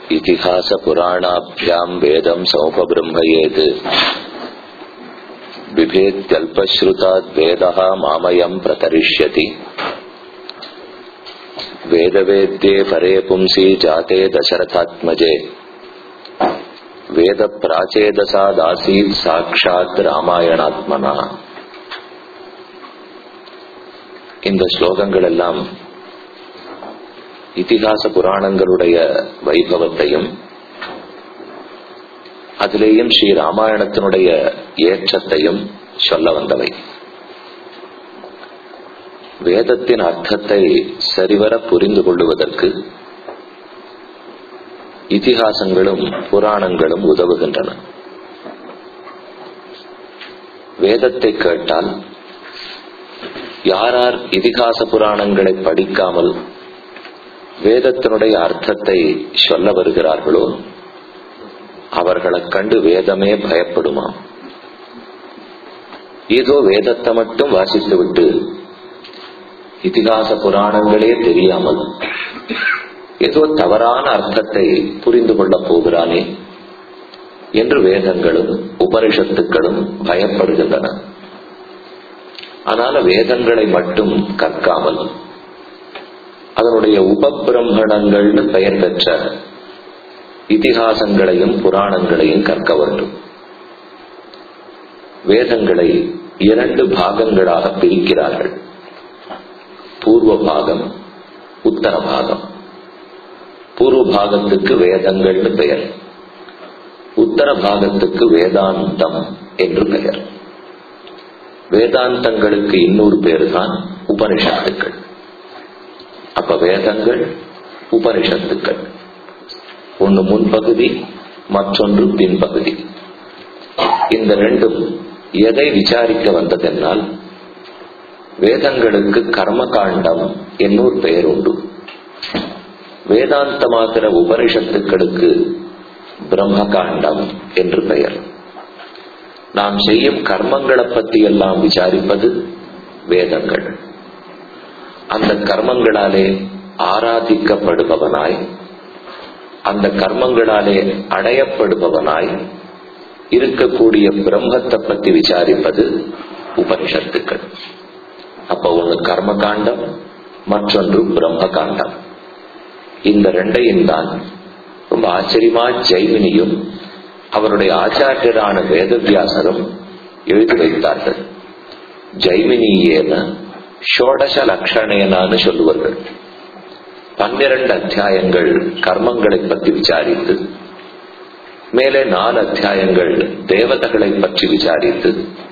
इतिहासपुराणाभ्याम् वेदम् समुपबृम्हयेत् बिभेत्यल्पश्रुताद्वेदः मामयम् प्रतरिष्यति वेदवेद्ये परे पुंसि जाते दशरथात्मजे वेदप्राचेदसादासीत् साक्षात् ராமாயணாத்மனா இந்த ஸ்லோகங்கள் எல்லாம் இதிகாச புராணங்களுடைய வைபவத்தையும் அதிலேயும் ஸ்ரீ ராமாயணத்தினுடைய ஏற்றத்தையும் சொல்ல வந்தவை வேதத்தின் அர்த்தத்தை சரிவர புரிந்து கொள்ளுவதற்கு இதிகாசங்களும் புராணங்களும் உதவுகின்றன வேதத்தை கேட்டால் யாரார் இதிகாச புராணங்களை படிக்காமல் வேதத்தினுடைய அர்த்தத்தை சொல்ல வருகிறார்களோ அவர்களைக் கண்டு வேதமே பயப்படுமாம் ஏதோ வேதத்தை மட்டும் வாசித்துவிட்டு இதிகாச புராணங்களே தெரியாமல் ஏதோ தவறான அர்த்தத்தை புரிந்து கொள்ளப் போகிறானே என்று வேதங்களும் உபனிஷத்துக்களும் பயப்படுகின்றன ஆனால் வேதங்களை மட்டும் கற்காமல் அதனுடைய உபபிரம்மணங்கள்னு பெயர் பெற்ற இதிகாசங்களையும் புராணங்களையும் கற்க வேண்டும் வேதங்களை இரண்டு பாகங்களாக பிரிக்கிறார்கள் பூர்வ பாகம் உத்தர பாகம் பூர்வ பாகத்துக்கு வேதங்கள்னு பெயர் உத்தர பாகத்துக்கு வேதாந்தம் என்று பெயர் வேதாந்தங்களுக்கு இன்னொரு பேர் தான் உபனிஷத்துக்கள் அப்ப வேதங்கள் உபனிஷத்துக்கள் ஒன்று முன்பகுதி மற்றொன்று பின்பகுதி இந்த ரெண்டும் எதை விசாரிக்க வந்ததென்னால் வேதங்களுக்கு கர்மகாண்டம் என்னொரு பெயர் உண்டு வேதாந்தமாகிற உபனிஷத்துக்களுக்கு பிரம்மகாண்டம் என்று பெயர் நாம் செய்யும் கர்மங்களை பற்றி எல்லாம் விசாரிப்பது வேதங்கள் அந்த கர்மங்களாலே ஆராதிக்கப்படுபவனாய் அந்த கர்மங்களாலே அடையப்படுபவனாய் இருக்கக்கூடிய பிரம்மத்தை பத்தி விசாரிப்பது உபனிஷத்துக்கள் அப்ப ஒண்ணு கர்ம காண்டம் மற்றொன்று பிரம்ம காண்டம் இந்த ரெண்டையும் தான் ரொம்ப ஆச்சரியமா ஜெய்மினியும் அவருடைய ஆச்சாரியரான வேதவியாசரும் எழுதி வைத்தார்கள் ஜெய்மினியேன ஷோடச லட்சணேனான்னு சொல்லுவார்கள் பன்னிரண்டு அத்தியாயங்கள் கர்மங்களை பற்றி விசாரித்து மேலே நாலு அத்தியாயங்கள் தேவதைகளை பற்றி விசாரித்து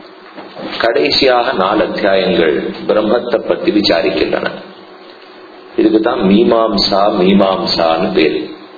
கடைசியாக நாலு அத்தியாயங்கள் பிரம்மத்தை பற்றி விசாரிக்கின்றன இதுக்குதான் மீமாம்சா மீமாம்சான்னு பேர்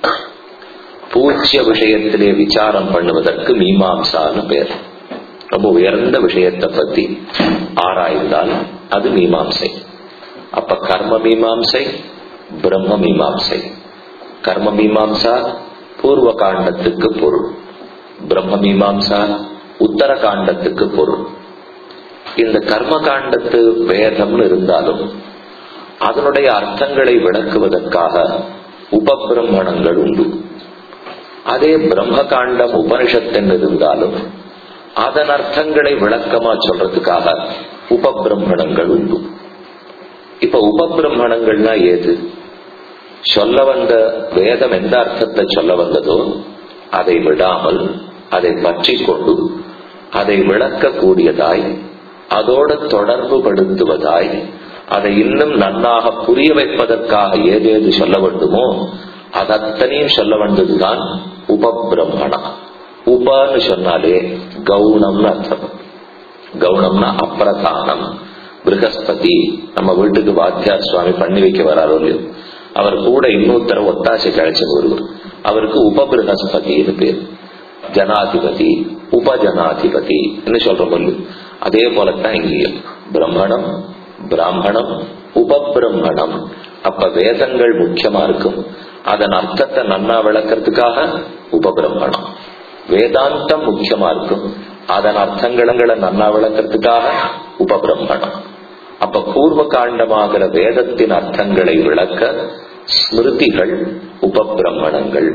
பூச்சிய விஷயத்திலே விசாரம் பண்ணுவதற்கு மீமாம்சான்னு பேர் ரொம்ப உயர்ந்த விஷயத்தை பத்தி ஆராய்ந்தால் அது மீமாம்சை அப்ப கர்ம மீமாம்சை பிரம்ம மீமாம்சை கர்ம மீமாம்சா பூர்வ காண்டத்துக்கு பொருள் பிரம்ம மீமாம்சா உத்தர காண்டத்துக்கு பொருள் இந்த கர்ம காண்டத்து வேதம்னு இருந்தாலும் அதனுடைய அர்த்தங்களை விளக்குவதற்காக உபபிரமணங்கள் உண்டு அதே பிரம்ம காண்டம் உபனிஷத்தன் இருந்தாலும் அதன் அர்த்தங்களை விளக்கமா சொல்றதுக்காக உபபிரமணங்கள் உண்டு இப்ப உபபிரமணங்கள்னா ஏது சொல்ல வந்த வேதம் எந்த அர்த்தத்தை சொல்ல வந்ததோ அதை விடாமல் அதை பற்றி கொண்டு அதை விளக்கக்கூடியதாய் அதோடு தொடர்பு படுத்துவதாய் அதை இன்னும் நன்னாக புரிய வைப்பதற்காக ஏதேது சொல்ல வேண்டுமோ அதத்தனையும் சொல்ல வேண்டதுதான் உபபிரம்மணம் உபன்னு சொன்னாலே கவுனம்னு அர்த்தம் கவுனம்னா அப்பிரதானம் பிருகஸ்பதி நம்ம வீட்டுக்கு வாத்தியார் சுவாமி பண்ணி வைக்க வராரோ இல்லையோ அவர் கூட இன்னொருத்தர ஒத்தாசை கழிச்சு வருவார் அவருக்கு உபபிருகஸ்பதினு பேர் ஜனாதிபதி உபஜனாதிபதி சொல்றோம் இல்லையோ அதே போலத்தான் இங்கேயும் பிரம்மணம் பிராமணம் உபபிரம்மணம் அப்ப வேதங்கள் முக்கியமா இருக்கும் அதன் அர்த்தத்தை நன்னா விளக்கிறதுக்காக உபபிரம்மணம் வேதாந்தம் முக்கியமா இருக்கும் அதன் அர்த்தங்களை நன்னா விளக்கிறதுக்காக உபபிரம்மணம் அப்ப பூர்வ காண்டமாகிற வேதத்தின் அர்த்தங்களை விளக்க ஸ்மிருதிகள் உபபிரமணங்கள்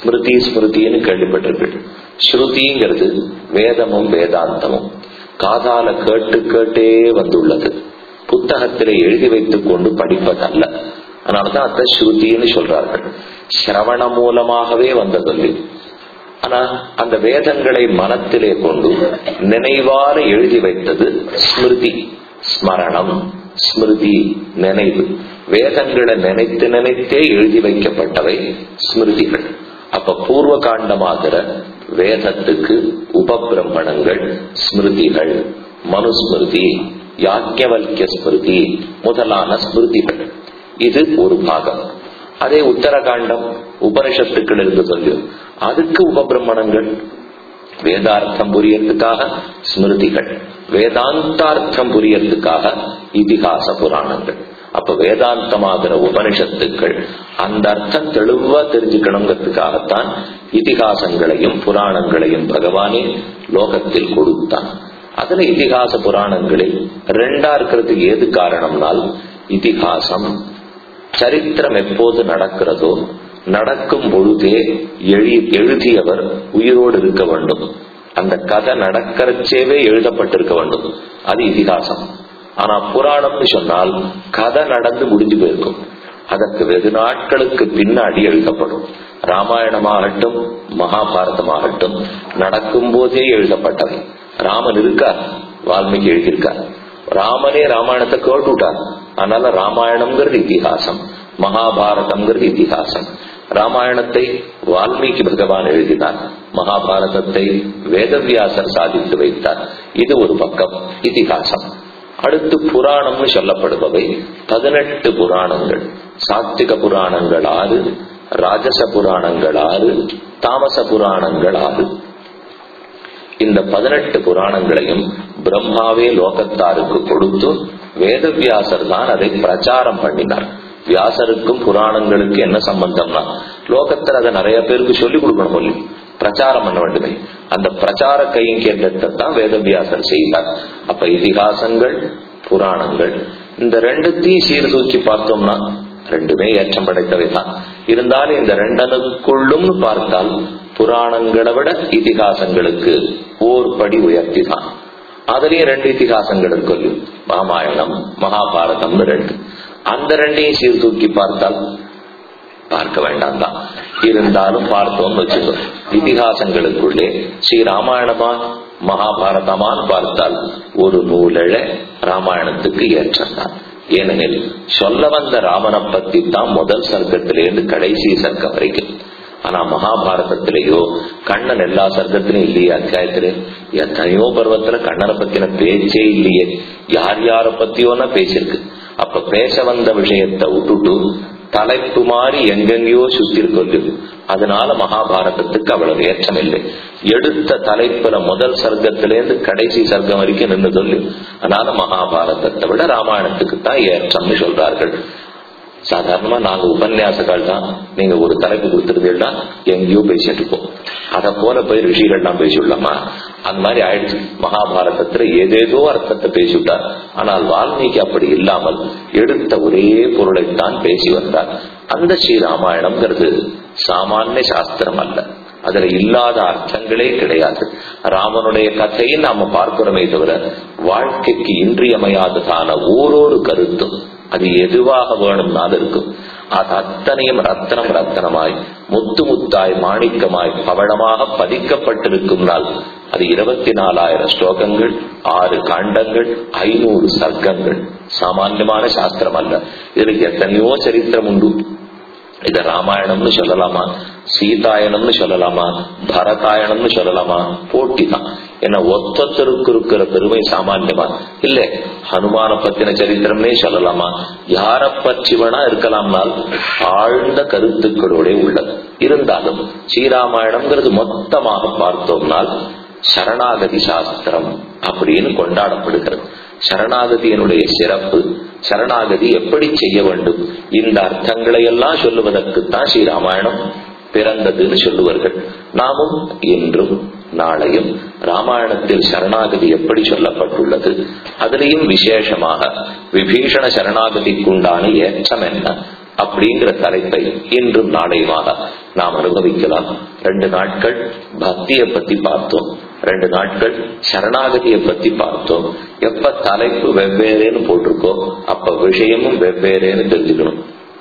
ஸ்மிருதி ஸ்மிருதின்னு கேள்விப்பட்டிருக்கு ஸ்ருதிங்கிறது வேதமும் வேதாந்தமும் காதால கேட்டு கேட்டே வந்துள்ளது புத்தகத்திலே எழுதி வைத்துக் கொண்டு படிப்பதல்ல அதனாலதான் அத்த ஸ்ருதின்னு சொல்றார்கள் சிரவண மூலமாகவே வந்ததில்லை ஆனா அந்த வேதங்களை மனத்திலே கொண்டு நினைவார எழுதி வைத்தது ஸ்மிருதி ஸ்மரணம் ஸ்மிருதி நினைவு வேதங்களை நினைத்து நினைத்தே எழுதி வைக்கப்பட்டவை ஸ்மிருதிகள் அப்ப பூர்வ காண்டமாகிற வேதத்துக்கு உபபிரமணங்கள் ஸ்மிருதிகள் மனுஸ்மிருதி யாக்கியவல்ய ஸ்மிருதி முதலான ஸ்மிருதிகள் இது ஒரு பாகம் அதே உத்தரகாண்டம் உபனிஷத்துக்கள் இருந்து சொல்லும் அதுக்கு உபபிரமணங்கள் வேதார்த்தம் புரியறதுக்காக ஸ்மிருதிகள் வேதாந்தார்த்தம் புரியறதுக்காக இதிகாச புராணங்கள் அப்ப வேதாந்தமாகிற உபனிஷத்துக்கள் அந்த அர்த்தம் தெளிவா தெரிஞ்சுக்கணுங்கிறதுக்காகத்தான் இதிகாசங்களையும் புராணங்களையும் பகவானே லோகத்தில் கொடுத்தான் அதுல இதிகாச புராணங்களில் ரெண்டா இருக்கிறதுக்கு ஏது காரணம்னால் இதிகாசம் சரித்திரம் எப்போது நடக்கிறதோ நடக்கும் பொழுதே எழு எழுதியவர் உயிரோடு இருக்க வேண்டும் அந்த கதை நடக்கிறச்சேவே எழுதப்பட்டிருக்க வேண்டும் அது இதிகாசம் ஆனா புராணம்னு சொன்னால் கதை நடந்து முடிஞ்சு போயிருக்கும் அதற்கு வெகு நாட்களுக்கு பின்னாடி எழுதப்படும் ராமாயணமாகட்டும் மகாபாரதமாகட்டும் நடக்கும் போதே எழுதப்பட்டவை ராமன் இருக்கார் வால்மீகி எழுதியிருக்கார் ராமனே ராமாயணத்தை கேட்டுட்டார் அதனால ராமாயணம்ங்கிறது இதிகாசம் மகாபாரதம்ங்கிறது இதிகாசம் ராமாயணத்தை வால்மீகி பகவான் எழுதினார் மகாபாரதத்தை வேதவியாசர் சாதித்து வைத்தார் இது ஒரு பக்கம் இதிகாசம் அடுத்து புராணம்னு சொல்லப்படுபவை பதினெட்டு புராணங்கள் சாத்திக புராணங்கள் ஆறு ராஜச புராணங்கள் ஆறு தாமச புராணங்கள் ஆறு இந்த பதினெட்டு புராணங்களையும் பிரம்மாவே லோகத்தாருக்கு கொடுத்து வேதவியாசர் தான் அதை பிரச்சாரம் பண்ணினார் வியாசருக்கும் புராணங்களுக்கு என்ன சம்பந்தம்னா லோகத்தில் அதை நிறைய பேருக்கு சொல்லிக் கொடுக்கணும் சொல்லி பிரச்சாரம் பண்ண வேண்டுமே அந்த பிரச்சார கைங்கேற்றத்தை தான் வேதவியாசர் செய்தார் அப்ப இதிகாசங்கள் புராணங்கள் இந்த ரெண்டுத்தையும் சீர்தூக்கி பார்த்தோம்னா ரெண்டுமே ஏற்றம் படைத்தவை தான் இருந்தாலும் இந்த ரெண்டனுக்குள்ளும் பார்த்தால் புராணங்களை விட இதிகாசங்களுக்கு ஓர் படி உயர்த்தி தான் அதுலயும் ரெண்டு இதிகாசங்கள் இருக்கு ராமாயணம் மகாபாரதம்னு ரெண்டு அந்த ரெண்டையும் சீர்தூக்கி பார்த்தால் பார்க்க வேண்டாம் தான் இருந்தாலும் பார்த்தோம்னு வச்சுக்கோ இதிகாசங்களுக்குள்ளே ஸ்ரீ ராமாயணமா மகாபாரதமான்னு பார்த்தால் ஒரு நூலெழ ராமாயணத்துக்கு ஏற்றம்தான் ஏனெனில் சொல்ல வந்த ராமனை பத்தி தான் முதல் சர்க்கத்திலேருந்து கடைசி சர்க்கம் வரைக்கும் ஆனா மகாபாரதத்திலேயோ கண்ணன் எல்லா சர்க்கத்திலும் இல்லையே அத்தியாயத்திலே எத்தனையோ பருவத்துல கண்ணனை பத்தின பேச்சே இல்லையே யார் யார பத்தியோன்னா பேசிருக்கு அப்ப பேச வந்த விஷயத்தை விட்டுட்டு தலைப்பு மாறி எங்கெங்கயோ சுத்தி கொண்டு அதனால மகாபாரதத்துக்கு அவ்வளவு ஏற்றம் இல்லை எடுத்த தலைப்புல முதல் சர்க்கத்திலேருந்து கடைசி சர்க்கம் வரைக்கும் நின்று சொல்லு அதனால மகாபாரதத்தை விட ராமாயணத்துக்கு தான் ஏற்றம்னு சொல்றார்கள் சாதாரணமா நாங்க உபன்யாசங்கள் தான் நீங்க ஒரு தலைப்பு கொடுத்துருந்தீங்கன்னா எங்கேயோ பேசிட்டு இருக்கோம் அத போல போய் ரிஷிகள்லாம் பேசிவிடலாமா அந்த மாதிரி ஆயிடுச்சு மகாபாரதத்துல ஏதேதோ அர்த்தத்தை பேசிவிட்டார் ஆனால் வால்மீகி அப்படி இல்லாமல் எடுத்த ஒரே பொருளைத்தான் பேசி வந்தார் அந்த ஸ்ரீ ராமாயணம்ங்கிறது சாமானிய சாஸ்திரம் அல்ல அதுல இல்லாத அர்த்தங்களே கிடையாது ராமனுடைய கதையை நாம பார்க்கிறோமே தவிர வாழ்க்கைக்கு இன்றியமையாததான ஓரொரு கருத்தும் அது எதுவாக வேணும்னாலும் இருக்கும் அது அத்தனையும் ரத்தனம் ரத்தனமாய் முத்து முத்தாய் மாணிக்கமாய் பவளமாக பதிக்கப்பட்டிருக்கும் நாள் அது இருபத்தி நாலாயிரம் ஸ்லோகங்கள் ஆறு காண்டங்கள் ஐநூறு சர்க்கங்கள் சாமான்யமான சாஸ்திரம் அல்ல இதுல எத்தனையோ சரித்திரம் உண்டு இத ராமாயணம்னு சொல்லலாமா சீதாயணம்னு சொல்லலாமா பரதாயணம்னு சொல்லலாமா போட்டி தான் ஏன்னா ஒத்தொத்தருக்கு இருக்கிற பெருமை சாமான்யமா இல்ல ஹனுமான பத்தின சரித்திரம்னே சொல்லலாமா யார பற்றி வேணா இருக்கலாம்னால் ஆழ்ந்த கருத்துக்களோட உள்ளது இருந்தாலும் ஸ்ரீராமாயணம்ங்கிறது மொத்தமாக பார்த்தோம்னால் சரணாகதி சாஸ்திரம் அப்படின்னு கொண்டாடப்படுகிறது சரணாகதியினுடைய சிறப்பு சரணாகதி எப்படி செய்ய வேண்டும் இந்த அர்த்தங்களை எல்லாம் சொல்லுவதற்குத்தான் ஸ்ரீராமாயணம் பிறந்ததுன்னு சொல்லுவார்கள் நாமும் இன்றும் நாளையும் ராமாயணத்தில் சரணாகதி எப்படி சொல்லப்பட்டுள்ளது அதிலையும் விசேஷமாக விபீஷண சரணாகதிக்குண்டான ஏற்றம் என்ன அப்படிங்கிற தலைப்பை இன்றும் நாளையுமாக நாம் அனுபவிக்கலாம் ரெண்டு நாட்கள் பக்தியை பத்தி பார்த்தோம் ரெண்டு நாட்கள் சரணாகதியை பத்தி பார்த்தோம் எப்ப தலைப்பு வெவ்வேறேன்னு போட்டிருக்கோ அப்ப விஷயமும் வெவ்வேறேன்னு தெரிஞ்சுக்கணும்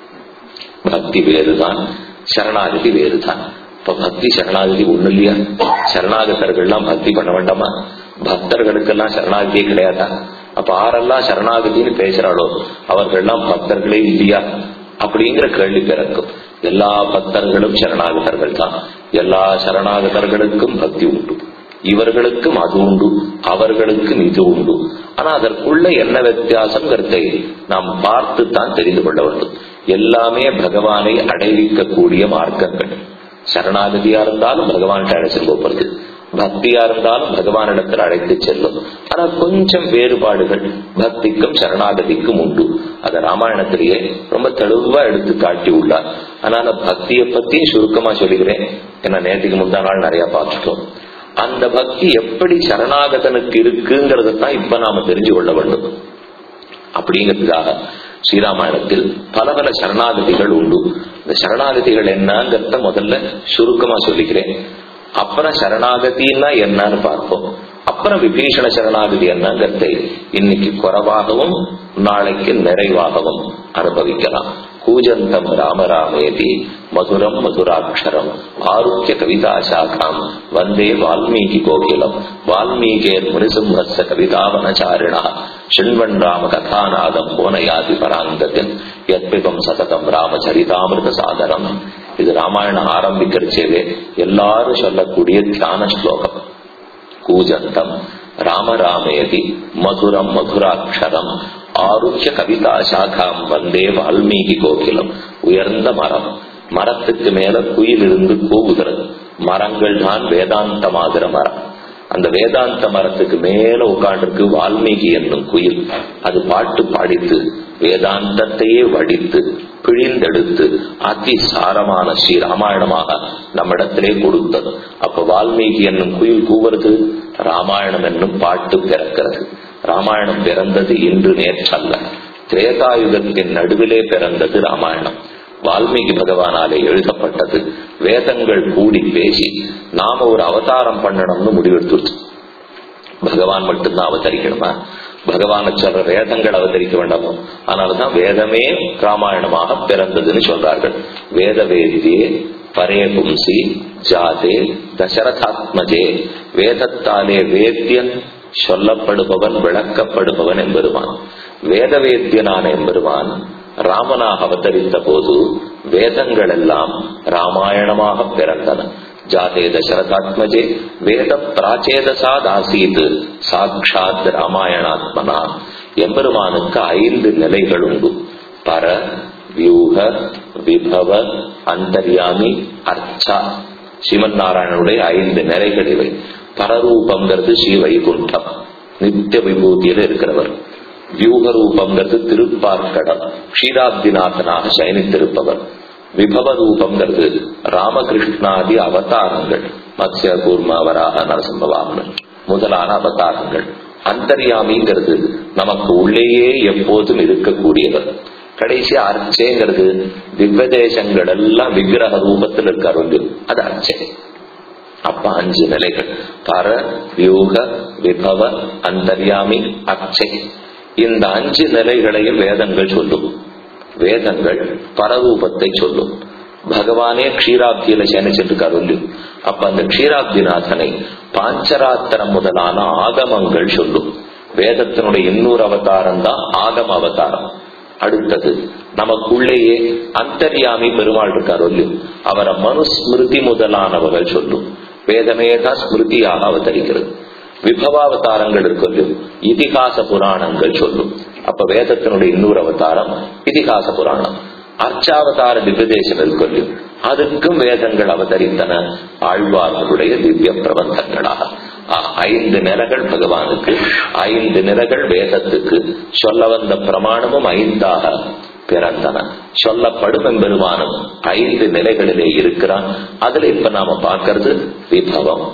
பக்தி வேறுதான் சரணாகதி வேறுதான் இப்ப பக்தி சரணாகதி ஒண்ணு இல்லையா சரணாகதர்கள்லாம் பக்தி பண்ண வேண்டாமா பக்தர்களுக்கெல்லாம் சரணாகதியே கிடையாதா அப்ப ஆரெல்லாம் சரணாகதின்னு பேசுறாளோ அவர்கள்லாம் பக்தர்களே இல்லையா அப்படிங்கிற கேள்வி பிறக்கும் எல்லா பக்தர்களும் சரணாகதர்கள் தான் எல்லா சரணாகதர்களுக்கும் பக்தி உண்டு இவர்களுக்கும் அது உண்டு அவர்களுக்கும் இது உண்டு ஆனா அதற்குள்ள என்ன வித்தியாசம்ங்கிறதை நாம் பார்த்து தான் தெரிந்து கொள்ள வேண்டும் எல்லாமே பகவானை அடைவிக்கக்கூடிய மார்க்கங்கள் சரணாகதியா இருந்தாலும் பகவான் அழைச்சு போறது பக்தியா இருந்தாலும் பகவானிடத்தில் அழைத்து செல்லும் ஆனா கொஞ்சம் வேறுபாடுகள் பக்திக்கும் சரணாகதிக்கும் உண்டு அத ராமாயணத்திலேயே ரொம்ப தெளிவா எடுத்து காட்டி உள்ளார் அதனால பக்தியை பத்தி சுருக்கமா சொல்லுகிறேன் ஏன்னா நேற்றுக்கு முந்தா நாள் நிறைய பார்த்துட்டோம் அந்த பக்தி எப்படி சரணாகதனுக்கு இருக்குங்கிறத தான் இப்ப நாம தெரிஞ்சு கொள்ள வேண்டும் அப்படிங்கிறதுக்காக ஸ்ரீராமாயணத்தில் பல பல சரணாகதிகள் உண்டு இந்த சரணாகதிகள் என்னங்கிறத முதல்ல சுருக்கமா சொல்லிக்கிறேன் அப்புறம் சரணாகதினா என்னன்னு பார்ப்போம் அப்புறம் விபீஷண சரணாகதி என்னங்கிறதை இன்னைக்கு குறைவாகவும் நாளைக்கு நிறைவாகவும் அனுபவிக்கலாம் கூஜந்தம் ராமராமேதி மதுரம் மதுராட்சரம் ஆரோக்கிய கவிதா சாகாம் வந்தே வால்மீகி கோகிலம் வால்மீகேர் முனிசிம்ஹஸ்ஸ கவிதாவனச்சாரிணா சிண்வன் ராம கதாநாதம் போனயாதி பராங்கத்தில் யத்பிபம் சததம் ராமச்சரிதாமிருத சாதனம் இது ராமாயணம் ஆரம்பிக்கிறச்சேவே எல்லாரும் சொல்லக்கூடிய தியான ஸ்லோகம் கூஜந்தம் ராமராமேதி மதுரம் மதுராட்சரம் ஆருக்கிய கவிதா சாகாம் வந்தே வால்மீகி கோகிலம் உயர்ந்த மரம் மரத்துக்கு மேல குயில் இருந்து கூவுகிறது மரங்கள் தான் வேதாந்தமாகிற மரம் அந்த வேதாந்த மரத்துக்கு மேல உட்காண்டிருக்கு வால்மீகி என்னும் குயில் அது பாட்டு பாடித்து வேதாந்தத்தையே வடித்து பிழிந்தெடுத்து அதி சாரமான ஸ்ரீ ராமாயணமாக நம்மிடத்திலே கொடுத்தது அப்ப வால்மீகி என்னும் குயில் கூவுறது ராமாயணம் என்னும் பாட்டு பிறக்கிறது ராமாயணம் பிறந்தது இன்று நேற்றல்ல திரேதாயுகத்தின் நடுவிலே பிறந்தது ராமாயணம் வால்மீகி பகவானாலே எழுதப்பட்டது வேதங்கள் கூடி பேசி நாம ஒரு அவதாரம் பண்ணணும்னு முடிவெடுத்துருச்சு பகவான் மட்டும்தான் அவதரிக்கணுமா பகவான சொல்ற வேதங்கள் அவதரிக்க வேண்டாமோ அதனாலதான் வேதமே ராமாயணமாக பிறந்ததுன்னு சொல்றார்கள் வேத வேதியே பரே பும்சி ஜாதே தசரதாத்மஜே வேதத்தாலே வேத்தியன் சொல்லப்படுபவன் விளக்கப்படுபவன் என்பருவான் வேத வேத்தியனான என்பருவான் ராமனாக அவதரித்த போது வேதங்கள் எல்லாம் ராமாயணமாக பிறந்தன ஜாதே தசரதாத்மஜே வேத பிராச்சேதசாதாசீத் சாட்சாத் ராமாயணாத்மனா எம்பெருமானுக்கு ஐந்து நிலைகள் உண்டு பர வியூக விபவ அந்தர்யாமி அர்ச்சா சிவன் நாராயணனுடைய ஐந்து நிலைகள் இவை பரரூபங்கிறது ஸ்ரீ வைகுண்டம் நித்திய விபூதியில இருக்கிறவர் வியூக ரூபங்கிறது திருப்பார்க்கடம் க்ஷீராப்திநாதனாக சயனித்திருப்பவர் விபவ ரூபங்கிறது ராமகிருஷ்ணாதி அவதாரங்கள் மத்ய கூர்மா வராக நரசிம்மவாமன் முதலான அவதாரங்கள் அந்தர்யாமிங்கிறது நமக்கு உள்ளேயே எப்போதும் இருக்கக்கூடியவர் கடைசி அர்ச்சைங்கிறது திவ்வதேசங்கள் எல்லாம் விக்கிரக ரூபத்தில் இருக்காரு அது அர்ச்சை அப்ப அஞ்சு நிலைகள் பர வியூக விபவ அந்தர்யாமி அர்ச்சை இந்த அஞ்சு நிலைகளையும் வேதங்கள் சொல்லும் வேதங்கள் பரரூபத்தை சொல்லும் பகவானே க்ஷீராப்தியில சேனிச்சிருக்காரு அப்ப அந்த க்ஷீராப்திநாதனை பாஞ்சராத்திரம் முதலான ஆகமங்கள் சொல்லும் வேதத்தினுடைய இன்னொரு அவதாரம் தான் ஆகம அவதாரம் அடுத்தது நமக்குள்ளேயே அந்தர்யாமி பெருமாள் இருக்கார் அவரை மனுஸ்மிருதி முதலானவர்கள் சொல்லும் வேதமே தான் ஸ்மிருதியாக அவதரிக்கிறது விபவாவதாரங்கள் இருக்கும் இதிகாச புராணங்கள் சொல்லும் அப்ப வேதத்தினுடைய இன்னொரு அவதாரம் இதிகாச புராணம் அர்ச்சாவதார திவ்யதேசம் இருக்கும் அதுக்கும் வேதங்கள் அவதரித்தன ஆழ்வார்களுடைய திவ்ய பிரபந்தங்களாக ஐந்து நிலைகள் பகவானுக்கு ஐந்து நிலைகள் வேதத்துக்கு சொல்ல வந்த பிரமாணமும் ஐந்தாக பிறந்தன சொல்லப்படும் எம்பெருமானும் ஐந்து நிலைகளிலே இருக்கிறான் அதுல இப்ப நாம பார்க்கறது விபவம்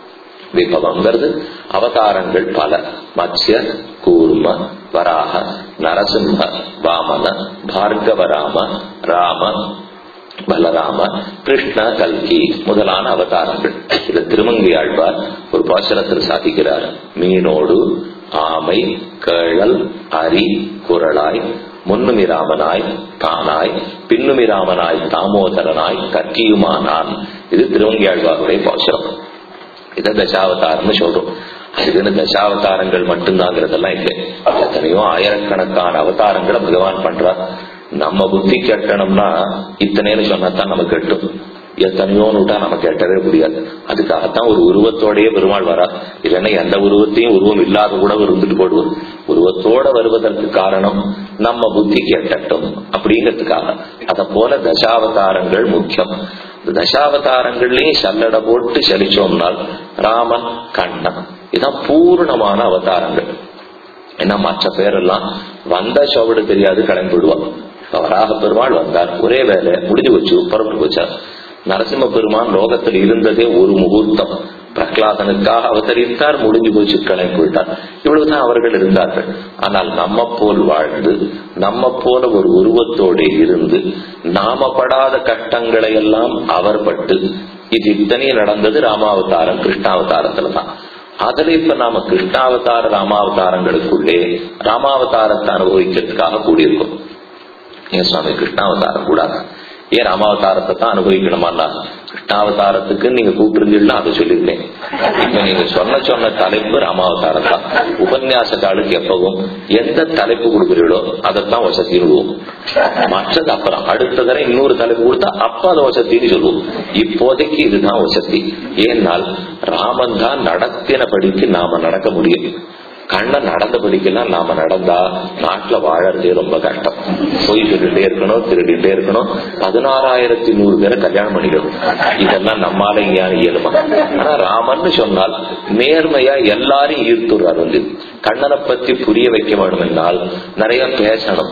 விபவங்கிறது அவதாரங்கள் பல மத்ய கூர்ம வராக நரசிம்ம வாமன பார்கவராம ராம பலராம கிருஷ்ண கல்கி முதலான அவதாரங்கள் இது திருமங்கையாழ்வார் ஒரு பாசனத்தில் சாதிக்கிறார் மீனோடு ஆமை கேழல் அரி குரலாய் முன்னுமிராமனாய் தானாய் பின்னுமிராமனாய் தாமோதரனாய் கற்கியுமானான் இது திருவங்கியாழ்வாருடைய பாசுரம் இதை தசாவதாரம்னு சொல்றோம் அதுக்குன்னு தசாவதாரங்கள் மட்டும்தாங்கிறதெல்லாம் இல்லை எத்தனையோ ஆயிரக்கணக்கான அவதாரங்களை பகவான் பண்றார் நம்ம புத்தி கட்டணும்னா இத்தனைன்னு சொன்னாதான் நமக்கு கட்டும் எத்தனையோன்னு விட்டா நம்ம கேட்டவே முடியாது அதுக்காகத்தான் ஒரு உருவத்தோடயே பெருமாள் வரா இல்லைன்னா எந்த உருவத்தையும் உருவம் இல்லாத கூட இருந்துட்டு போடுவோம் உருவத்தோட வருவதற்கு காரணம் நம்ம புத்தி கேட்டட்டும் அப்படிங்கிறதுக்காக அத போல தசாவதாரங்கள் முக்கியம் தசாவதாரங்கள்லயும் சல்லடை போட்டு சலிச்சோம்னால் ராமன் கண்ணன் இதான் பூர்ணமான அவதாரங்கள் ஏன்னா மற்ற பேரெல்லாம் வந்த சோவடு தெரியாது கிளம்பிடுவான் வராக பெருமாள் வந்தார் ஒரே வேலை முடிஞ்சு வச்சு புறப்பட்டு போச்சார் நரசிம்ம பெருமான் லோகத்தில் இருந்ததே ஒரு முகூர்த்தம் பிரகலாதனுக்காக அவதரித்தார் முடிஞ்சு போச்சு கிளம்பி போயிட்டார் இவ்வளவுதான் அவர்கள் இருந்தார்கள் ஆனால் நம்ம போல் வாழ்ந்து நம்ம போல ஒரு உருவத்தோடு இருந்து நாம படாத கஷ்டங்களை எல்லாம் அவர் பட்டு இது இத்தனையும் நடந்தது ராமாவதாரம் கிருஷ்ணாவதாரத்துல தான் அதுல இப்ப நாம கிருஷ்ணாவதார ராமாவதாரங்களுக்குள்ளே ராமாவதாரத்தை அனுபவிக்கிறதுக்காக கூடியிருக்கோம் ஏன் சுவாமி கிருஷ்ணாவதாரம் கூடாது ஏன் ராமாவதாரத்தை தான் அனுபவிக்கணுமான்னா கிருஷ்ணாவதாரத்துக்கு நீங்க கூப்பிட்டுருந்தீங்கன்னா அதை சொல்லியிருந்தேன் இப்ப நீங்க சொன்ன சொன்ன தலைப்பு ராமாவதாரம் தான் உபன்யாச காலுக்கு எப்பவும் எந்த தலைப்பு கொடுக்குறீங்களோ அதைத்தான் வசதி விடுவோம் மற்றது அப்புறம் அடுத்த தடவை இன்னொரு தலைப்பு கொடுத்தா அப்ப அதை வசத்தின்னு சொல்லுவோம் இப்போதைக்கு இதுதான் வசதி ஏன்னால் ராமன் தான் நடத்தினபடிக்கு நாம நடக்க முடியும் கண்ணன் நடந்தபடிக்கெல்லாம் நாம நடந்தா நாட்டுல வாழறதே ரொம்ப கஷ்டம் பொய் சொல்லிட்டே இருக்கணும் திருடிட்டே இருக்கணும் பதினாறாயிரத்தி நூறு பேரை கல்யாணம் பண்ணிக்கணும் இதெல்லாம் நம்மால இங்கேயான இயலுமா ஆனா ராமன் சொன்னால் நேர்மையா எல்லாரையும் ஈர்த்துறாரு வந்து கண்ணனை பத்தி புரிய வைக்க வேண்டும் என்றால் நிறைய பேசணும்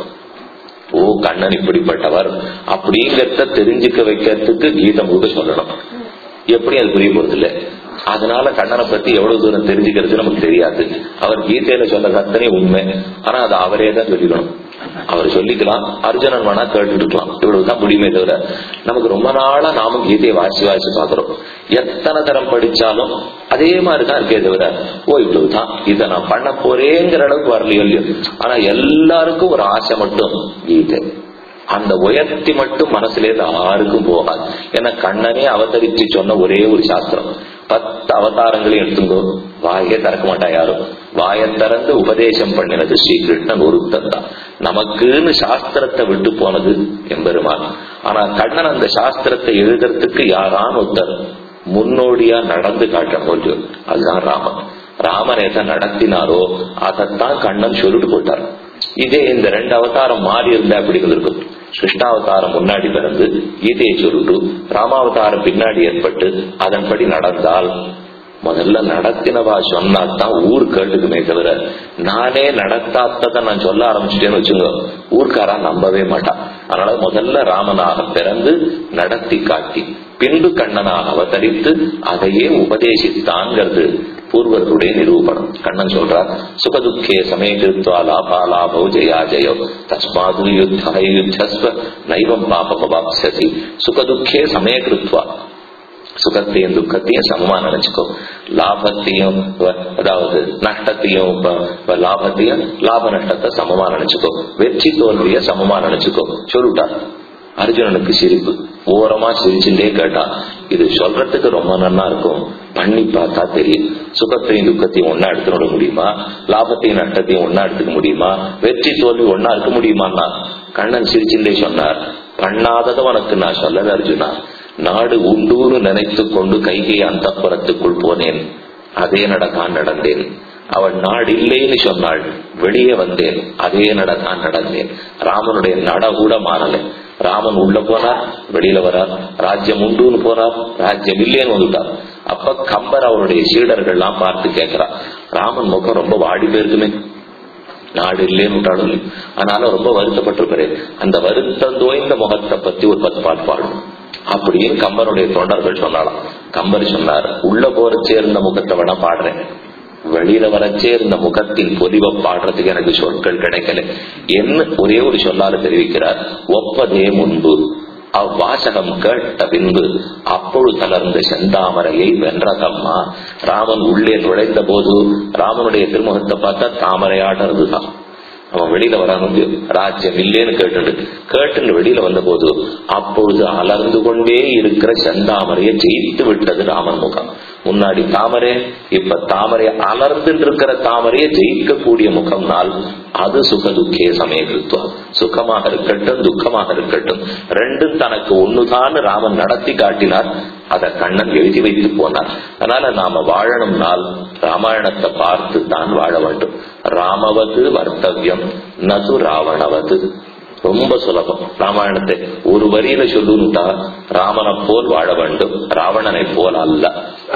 ஓ கண்ணன் இப்படிப்பட்டவர் அப்படிங்கறத தெரிஞ்சுக்க வைக்கிறதுக்கு கீதம் கூட சொல்லணும் எப்படி அது புரிய போறது இல்லை அதனால கண்ணனை பத்தி எவ்வளவு தூரம் தெரிஞ்சுக்கிறது நமக்கு தெரியாது அவர் கீதையில சொன்ன கத்தனே உண்மை ஆனா அது அவரே தான் சொல்லிக்கணும் அவர் சொல்லிக்கலாம் அர்ஜுனன் வேணா கேட்டுட்டு இருக்கலாம் இவ்வளவுதான் முடியுமே தவிர நமக்கு ரொம்ப நாளா நாமும் கீதையை வாசி வாசி பாக்குறோம் எத்தனை தரம் படிச்சாலும் அதே மாதிரிதான் இருக்கே தவிர ஓ இவ்வளவுதான் இதை நான் பண்ண போறேங்கிற அளவுக்கு வரலையோ இல்லையோ ஆனா எல்லாருக்கும் ஒரு ஆசை மட்டும் கீதை அந்த உயர்த்தி மட்டும் மனசுல இருந்து யாருக்கும் போகாது ஏன்னா கண்ணனே அவதரிச்சு சொன்ன ஒரே ஒரு சாஸ்திரம் பத்து அவதாரங்களையும் எடுத்துங்கோ வாயே திறக்க மாட்டா யாரும் வாயை திறந்து உபதேசம் பண்ணினது ஸ்ரீகிருஷ்ணன் ஒருத்தன் தான் நமக்குன்னு சாஸ்திரத்தை விட்டு போனது எம்பெருமான் ஆனா கண்ணன் அந்த சாஸ்திரத்தை எழுதுறதுக்கு யாரான ஒருத்தர் முன்னோடியா நடந்து காட்ட முடியும் அதுதான் ராமன் ராமன் எதை நடத்தினாரோ அதைத்தான் கண்ணன் சொல்லிட்டு போட்டார் இதே இந்த ரெண்டு அவதாரம் மாறி இருந்தா அப்படி இருந்திருக்கும் கிருஷ்ணாவதாரம் முன்னாடி பிறந்து கீதையை சொல்லிட்டு ராமாவதாரம் பின்னாடி ஏற்பட்டு அதன்படி நடந்தால் முதல்ல நடத்தினவா சொன்னாதான் ஊர் கேட்டுக்குமே தவிர நானே நடத்தாத்ததை நான் சொல்ல ஆரம்பிச்சிட்டேன்னு வச்சுங்க ஊர்க்காரா நம்பவே மாட்டான் அதனால முதல்ல ராமனாக பிறந்து நடத்தி காட்டி பின்பு கண்ணனாக அவதரித்து அதையே உபதேசித்தாங்கிறது பூர்வர்களுடைய நிரூபணம் கண்ணன் சொல்றார் சுகதுக்கே சமயகிருத்வா லாபா லாபோ ஜெயா ஜெயோ தஸ்மாது யுத்த யுத்தஸ்வ நைவம் பாபமவாப்சசி சுகதுக்கே சமயகிருத்வா சுகத்தையும் துக்கத்தையும் சமமா நினைச்சுக்கோ லாபத்தையும் அதாவது நஷ்டத்தையும் லாபத்தையும் லாப நஷ்டத்தை சமமா நினைச்சுக்கோ வெற்றி தோல்விய சமமா நினைச்சுக்கோ சொல்லிட்டார் அர்ஜுனனுக்கு சிரிப்பு ஓரமா சிரிச்சுட்டே கேட்டான் இது சொல்றதுக்கு ரொம்ப நல்லா இருக்கும் பண்ணி பார்த்தா தெரியும் சுகத்தையும் துக்கத்தையும் ஒன்னா எடுத்துட முடியுமா லாபத்தையும் நஷ்டத்தையும் ஒன்னா எடுத்துக்க முடியுமா வெற்றி தோல்வி ஒன்னா இருக்க முடியுமான்னா கண்ணன் சிரிச்சுட்டே சொன்னார் பண்ணாததை உனக்கு நான் சொல்லல அர்ஜுனா நாடு உண்டூன்னு நினைத்து கொண்டு கைகை அந்த புறத்துக்குள் போனேன் அதே நடக்கான் நடந்தேன் அவள் நாடு இல்லைன்னு சொன்னாள் வெளியே வந்தேன் அதே நடக்கான் நடந்தேன் ராமனுடைய நட கூட மாறல ராமன் உள்ள போனார் வெளியில வரார் ராஜ்யம் உண்டுன்னு போனார் ராஜ்யம் இல்லைன்னு வந்துட்டார் அப்ப கம்பர் அவருடைய சீடர்கள் எல்லாம் பார்த்து கேட்கிறார் ராமன் முகம் ரொம்ப வாடி போயிருக்குமே நாடு இல்லைன்னு விட்டாலும் ஆனாலும் ரொம்ப வருத்தப்பட்டிருப்பாரு அந்த வருத்தம் தோய்ந்த முகத்தை பத்தி ஒரு பத்து பாட்டு பாடும் அப்படின்னு கம்பனுடைய தொண்டர்கள் சொன்னாலாம் கம்பர் சொன்னார் உள்ள போற சேர்ந்த முகத்தை வேணா பாடுறேன் வெளியில வரச்சே இருந்த முகத்தின் பொலிவை பாடுறதுக்கு எனக்கு சொற்கள் கிடைக்கல என்ன ஒரே ஒரு சொல்லால தெரிவிக்கிறார் ஒப்பதே முன்பு அவ்வாசகம் கேட்ட பின்பு அப்பொழுது தளர்ந்த செந்தாமரையை வென்றதம்மா ராமன் உள்ளே நுழைந்த போது ராமனுடைய திருமுகத்தை பார்த்தா தாமரையாட்டம் இருந்துதான் அவன் வெளியில வராங்க ராஜ்யம் இல்லேன்னு கேட்டு கேட்டுன்னு வெளியில வந்த போது அப்பொழுது அலர்ந்து கொண்டே இருக்கிற செந்தாமரையை ஜெயித்து விட்டது ராமன் முகம் முன்னாடி தாமரை இப்ப தாமரை அலர்ந்து இருக்கிற தாமரையை ஜெயிக்கக்கூடிய முகம்னால் அது சுக துக்கே சமயகிருத்துவம் சுகமாக இருக்கட்டும் துக்கமாக இருக்கட்டும் ரெண்டும் தனக்கு ஒண்ணுதான் ராமன் நடத்தி காட்டினார் அத கண்ணன் எழுதி வைத்து போனார் அதனால நாம வாழணும்னால் ராமாயணத்தை பார்த்து தான் வாழ வேண்டும் ராமவது வர்த்தவியம் நது ராவணவது ரொம்ப சுலபம் ராமாயணத்தை ஒரு வரியில சொல்லுட்டா ராமனை போல் வாழ வேண்டும் ராவணனை போல் அல்ல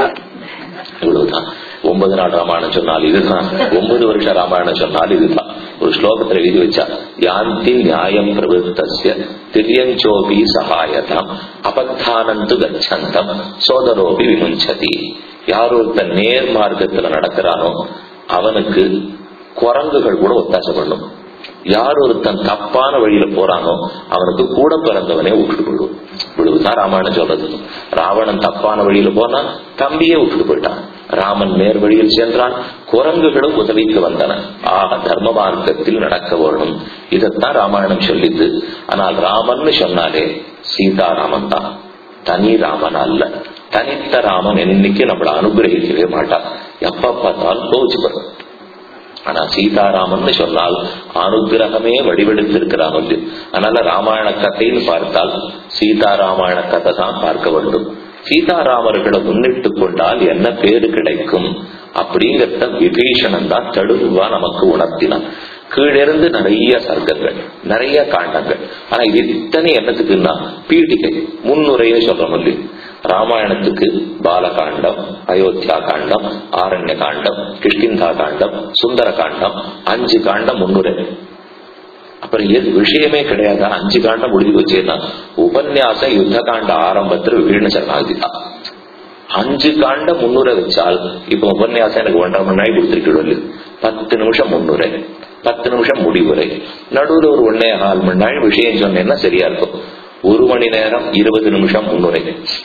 இவ்வளவுதான் ஒன்பது நாள் ராமாயணம் சொன்னால் இதுதான் ஒன்பது வருஷம் ராமாயணம் சொன்னால் இதுதான் ஒரு ஸ்லோகத்துல எழுதி வச்சா யாந்தி நியாயம் பிரவருத்தசிய திரியஞ்சோபி சகாயதாம் அபத்தானந்து கச்சந்தம் சோதரோபி விமுஞ்சதி யார் ஒருத்தன் நேர் மார்க்கத்துல நடக்கிறானோ அவனுக்கு குரங்குகள் கூட ஒத்தாசை பண்ணும் யார் ஒருத்தன் தப்பான வழியில போறானோ அவனுக்கு கூட பிறந்தவனே விட்டுட்டு போயிடும் இவ்வளவுதான் ராமாயணம் சொல்றது ராவணன் தப்பான வழியில போனா தம்பியே விட்டுட்டு போயிட்டான் ராமன் நேர் வழியில் சென்றான் குரங்குகளும் உதவிக்கு வந்தன ஆக தர்ம மார்க்கத்தில் நடக்க வேணும் இதைத்தான் ராமாயணம் சொல்லிது ஆனால் ராமன் சொன்னாலே சீதாராமன் தான் தனி ராமன் அல்ல தனித்த ராமன் என்னைக்கு நம்மள அனுகிரகிக்கவே மாட்டான் எப்ப பார்த்தாலும் கோச்சுக்கிறோம் ஆனா சீதாராமன் சொன்னால் அனுகிரகமே வடிவெடுத்திருக்கிறான் அதனால ராமாயண கதைன்னு பார்த்தால் சீதாராமாயண கதை தான் பார்க்க வேண்டும் சீதாராமர்களை முன்னிட்டு கொண்டால் என்ன பேரு கிடைக்கும் அப்படிங்கிறத விபீஷணன் தான் தடுவா நமக்கு உணர்த்தினான் கீழிருந்து நிறைய சர்க்கங்கள் நிறைய காண்டங்கள் ஆனா இது இத்தனை என்னத்துக்குன்னா பீடிகை முன்னுரையே சொல்ற முடியல ராமாயணத்துக்கு பாலகாண்டம் அயோத்தியா காண்டம் ஆரண்ய காண்டம் கிஷ்கிந்தா காண்டம் சுந்தர காண்டம் அஞ்சு காண்டம் முன்னுரை அப்புறம் எது விஷயமே கிடையாது அஞ்சு காண்டம் முடிஞ்சு வச்சேன்னா உபன்யாசம் யுத்த காண்ட ஆரம்பத்தில் விபீஷண சரணாகதி தான் அஞ்சு காண்ட முன்னுரை வச்சால் இப்ப உபன்யாசம் எனக்கு ஒன்றரை மணி நாள் கொடுத்துருக்கீங்க பத்து நிமிஷம் முன்னுரை பத்து நிமிஷம் முடிவுரை நடுவில் ஒரு ஒன்னே கால் மணி நாள் விஷயம் சொன்னேன்னா சரியா இருக்கும் ஒரு மணி நேரம் இருபது நிமிஷம் முன்னுரை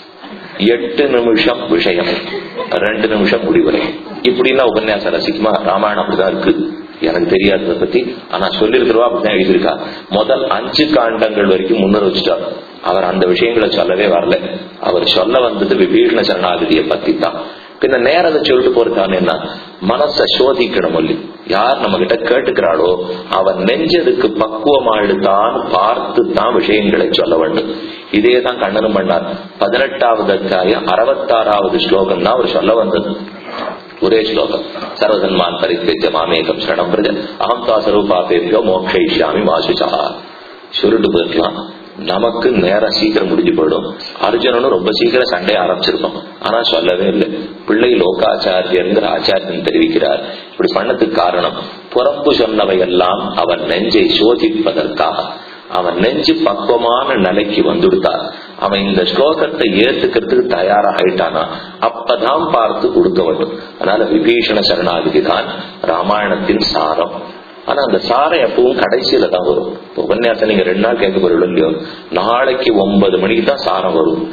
எட்டு நிமிஷம் விஷயம் ரெண்டு நிமிஷம் முடிவுரை இப்படின்னா உபன்யாசம் ரசிக்குமா ராமாயணம் அப்படிதான் இருக்கு எனக்கு தெரியாததை பத்தி ஆனா சொல்லிருக்கிறவா அப்படிதான் எழுதியிருக்கா முதல் அஞ்சு காண்டங்கள் வரைக்கும் முன்னர் வச்சுட்டார் அவர் அந்த விஷயங்களை சொல்லவே வரல அவர் சொல்ல வந்தது விபீஷண சரணாகதியை பத்தி தான் பின்ன நேரத்தை சொல்லிட்டு போறதுக்கான என்ன மனச சோதிக்கணும் சொல்லி யார் நம்ம கிட்ட கேட்டுக்கிறாளோ அவன் நெஞ்சதுக்கு பக்குவமாயிடுதான் பார்த்து தான் விஷயங்களை சொல்ல வேண்டும் இதே தான் கண்ணனும் பண்ணார் பதினெட்டாவது அத்தியாயம் அறுபத்தாறாவது ஸ்லோகம் தான் அவர் சொல்ல வந்தது ஒரே ஸ்லோகம் சர்வசன்மான் பரித்தேஜ மாமேகம் சரணம் பிரஜ அகம் தாசரூபாபேபியோ மோக்ஷயிஷ்யாமி வாசுச்சா சுருட்டு போயிருக்கலாம் நமக்கு நேரம் சீக்கிரம் முடிஞ்சு போயிடும் அர்ஜுனனும் ரொம்ப சீக்கிரம் சண்டைய ஆரம்பிச்சிருக்கோம் ஆனா சொல்லவே இல்லை பிள்ளை லோகாச்சாரியங்கிற ஆச்சாரியன் தெரிவிக்கிறார் இப்படி பண்ணதுக்கு காரணம் புறப்பு சொன்னவை எல்லாம் அவன் நெஞ்சை சோதிப்பதற்காக அவன் நெஞ்சு பக்குவமான நிலைக்கு வந்துடுத்தார் அவன் இந்த ஸ்லோகத்தை ஏத்துக்கிறதுக்கு தயாராகிட்டானா அப்பதான் பார்த்து கொடுக்க வேண்டும் அதனால விபீஷண சரணாகதி தான் ராமாயணத்தின் சாரம் ஆனா அந்த சாரம் எப்பவும் கடைசியில தான் வரும் உபன்யாசம் நீங்க ரெண்டு நாள் கேட்க போறீங்க இல்லையோ நாளைக்கு ஒன்பது மணிக்கு தான் சாரம் வரும்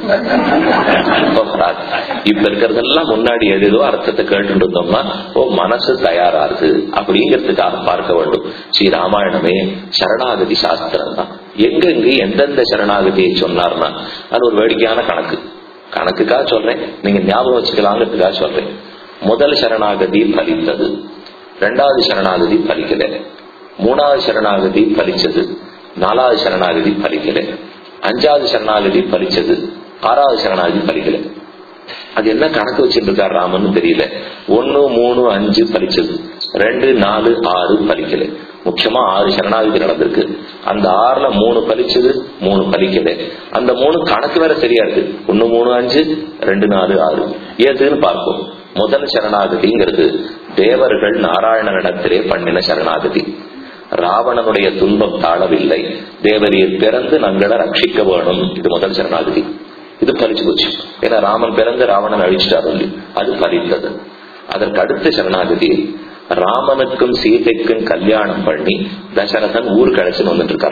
இப்ப வராது இப்ப இருக்கிறதெல்லாம் முன்னாடி எதோ அர்த்தத்தை கேட்டு இருந்தோம்னா ஓ மனசு தயாரா இருக்கு அப்படிங்கிறதுக்காக பார்க்க வேண்டும் ஸ்ரீ ராமாயணமே சரணாகதி சாஸ்திரம் தான் எங்கெங்க எந்தெந்த சரணாகதியை சொன்னார்னா அது ஒரு வேடிக்கையான கணக்கு கணக்குக்காக சொல்றேன் நீங்க ஞாபகம் வச்சுக்கலாங்கிறதுக்காக சொல்றேன் முதல் சரணாகதி பலித்தது ரெண்டாவது சரணாகதி பலிக்கல மூணாவது சரணாகதி பலிச்சது நாலாவது சரணாகதி பலிக்கல அஞ்சாவது சரணாகதி பலிச்சது ஆறாவது சரணாகதி பலிக்கல அது என்ன கணக்கு வச்சுட்டு இருக்காரு ராமன் தெரியல ஒன்னு மூணு அஞ்சு பலிச்சது ரெண்டு நாலு ஆறு பலிக்கல முக்கியமா ஆறு சரணாகதி நடந்திருக்கு அந்த ஆறுல மூணு பலிச்சது மூணு பலிக்கல அந்த மூணு கணக்கு வேற சரியா இருக்கு ஒன்னு மூணு அஞ்சு ரெண்டு நாலு ஆறு ஏதுன்னு பார்ப்போம் முதல் சரணாகதிங்கிறது தேவர்கள் நாராயணனிடத்திலே பண்ணின சரணாகதி ராவணனுடைய துன்பம் தாழவில்லை தேவரீர் பிறந்து நங்களை ரட்சிக்க வேணும் இது முதல் சரணாகதி இது பறிச்சு போச்சு ஏன்னா ராமன் பிறந்து ராவணன் அழிச்சிட்டாரு அது பறித்தது அதற்கு அடுத்த சரணாகதி ராமனுக்கும் சீதைக்கும் கல்யாணம் பண்ணி தசரதன் ஊருக்கு அழைச்சுன்னு வந்துட்டு இருக்காரு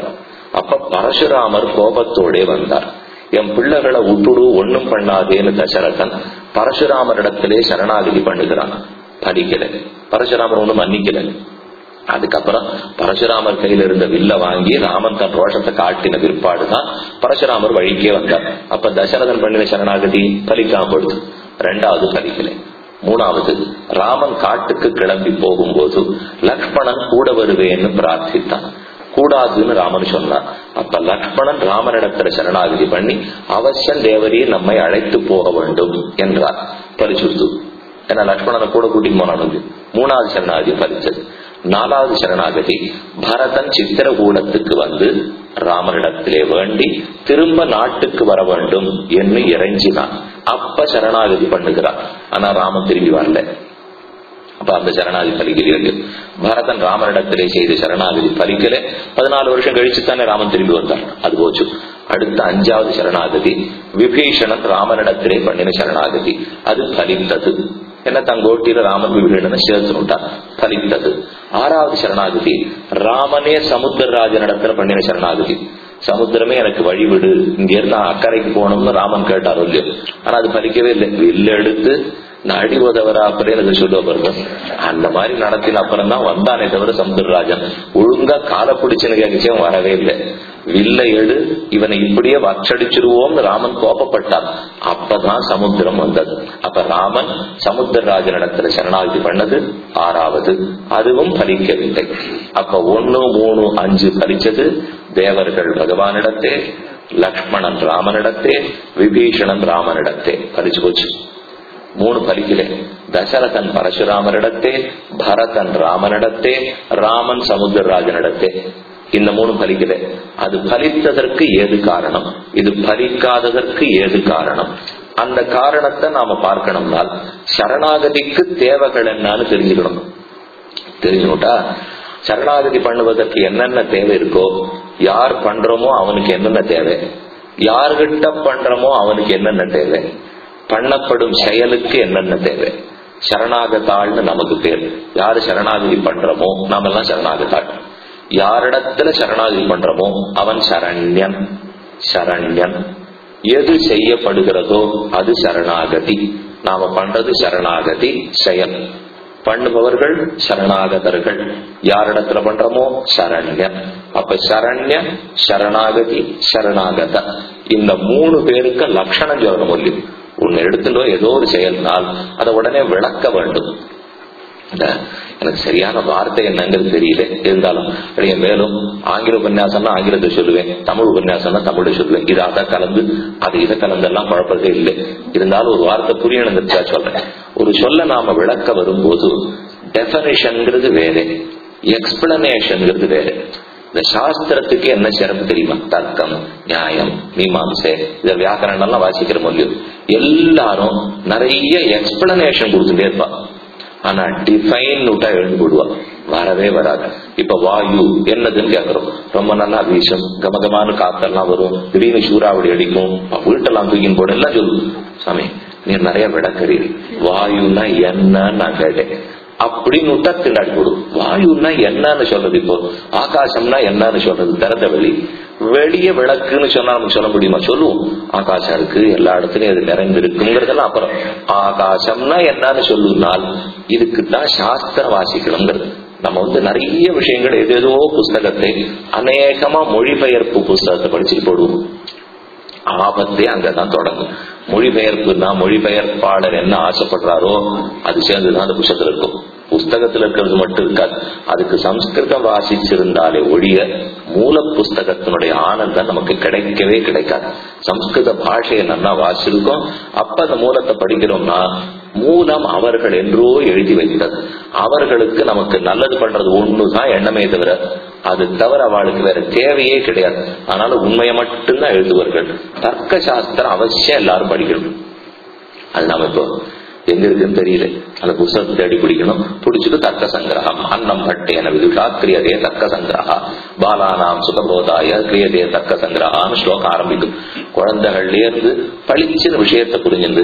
அப்ப பரசுராமர் கோபத்தோடே வந்தார் என் பிள்ளைகளை விட்டுடு ஒண்ணும் பண்ணாதேன்னு தசரதன் பரசுராமரிடத்திலே சரணாகதி பண்ணுகிறான் பலிக்கல பரசுராமர் ஒண்ணும் மன்னிக்கல அதுக்கப்புறம் பரசுராமர் கையில இருந்த வில்ல வாங்கி ராமன் தன் ரோஷத்தை காட்டின பிற்பாடுதான் பரசுராமர் வழிக்கே வந்தார் அப்ப தசரதன் பண்ணின சரணாகதி பலிக்காம போடுது ரெண்டாவது பலிக்கலை மூணாவது ராமன் காட்டுக்கு கிளம்பி போகும்போது லக்ஷ்மணன் கூட வருவேன்னு பிரார்த்தித்தான் கூடாதுன்னு ராமன் சொன்னார் அப்ப லக்ஷ்மணன் ராமனிடத்துல சரணாகதி பண்ணி அவசியம் தேவரே நம்மை அழைத்து போக வேண்டும் என்றார் பரிசுத்து ஏன்னா லக்ஷ்மணனை கூட கூட்டிட்டு போனானு மூணாவது சரணாகதி பறிச்சது நாலாவது சரணாகதி பரதன் சித்திரகூடத்துக்கு வந்து ராமனிடத்திலே வேண்டி திரும்ப நாட்டுக்கு வர வேண்டும் என்று இறைஞ்சினான் அப்ப சரணாகதி பண்ணுகிறான் ஆனா ராமன் திரும்பி வரல அப்ப அந்த சரணாகதி பலிக்கிறது பரதன் ராமனிடத்திலே செய்த சரணாகதி பலிக்கல பதினாலு வருஷம் கழிச்சு தானே ராமன் திரும்பி வந்தான் அது போச்சு அடுத்த அஞ்சாவது சரணாகதி விபீஷணன் ராமனிடத்திலே பண்ணின சரணாகதி அது பலித்தது என்ன தங்கோட்டியில ராமன் விபீஷணனை சேர்த்துட்டான் பலித்தது ஆறாவது சரணாகதி ராமனே சமுத்திரராஜனிடத்துல பண்ணின சரணாகதி சமுத்திரமே எனக்கு வழிவிடு இங்க இருந்து அக்கறைக்கு போகணும்னு ராமன் கேட்டார் இல்லையோ ஆனா அது பலிக்கவே இல்லை வில்லு எடுத்து நான் அடி உதவரா அப்புறம் எனக்கு சொல்ல பாருங்க அந்த மாதிரி நடத்தின அப்புறம் தான் வந்தானே தவிர சமுத்திரராஜன் ஒழுங்கா காலை பிடிச்சுன்னு கேட்கச்சே வரவே இல்லை வில்ல எடு இவனை இப்படியே வச்சடிச்சிருவோம்னு ராமன் கோபப்பட்டான் அப்பதான் சமுத்திரம் வந்தது அப்ப ராமன் சமுத்திரராஜனிடத்துல சரணாகதி பண்ணது ஆறாவது அதுவும் பலிக்கவில்லை அப்ப ஒன்னு மூணு அஞ்சு பலிச்சது தேவர்கள் பகவானிடத்தே லக்ஷ்மணன் ராமனிடத்தே விபீஷணன் ராமனிடத்தே பலிச்சு போச்சு மூணு பலிக்கலே தசரதன் பரசுராமரிடத்தே பரதன் ராமனிடத்தே ராமன் சமுத்திரராஜனிடத்தே இந்த மூணு பலிக்கல அது பலித்ததற்கு ஏது காரணம் இது பலிக்காததற்கு ஏது காரணம் அந்த காரணத்தை நாம பார்க்கணும்னால் சரணாகதிக்கு தேவைகள் என்னன்னு தெரிஞ்சுக்கணும் தெரிஞ்சுட்டா சரணாகதி பண்ணுவதற்கு என்னென்ன தேவை இருக்கோ யார் பண்றோமோ அவனுக்கு என்னென்ன தேவை யார்கிட்ட பண்றோமோ அவனுக்கு என்னென்ன தேவை பண்ணப்படும் செயலுக்கு என்னென்ன தேவை சரணாகத்தாள்னு நமக்கு பேர் யாரு சரணாகதி பண்றோமோ நாம எல்லாம் சரணாகத்தாள் யாரிடத்துல சரணாகதி பண்றோமோ அவன் சரண்யன் சரண்யன் எது செய்யப்படுகிறதோ அது சரணாகதி நாம பண்றது சரணாகதி செயல் பண்ணுபவர்கள் சரணாகதர்கள் யாரிடத்துல பண்றோமோ சரண்யன் அப்ப சரண்ய சரணாகதி சரணாகத இந்த மூணு பேருக்கு லட்சணம் சொல்லணும் முடியும் ஒன்னு எடுத்துட்டோ ஏதோ ஒரு செயல்னால் அதை உடனே விளக்க வேண்டும் எனக்கு சரியான வார்த்தை என்னங்கிறது தெரியல இருந்தாலும் அப்படியே மேலும் ஆங்கில உபன்யாசம்னா ஆங்கிலத்தை சொல்லுவேன் தமிழ் உபன்யாசம்னா தமிழை சொல்லுவேன் இது அதை கலந்து அது இதை கலந்தெல்லாம் குழப்பதே இல்லை இருந்தாலும் ஒரு வார்த்தை புரியணுங்கிறதா சொல்றேன் ஒரு சொல்ல நாம விளக்க வரும்போது டெபனிஷன்ங்கிறது வேற எக்ஸ்பிளனேஷன்ங்கிறது வேற இந்த சாஸ்திரத்துக்கு என்ன சிறப்பு தெரியுமா தர்க்கம் நியாயம் மீமாம்சை இத வியாக்கரணம் எல்லாம் வாசிக்கிற முடியும் எல்லாரும் நிறைய எக்ஸ்பிளனேஷன் கொடுத்துட்டே இருப்பா ஆனா டிஃபைன் விட்டா எழுந்து போடுவா வரவே வராது இப்ப வாயு என்னதுன்னு கேக்குறோம் ரொம்ப நல்லா வீசும் கமகமான காத்தெல்லாம் வரும் திடீர்னு சூறாவளி அடிக்கும் வீட்டெல்லாம் தூக்கின்னு போட எல்லாம் சொல்லு சாமி நீ நிறைய விளக்கறீர் வாயுன்னா என்ன நான் கேட்டேன் அப்படின்னு விட்டா திண்டாடி போடும் வாயுன்னா என்னன்னு சொல்றது இப்போ ஆகாசம்னா என்னன்னு சொல்றது திறந்த வெளி வெளிய விளக்குன்னு சொன்னா நமக்கு சொல்ல முடியுமா சொல்லுவோம் ஆகாசம் இருக்கு எல்லா இடத்துலயும் அது நிறைந்து இருக்குங்கிறதெல்லாம் அப்புறம் ஆகாசம்னா என்னன்னு சொல்லுனால் இதுக்குத்தான் சாஸ்திரம் வாசிக்கணுங்கிறது நம்ம வந்து நிறைய விஷயங்கள் எதேதோ புஸ்தகத்தை அநேகமா மொழிபெயர்ப்பு புஸ்தகத்தை படிச்சுட்டு போடுவோம் ஆபத்தே அங்கதான் தொடங்கும் மொழிபெயர்ப்புனா மொழிபெயர்ப்பாளர் என்ன ஆசைப்படுறாரோ அது சேர்ந்துதான் அந்த புஸ்தகத்துல இருக்கும் புஸ்தகத்துல இருக்கிறது மட்டும் இருக்காது அதுக்கு சம்ஸ்கிருதம் வாசிச்சிருந்தாலே ஒழிய மூல புஸ்தகத்தினுடைய ஆனந்தம் நமக்கு கிடைக்கவே கிடைக்காது சம்ஸ்கிருத பாஷையை நல்லா வாசிச்சிருக்கோம் அப்ப அந்த மூலத்தை படிக்கிறோம்னா மூலம் அவர்கள் என்றோ எழுதி வைத்தது அவர்களுக்கு நமக்கு நல்லது பண்றது ஒண்ணுதான் எண்ணமே தவிர அது தவிர அவளுக்கு வேற தேவையே கிடையாது அதனால உண்மையை மட்டும்தான் எழுதுவார்கள் தர்க்க சாஸ்திரம் அவசியம் எல்லாரும் படிக்கணும் அது நாம இப்போ எங்க இருக்குன்னு தெரியல அந்த புஸ்தகத்தை தேடி பிடிக்கணும் பிடிச்சிட்டு தர்க்க சங்கிரகம் அன்னம் பட்டேன விதுஷா கிரியதே தர்க்க சங்கிரகா பாலானாம் சுகபோதாய கிரியதே தர்க்க சங்கிரகான்னு ஸ்லோகம் ஆரம்பிக்கும் குழந்தைகள்ல இருந்து பளிச்சின விஷயத்தை புரிஞ்சுது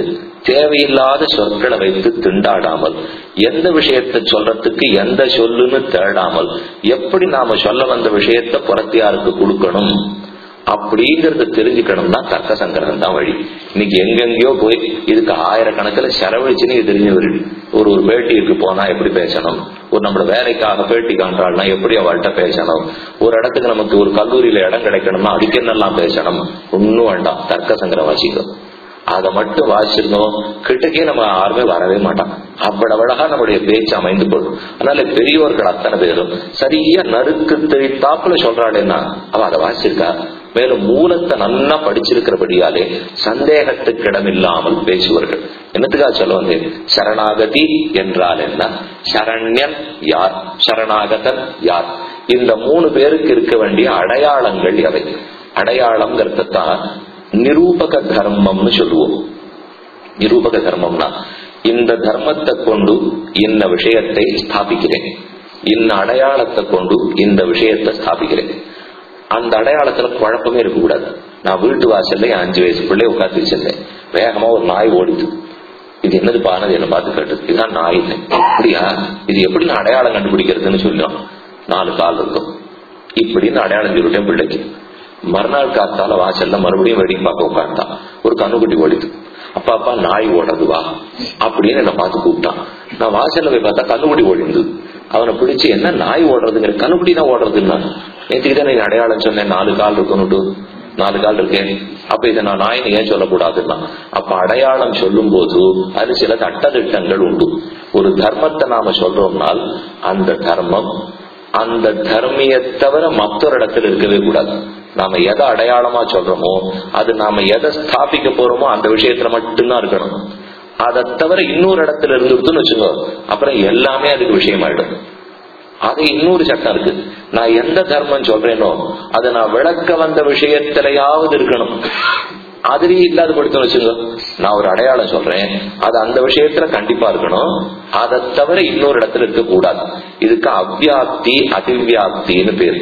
தேவையில்லாத சொற்களை வைத்து திண்டாடாமல் எந்த விஷயத்தை சொல்றதுக்கு எந்த சொல்லுன்னு தேடாமல் எப்படி நாம சொல்ல வந்த விஷயத்த புறத்தியாருக்கு கொடுக்கணும் அப்படிங்கறத தெரிஞ்சுக்கணும்னா தர்க்க சங்கிரகம் தான் வழி இன்னைக்கு எங்கெங்கயோ போய் இதுக்கு ஆயிரக்கணக்கில் செலவழிச்சுன்னு இது தெரிஞ்சு வருது ஒரு ஒரு பேட்டிக்கு போனா எப்படி பேசணும் ஒரு நம்மளோட வேலைக்காக பேட்டி காண்றாள்னா எப்படி அவள்கிட்ட பேசணும் ஒரு இடத்துக்கு நமக்கு ஒரு கல்லூரியில இடம் கிடைக்கணும்னா அதுக்கு என்னெல்லாம் பேசணும் ஒன்னும் வேண்டாம் தர்க்க சங்கிரம் வாசிக்கும் அதை மட்டும் வாசிச்சிருந்தோம் கிட்டக்கே நம்ம யாருமே வரவே மாட்டான் அவ்வளவு அழகா நம்முடைய பேச்சு அமைந்து கொள்ளும் அதனால பெரியோர்கள் அத்தனை பேரும் சரியா நறுக்கு தெரித்தாப்புல சொல்றாளேன்னா அவ அதை வாசிச்சிருக்கா மேலும் மூலத்தை நல்லா படிச்சிருக்கிறபடியாலே சந்தேகத்துக்கு இடமில்லாமல் பேசுவார்கள் என்னத்துக்காக சொல்ல வந்தேன் சரணாகதி என்றால் என்ன சரண்யன் யார் சரணாகதன் யார் இந்த மூணு பேருக்கு இருக்க வேண்டிய அடையாளங்கள் எவை அடையாளம்ங்கிறத தான் நிரூபக தர்மம்னு சொல்லுவோம் நிரூபக தர்மம்னா இந்த தர்மத்தை கொண்டு இந்த விஷயத்தை ஸ்தாபிக்கிறேன் இந்த அடையாளத்தை கொண்டு இந்த விஷயத்தை ஸ்தாபிக்கிறேன் அந்த அடையாளத்துல குழப்பமே இருக்கக்கூடாது நான் வீட்டு வாசல்ல என் அஞ்சு வயசு பிள்ளை உட்காந்து வச்சிருந்தேன் வேகமா ஒரு நாய் ஓடிது இது என்னது பானது என்ன பார்த்து கேட்டது இதுதான் நாய் அப்படியா இது எப்படி நான் அடையாளம் கண்டுபிடிக்கிறதுன்னு சொல்லிடும் நாலு கால் இருக்கும் இப்படின்னு அடையாளம் சொல்லிட்டேன் பிள்ளைக்கு மறுநாள் காத்தால வாசல்ல மறுபடியும் வேடிக்கை பார்க்க உட்கார்ந்தான் ஒரு கண்ணுக்குட்டி ஓடிது அப்பா அப்பா நாய் ஓடுறது வா அப்படின்னு என்ன பார்த்து கூப்பிட்டான் நான் வாசல்ல போய் பார்த்தா கண்ணுக்குட்டி ஓடிந்தது அவனை பிடிச்சு என்ன நாய் ஓடுறதுங்கிற கண்ணுக்குட்டி தான் ஓடுறதுன்னா நேற்றுக்கு தான் நீ அடையாளம் சொன்னேன் நாலு கால் இருக்கணும்ட்டு நாலு கால் இருக்கேன் அப்ப இதை நான் நாயின்னு ஏன் சொல்லக்கூடாதுன்னா அப்ப அடையாளம் சொல்லும் போது அது சில தட்டதிட்டங்கள் உண்டு ஒரு தர்மத்தை நாம சொல்றோம்னால் அந்த தர்மம் அந்த தர்மியை தவிர மற்றொரு இடத்துல இருக்கவே கூடாது நாம எதை அடையாளமா சொல்றோமோ அது நாம எதை ஸ்தாபிக்க போறோமோ அந்த விஷயத்துல மட்டும்தான் இருக்கணும் அதை தவிர இன்னொரு இடத்துல இருந்துருதுன்னு வச்சுக்கோ அப்புறம் எல்லாமே அதுக்கு விஷயமாயிடும் அது இன்னொரு சட்டம் இருக்கு நான் எந்த தர்மம் சொல்றேனோ அதை நான் விளக்க வந்த விஷயத்திலையாவது இருக்கணும் அதுலயே இல்லாத படுத்த வச்சுங்க நான் ஒரு அடையாளம் சொல்றேன் அது அந்த விஷயத்துல கண்டிப்பா இருக்கணும் அதை தவிர இன்னொரு இடத்துல இருக்க கூடாது இதுக்கு அவ்வியாப்தி அதிவியாப்தின்னு பேரு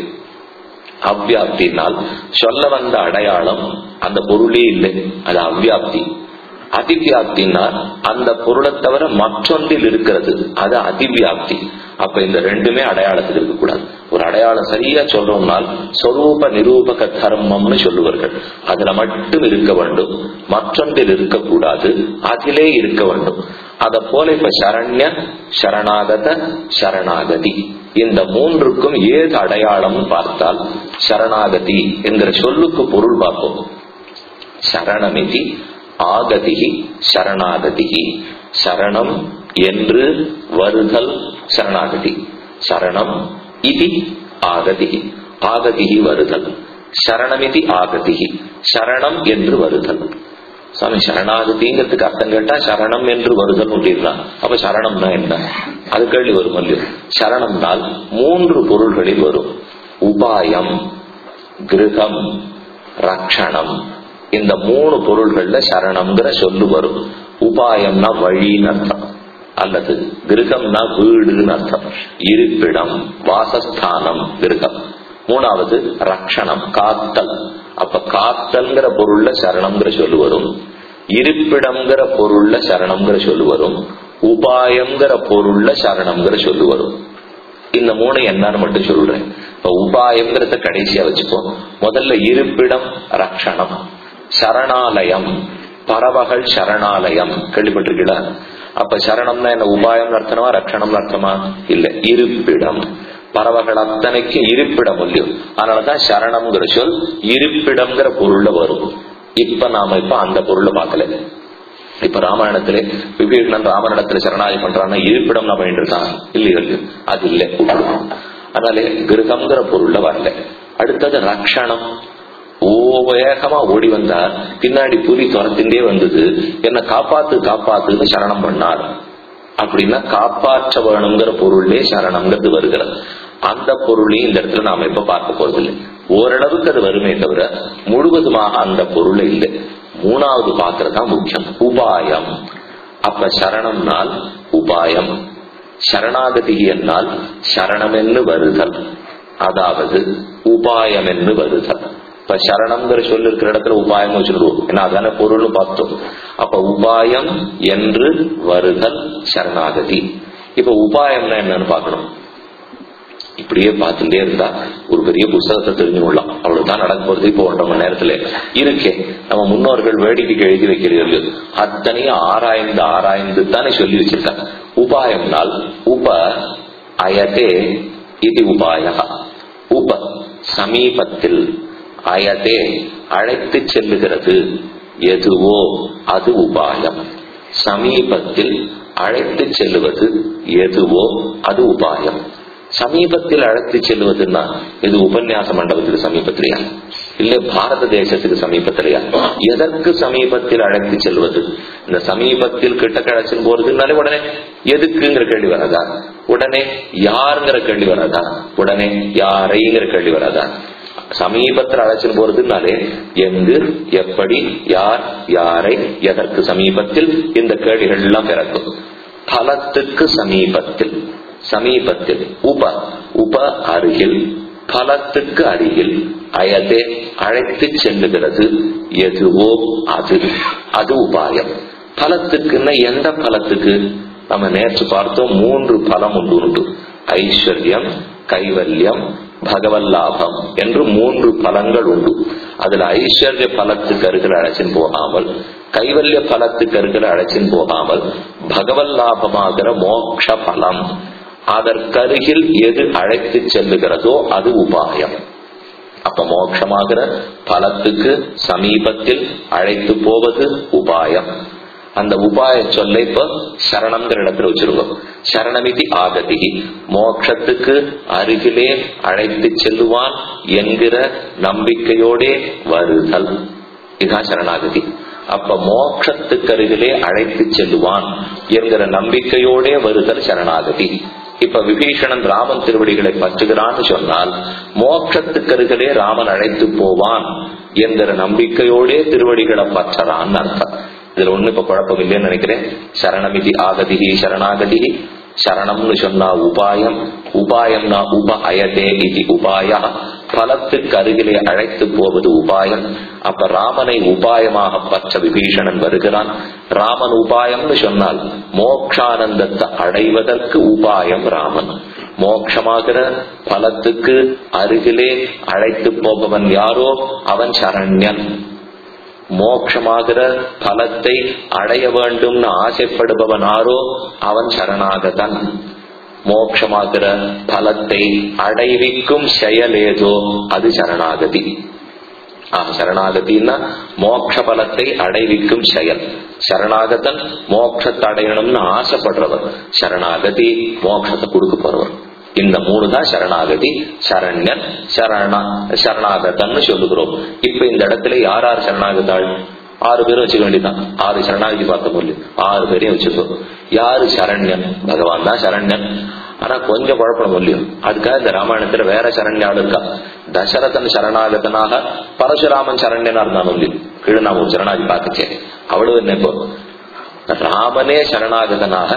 அவ்வியாப்தினால் சொல்ல வந்த அடையாளம் அந்த பொருளே இல்லை அது அவ்வியாப்தி அதிவியாப்தினா அந்த பொருளை தவிர மற்றொன்றில் இருக்கிறது அது அதிவியாப்தி அப்ப இந்த ரெண்டுமே அடையாளத்துக்கு இருக்கக்கூடாது ஒரு அடையாளம் சரியா சொல்றோம்னால் சொரூப நிரூபக தர்மம்னு சொல்லுவார்கள் அதுல மட்டும் இருக்க வேண்டும் மற்றொன்றில் இருக்கக்கூடாது அதிலே இருக்க வேண்டும் அத போல இப்ப சரண்ய சரணாகத சரணாகதி இந்த மூன்றுக்கும் ஏது அடையாளம் பார்த்தால் சரணாகதி என்கிற சொல்லுக்கு பொருள் பார்ப்போம் சரணமிதி ஆகதிகி சரணாகதிகி சரணம் என்று வருதல் சரணாகதி சரணம் இது ஆகதிகி ஆகதிகி வருதல் சரணமிதி ஆகதிகி சரணம் என்று வருதல் சுவாமி சரணாகதிங்கிறதுக்கு அர்த்தம் கேட்டா சரணம் என்று வருதல் அப்படின்னா அப்ப சரணம்னா என்ன அது கேள்வி வரும் இல்லையோ சரணம்னால் மூன்று பொருள்களில் வரும் உபாயம் கிரகம் ரக்ஷணம் இந்த மூணு பொருள்கள்ல சரணம்ங்கிற சொல்லு வரும் உபாயம்னா வழின்னு அர்த்தம் அல்லது கிரகம்னா வீடுன்னு அர்த்தம் இருப்பிடம் வாசஸ்தானம் கிரகம் மூணாவது ரக்ஷணம் காத்தல் அப்ப காத்தல்ங்கிற பொருள்ல சரணம்ங்கிற சொல்லு வரும் இருப்பிடம்ங்கிற பொருள்ல சரணம்ங்கிற சொல்லு வரும் உபாயம்ங்கிற பொருள்ல சரணம்ங்கிற சொல்லு வரும் இந்த மூணு என்னன்னு மட்டும் சொல்றேன் இப்ப உபாயம்ங்கிறத கடைசியா வச்சுப்போம் முதல்ல இருப்பிடம் ரக்ஷணம் சரணாலயம் பறவகள் சரணாலயம் கேள்விப்பட்டிருக்கீங்களா அப்ப சரணம்னா என்ன உபாயம் அர்த்தமா ரட்சணம் அர்த்தமா இல்ல இருப்பிடம் பறவைகள் அத்தனைக்கு இருப்பிடம் இல்லையோ அதனாலதான் சரணம்ங்கிற சொல் இருப்பிடம்ங்கிற பொருள்ல வரும் இப்ப நாம இப்ப அந்த பொருளை பார்க்கல இப்ப ராமாயணத்துல விபீஷணன் ராமனிடத்துல சரணாகி பண்றான்னா இருப்பிடம் நான் பண்ணிட்டு இருக்கான் இல்லையா அது இல்லை அதனால கிரகம்ங்கிற பொருள்ல வரல அடுத்தது ரக்ஷணம் ஓ வேகமா ஓடி வந்தார் பின்னாடி புலி துரத்தின்றே வந்தது என்ன காப்பாத்து காப்பாத்துன்னு சரணம் பண்ணார் அப்படின்னா காப்பாற்ற வேணுங்கிற பொருளே சரணம்ங்கிறது வருகிறது அந்த பொருளையும் இந்த இடத்துல நாம இப்ப பார்க்க போறதில்லை ஓரளவுக்கு அது வருமே தவிர முழுவதுமாக அந்த பொருளை இல்லை மூணாவது பார்க்கறது தான் முக்கியம் உபாயம் அப்ப சரணம்னால் உபாயம் சரணாகதி என்னால் சரணம் என்று வருதல் அதாவது உபாயம் என்று வருதல் இப்ப சரணம்ங்கிற சொல்லி இருக்கிற இடத்துல உபாயம் வச்சுடுவோம் ஏன்னா அதான பொருள்னு பார்த்தோம் அப்ப உபாயம் என்று வருதல் சரணாகதி இப்ப உபாயம்னா என்னன்னு பார்க்கணும் இப்படியே பார்த்துட்டே இருந்தா ஒரு பெரிய புஸ்தகத்தை தெரிஞ்சுக்கலாம் அவ்வளவுதான் நடக்க போறது இப்போ ஒன்றரை மணி நேரத்துல இருக்கே நம்ம முன்னோர்கள் வேடிக்கைக்கு எழுதி வைக்கிறீர்கள் அத்தனையும் ஆராய்ந்து ஆராய்ந்து தானே சொல்லி வச்சிருக்காங்க உபாயம்னால் உப அயதே இது உபாய உப சமீபத்தில் அயதே அழைத்து செல்லுகிறது எதுவோ அது உபாயம் சமீபத்தில் அழைத்து செல்லுவது எதுவோ அது உபாயம் சமீபத்தில் அழைத்து செல்வதுன்னா இது உபன்யாச மண்டபத்துக்கு சமீபத்திலையா இல்ல பாரத தேசத்துக்கு சமீபத்திலையா எதற்கு சமீபத்தில் அழைத்து செல்வது இந்த சமீபத்தில் கிட்ட அழைச்சின்னு போறதுனாலே உடனே எதுக்குங்கிற கேள்வி வராதா உடனே யாருங்கிற கேள்வி வராதா உடனே யாரைங்கிற கேள்வி வராதா சமீபத்தில் அழைச்சின்னு போறதுனாலே எங்கு எப்படி யார் யாரை எதற்கு சமீபத்தில் இந்த கேள்விகள் எல்லாம் பிறக்கும் பலத்துக்கு சமீபத்தில் சமீபத்தில் உப உப அருகில் பலத்துக்கு அருகில் அயதே அழைத்து செல்லுகிறது எதுவோ அது அது உபாயம் பலத்துக்குன்னா எந்த பலத்துக்கு நம்ம நேற்று பார்த்தோம் மூன்று பலம் உண்டு உண்டு ஐஸ்வர்யம் கைவல்யம் பகவல்லாபம் என்று மூன்று பலங்கள் உண்டு அதுல ஐஸ்வர்ய பலத்துக்கு அருகில் அழைச்சின் போகாமல் கைவல்ய பலத்துக்கு அருகில் அழைச்சின் போகாமல் பகவல்லாபமாகிற மோக்ஷ பலம் அதற்கருகில் எது அழைத்து செல்லுகிறதோ அது உபாயம் அப்ப மோட்சமாகிற பலத்துக்கு சமீபத்தில் அழைத்து போவது உபாயம் அந்த உபாய சொல்ல இப்ப சரணம்ங்கிற இடத்துல வச்சிருக்கோம் சரணமிதி ஆகதி மோட்சத்துக்கு அருகிலே அழைத்து செல்லுவான் என்கிற நம்பிக்கையோடே வருதல் இதுதான் சரணாகதி அப்ப மோட்சத்துக்கு அருகிலே அழைத்து செல்லுவான் என்கிற நம்பிக்கையோடே வருதல் சரணாகதி இப்ப விபீஷணன் ராமன் திருவடிகளை பற்றுகிறான்னு சொன்னால் மோட்சத்துக்கு அருகிலே ராமன் அழைத்து போவான் என்கிற நம்பிக்கையோடே திருவடிகளை பற்றறான்னு அர்த்தம் இதுல ஒண்ணு இப்ப குழப்பம் இல்லைன்னு நினைக்கிறேன் சரணமிதி ஆகதி சரணாகதி சரணம்னு சொன்னா உபாயம் உபாயம்னா உப அயதே இது உபாய பலத்துக்கு அருகிலே அழைத்து போவது உபாயம் அப்ப ராமனை உபாயமாக பற்ற விபீஷணன் வருகிறான் ராமன் உபாயம்னு சொன்னால் மோக்ஷானந்தத்தை அடைவதற்கு உபாயம் ராமன் மோட்சமாகிற பலத்துக்கு அருகிலே அழைத்து போபவன் யாரோ அவன் சரண்யன் மோட்சமாகிற பலத்தை அடைய வேண்டும்னு ஆசைப்படுபவன் ஆரோ அவன் சரணாகதன் மோட்சமாகிற பலத்தை அடைவிக்கும் செயல் ஏதோ அது சரணாகதி ஆஹ் சரணாகதினா மோட்ச பலத்தை அடைவிக்கும் செயல் சரணாகதன் மோட்சத்தை அடையணும்னு ஆசைப்படுறவர் சரணாகதி மோட்சத்தை கொடுக்க போறவர் இந்த மூணு தான் சரணாகதி சரண்யன் சரணா சரணாகதன்னு சொல்லுகிறோம் இப்ப இந்த இடத்துல யார் யார் சரணாகதாள் ஆறு பேரும் வச்சுக்க வேண்டியதான் ஆறு சரணாகதி பார்த்த முடியும் ஆறு பேரையும் வச்சுக்கோ யாரு சரண்யன் பகவான் தான் சரண்யன் ஆனா கொஞ்சம் குழப்பம் இல்லையும் அதுக்காக இந்த ராமாயணத்துல வேற சரண்யாடு இருக்கா தசரதன் சரணாகதனாக பரசுராமன் சரண்யனா இருந்தாலும் இல்லையும் கீழே நான் ஒரு சரணாகதி பார்த்துச்சேன் அவ்வளவு என்ன இப்போ ராமனே சரணாகதனாக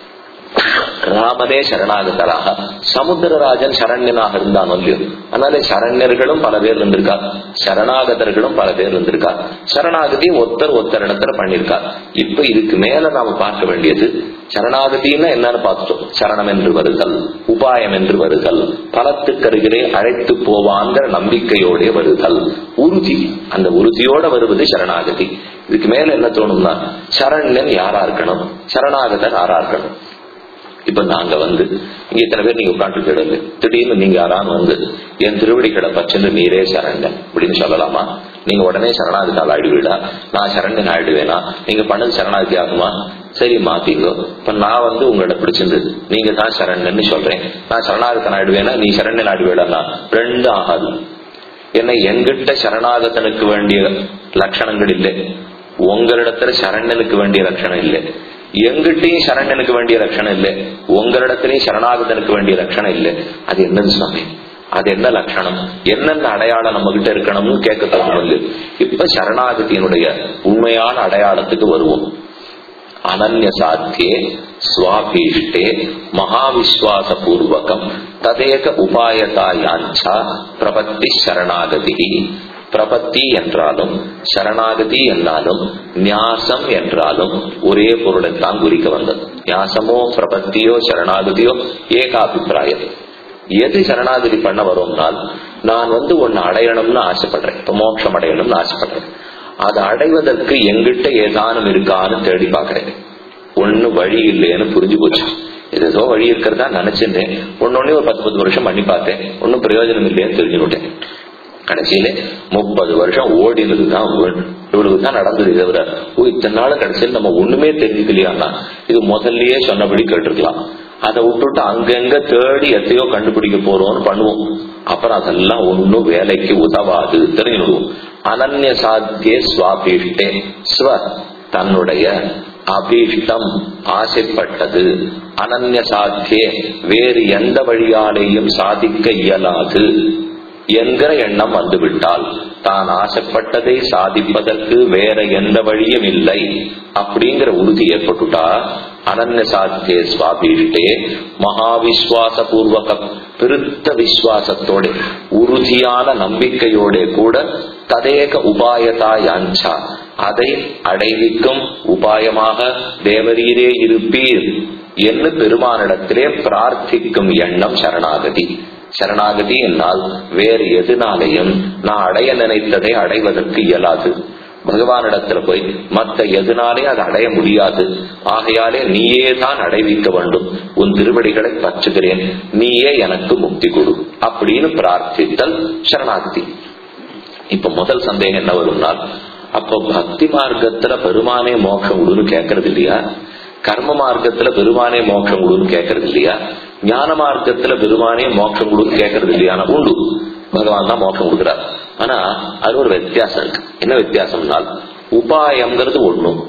ராமனே சரணாகதராக சமுத்திரராஜன் சரண்யனாக இருந்தான் இல்லையோ அதனால சரண்யர்களும் பல பேர் இருந்திருக்கா சரணாகதர்களும் பல பேர் இருந்திருக்கா சரணாகதி ஒருத்தர் ஒருத்தர் இடத்துல பண்ணிருக்கா இப்ப இதுக்கு மேல நாம பார்க்க வேண்டியது சரணாகதினா என்னன்னு பார்த்துட்டோம் சரணம் என்று வருதல் உபாயம் என்று வருதல் பலத்துக்கருகிலே அழைத்து போவாங்கிற நம்பிக்கையோட வருதல் உறுதி அந்த உறுதியோட வருவது சரணாகதி இதுக்கு மேல என்ன தோணும்னா சரண்யன் யாரா இருக்கணும் சரணாகதன் யாரா இருக்கணும் இப்ப நாங்க வந்து இங்க இத்தனை பேர் நீங்க உட்காந்து கிடந்து திடீர்னு நீங்க யாரான்னு வந்து என் திருவடி கடை பச்சுன்னு நீரே சரண்யன் அப்படின்னு சொல்லலாமா நீங்க உடனே சரணாகதி ஆயிடுவீடா நான் சரண்யன் ஆயிடுவேனா நீங்க பண்ணது சரணாகதி ஆகுமா சரி மாத்தீங்க இப்ப நான் வந்து உங்களோட பிடிச்சிருந்து நீங்க தான் சரண்யன்னு சொல்றேன் நான் சரணாகதன் ஆயிடுவேனா நீ சரண்யன் ஆயிடுவேடா ரெண்டு ஆகாது என்ன எங்கிட்ட சரணாகதனுக்கு வேண்டிய லட்சணங்கள் இல்லை உங்களிடத்துல சரண்யனுக்கு வேண்டிய லட்சணம் இல்லை எங்கிட்டையும் சரண்யனுக்கு வேண்டிய லட்சணம் இல்லை உங்களிடத்திலையும் சரணாகதனுக்கு வேண்டிய லட்சணம் இல்லை அது என்னது சுவாமி அது என்ன லட்சணம் என்னென்ன அடையாளம் நம்ம கிட்ட இருக்கணும்னு கேட்க தோணும் இப்ப சரணாகதியினுடைய உண்மையான அடையாளத்துக்கு வருவோம் அனன்ய சாத்தியே ஸ்வாபீஷ்டே மகாவிஸ்வாச பூர்வகம் ததேக உபாயதா யாஞ்சா பிரபத்தி சரணாகதி இப்ப பிரபத்தி என்றாலும் சரணாகதி என்றாலும் நியாசம் என்றாலும் ஒரே பொருளைத்தான் குறிக்க வந்தது நியாசமோ பிரபத்தியோ சரணாகதியோ ஏகாபிப்பிராயம் எது சரணாகதி பண்ண வரோம்னால் நான் வந்து ஒன்னு அடையணும்னு ஆசைப்படுறேன் இப்ப மோட்சம் அடையணும்னு ஆசைப்படுறேன் அதை அடைவதற்கு எங்கிட்ட ஏதானும் இருக்கான்னு தேடி பார்க்கிறேன் ஒண்ணு வழி இல்லைன்னு புரிஞ்சு போச்சு ஏதோ வழி இருக்கிறதா நினைச்சிருந்தேன் ஒன்னொன்னே ஒரு பத்து பத்து வருஷம் பண்ணி பார்த்தேன் ஒன்னும் பிரயோஜனம் இல்லைன்னு தெரிஞ்சுக்கிட்டேன் கடைசியில முப்பது வருஷம் ஓடினதுதான் இவ்வளவுதான் நடந்தது தவிர ஓ இத்தனை நாள் கடைசியில் நம்ம ஒண்ணுமே தெரிஞ்சுக்கலையானா இது முதல்லயே சொன்னபடி கேட்டிருக்கலாம் அதை விட்டுட்டு அங்கங்க தேடி எத்தையோ கண்டுபிடிக்க போறோம்னு பண்ணுவோம் அப்புறம் அதெல்லாம் ஒன்னும் வேலைக்கு உதவாது தெரிஞ்சுடுவோம் அனன்ய சாத்திய சுவாபீஷ்டே ஸ்வ தன்னுடைய அபீஷ்டம் ஆசைப்பட்டது அனன்ய சாத்திய வேறு எந்த வழியாலேயும் சாதிக்க இயலாது என்கிற எண்ணம் வந்துவிட்டால் தான் ஆசைப்பட்டதை சாதிப்பதற்கு வேற எந்த வழியும் இல்லை அப்படிங்கிற உறுதி ஏற்பட்டுட்டா அனன்ய சாத்திய சுவாபீஷ்டே மகாவிஸ்வாச பூர்வக பெருத்த விசுவாசத்தோட உறுதியான நம்பிக்கையோட கூட ததேக உபாயதா யாஞ்சா அதை அடைவிக்கும் உபாயமாக தேவரீரே இருப்பீர் என்று பெருமானிடத்திலே பிரார்த்திக்கும் எண்ணம் சரணாகதி சரணாகதி என்னால் வேறு எதுனாலையும் நான் அடைய நினைத்ததை அடைவதற்கு இயலாது பகவானிடத்துல போய் மத்த எதுனாலே அதை அடைய முடியாது ஆகையாலே நீயே தான் அடைவிக்க வேண்டும் உன் திருவடிகளை பற்றுகிறேன் நீயே எனக்கு முக்தி கொடு அப்படின்னு பிரார்த்தித்தல் சரணாகதி இப்ப முதல் சந்தேகம் என்ன வரும்னால் அப்போ பக்தி மார்க்கத்துல பெருமானே மோட்சம் விடுன்னு கேட்கறது இல்லையா கர்ம மார்க்கத்துல பெருமானே மோட்சம் கொடுன்னு கேட்கறது இல்லையா ஞான மார்க்கத்துல பெருமானே மோட்சம் கொடுன்னு கேட்கறது இல்லையா உண்டு பகவான் தான் மோட்சம் கொடுக்குறார் ஆனா அது ஒரு வித்தியாசம் இருக்கு என்ன வித்தியாசம்னால் உபாயம்ங்கிறது ஒண்ணும்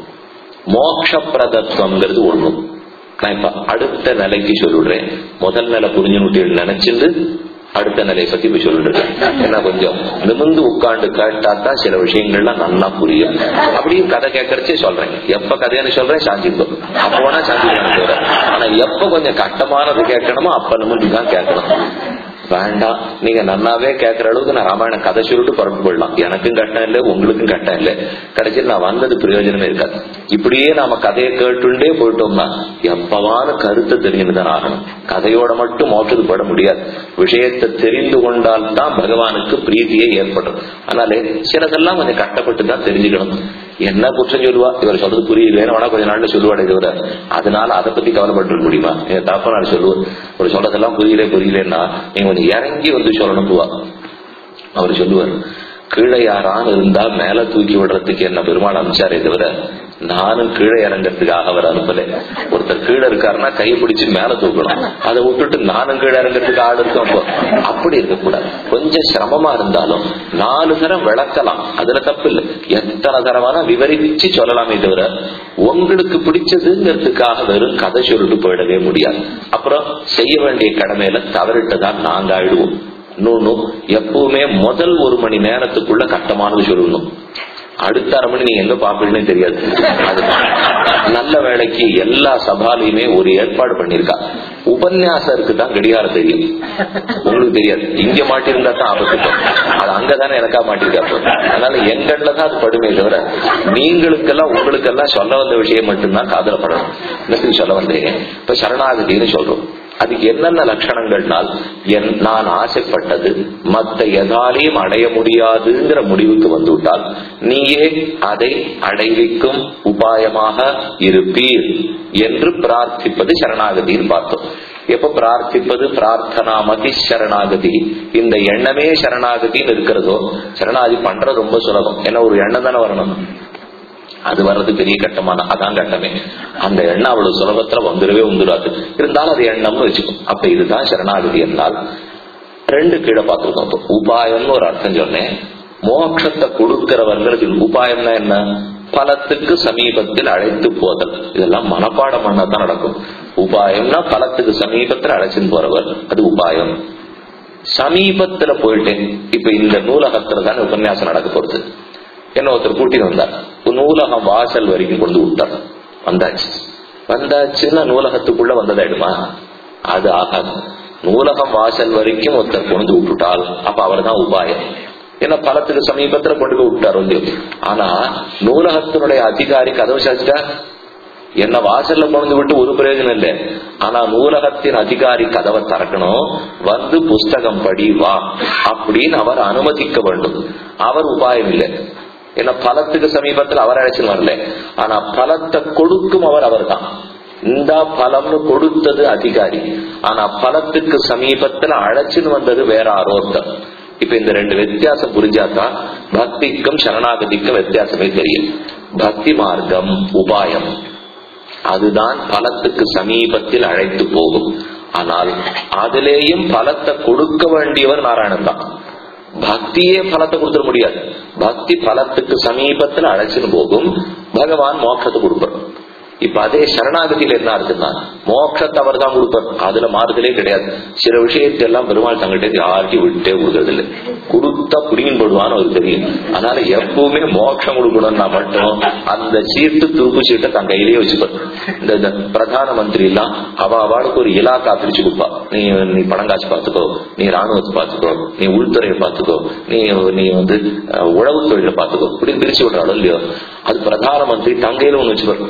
மோட்சப்பிரதத்துவம்ங்கிறது ஒண்ணும் நான் இப்ப அடுத்த நிலைக்கு சொல்லிடுறேன் முதல் நிலை புரிஞ்சுன்னு நினைச்சிருந்து அடுத்த நிலையை பத்தி போய் சொல்லிட்டு ஏன்னா கொஞ்சம் நிமிந்து உட்காந்து கேட்டா தான் சில விஷயங்கள்லாம் நல்லா புரியும் அப்படியும் கதை கேட்கறச்சே சொல்றேன் எப்ப கதைன்னு சொல்றேன் சாந்திக்கும் அப்ப வேணா சாந்திக்கும் சொல்றேன் ஆனா எப்ப கொஞ்சம் கட்டமானது கேட்கணுமோ அப்ப நிமிந்து தான் கேட்கணும் வேண்டாம் நீங்க நன்னாவே கேட்கற அளவுக்கு நான் ராமாயண கதை சொல்லிட்டு புறப்பு போடலாம் எனக்கும் கட்டம் இல்லை உங்களுக்கும் கட்டம் இல்லை கடைசியில் நான் வந்தது பிரயோஜனமே இருக்காது இப்படியே நாம கதையை கேட்டுண்டே போயிட்டோம்னா எப்பவான கருத்தை தெரிஞ்சுதான் ஆகணும் கதையோட மட்டும் மோட்டத்துக்கு பட முடியாது விஷயத்தை தெரிந்து கொண்டால் தான் பகவானுக்கு பிரீத்தியே ஏற்படும் அதனாலே சிலதெல்லாம் கொஞ்சம் கஷ்டப்பட்டு தான் தெரிஞ்சுக்கணும் என்ன குற்றம் சொல்லுவா இவர் சொல்றது புரியல வேணா கொஞ்ச நாள்ல சொல்லுவாடே தவிர அதனால அதை பத்தி கவலைப்பட்டு முடியுமா என் தாப்ப நான் சொல்லுவேன் ஒரு சொல்றதெல்லாம் புரியல புரியலன்னா நீங்க கொஞ்சம் இறங்கி வந்து சொல்லணும் அவர் சொல்லுவார் கீழே யாரான இருந்தா மேல தூக்கி விடுறதுக்கு என்ன பெருமாள் அனுப்பிச்சாரே தவிர நானும் கீழே இறங்கறதுக்காக அவர் அனுப்பல ஒருத்தர் கீழே இருக்காருன்னா கை பிடிச்சு மேல தூக்கணும் அதை விட்டுட்டு நானும் கீழே இறங்கறதுக்கு ஆள் இருக்கோம் அப்படி இருக்கக்கூடாது கொஞ்சம் சிரமமா இருந்தாலும் நாலு தரம் விளக்கலாம் அதுல தப்பு இல்லை எத்தனை தரமான விவரிச்சு சொல்லலாமே தவிர உங்களுக்கு பிடிச்சதுங்கிறதுக்காக வெறும் கதை சொல்லிட்டு போயிடவே முடியாது அப்புறம் செய்ய வேண்டிய கடமையில தவறிட்டு தான் நாங்க ஆயிடுவோம் இன்னொன்னு எப்பவுமே முதல் ஒரு மணி நேரத்துக்குள்ள கட்டமானது சொல்லணும் அடுத்த அரை மணி நீங்க எங்க பாப்பீங்கன்னு தெரியாது அது நல்ல வேலைக்கு எல்லா சபாலையுமே ஒரு ஏற்பாடு பண்ணிருக்கா உபன்யாசருக்கு தான் கடிகாரம் தெரியும் உங்களுக்கு தெரியாது இங்க மாட்டிருந்தா தான் ஆபத்து அது அங்கதானே எனக்கா மாட்டிருக்கா அதனால எங்கள்ல தான் அது படுமே தவிர நீங்களுக்கெல்லாம் உங்களுக்கெல்லாம் சொல்ல வந்த விஷயம் மட்டும்தான் காதல படணும் என்னத்துக்கு சொல்ல வந்தேன் இப்ப சரணாகதின்னு சொல்றோம் அதுக்கு என்னென்ன லட்சணங்கள்னால் என் நான் ஆசைப்பட்டது மத்த எதாலையும் அடைய முடியாதுங்கிற முடிவுக்கு வந்துவிட்டால் நீயே அதை அடைவிக்கும் உபாயமாக இருப்பீர் என்று பிரார்த்திப்பது சரணாகதின்னு பார்த்தோம் எப்ப பிரார்த்திப்பது பிரார்த்தனா மதி சரணாகதி இந்த எண்ணமே சரணாகதின்னு இருக்கிறதோ சரணாகதி பண்றது ரொம்ப சுலபம் ஏன்னா ஒரு எண்ணம் தானே வரணும் அது வர்றது பெரிய கட்டமான அதான் கட்டமே அந்த எண்ணம் அவ்வளவு சுலபத்துல வந்துடவே வந்துடாது இருந்தாலும் அது எண்ணம்னு வச்சுக்கும் அப்ப இதுதான் சரணாகதி என்றால் ரெண்டு கீழே பார்த்திருக்கோம் இப்போ உபாயம்னு ஒரு அர்த்தம் சொன்னேன் மோட்சத்தை கொடுக்கிறவர்களுக்கு உபாயம்னா என்ன பலத்துக்கு சமீபத்தில் அழைத்து போதல் இதெல்லாம் மனப்பாடம் பண்ணதான் நடக்கும் உபாயம்னா பலத்துக்கு சமீபத்தில் அழைச்சின்னு போறவர் அது உபாயம் சமீபத்துல போயிட்டேன் இப்ப இந்த நூலகத்துல தானே உபன்யாசம் நடக்க போறது என்ன ஒருத்தர் கூட்டிட்டு வந்தார் நூலகம் வாசல் வரைக்கும் கொண்டு விட்டார் வந்தாச்சு வந்தாச்சுன்னா நூலகத்துக்குள்ள வந்ததாயிடுமா அது ஆகாது நூலகம் வாசல் வரைக்கும் ஒருத்தர் கொண்டு விட்டுட்டால் அப்ப அவர் தான் உபாயம் ஏன்னா பலத்துக்கு சமீபத்துல கொண்டு போய் விட்டாரோ இல்லையோ ஆனா நூலகத்தினுடைய அதிகாரி கதவு சாச்சிட்டா என்ன வாசல்ல கொண்டு விட்டு ஒரு பிரயோஜனம் இல்லை ஆனா நூலகத்தின் அதிகாரி கதவை திறக்கணும் வந்து புஸ்தகம் படி வா அப்படின்னு அவர் அனுமதிக்க வேண்டும் அவர் உபாயம் இல்லை ஏன்னா பலத்துக்கு சமீபத்தில் அவர் அழைச்சின்னு வரல ஆனா பலத்தை கொடுக்கும் அவர் அவர்தான் இந்த பலம்னு கொடுத்தது அதிகாரி ஆனா பலத்துக்கு சமீபத்துல அழைச்சின்னு வந்தது வேற ஆரோர்த்தம் இப்ப இந்த ரெண்டு வித்தியாசம் புரிஞ்சாதான் பக்திக்கும் சரணாகதிக்கும் வித்தியாசமே தெரியும் பக்தி மார்க்கம் உபாயம் அதுதான் பலத்துக்கு சமீபத்தில் அழைத்து போகும் ஆனால் அதிலேயும் பலத்தை கொடுக்க வேண்டியவர் நாராயணன் தான் பக்தியே பலத்தை கொடுத்துட முடியாது பக்தி பலத்துக்கு சமீபத்தில் அழைச்சின்னு போகும் பகவான் மோட்சத்தை கொடுப்பார் இப்ப அதே சரணாகதியில என்ன இருக்குன்னா மோட்சத்தை அவர் தான் கொடுப்பார் அதுல மாறுதலே கிடையாது சில விஷயத்தை எல்லாம் பெருமாள் தங்கிட்ட யார்கிட்டையும் விட்டே கொடுக்கறது இல்லை கொடுத்தா புடிங்கின் போடுவான்னு அவருக்கு தெரியும் அதனால எப்பவுமே மோட்சம் கொடுக்கணும்னா மட்டும் அந்த சீட்டு துருப்பு சீட்டை தன் கையிலேயே வச்சுப்பார் இந்த இந்த பிரதான மந்திரி எல்லாம் அவ அவளுக்கு ஒரு இலாக்கா பிரிச்சு கொடுப்பா நீ நீ பணம் காசு பாத்துக்கோ நீ ராணுவத்தை பாத்துக்கோ நீ உள்துறையை பாத்துக்கோ நீ நீ வந்து அஹ், உழவு தொழிலை பாத்துக்கோ இப்படி பிரிச்சு விடுறாளோ இல்லையோ அது பிரதான மந்திரி தங்கையில ஒண்ணு வச்சுப்பார்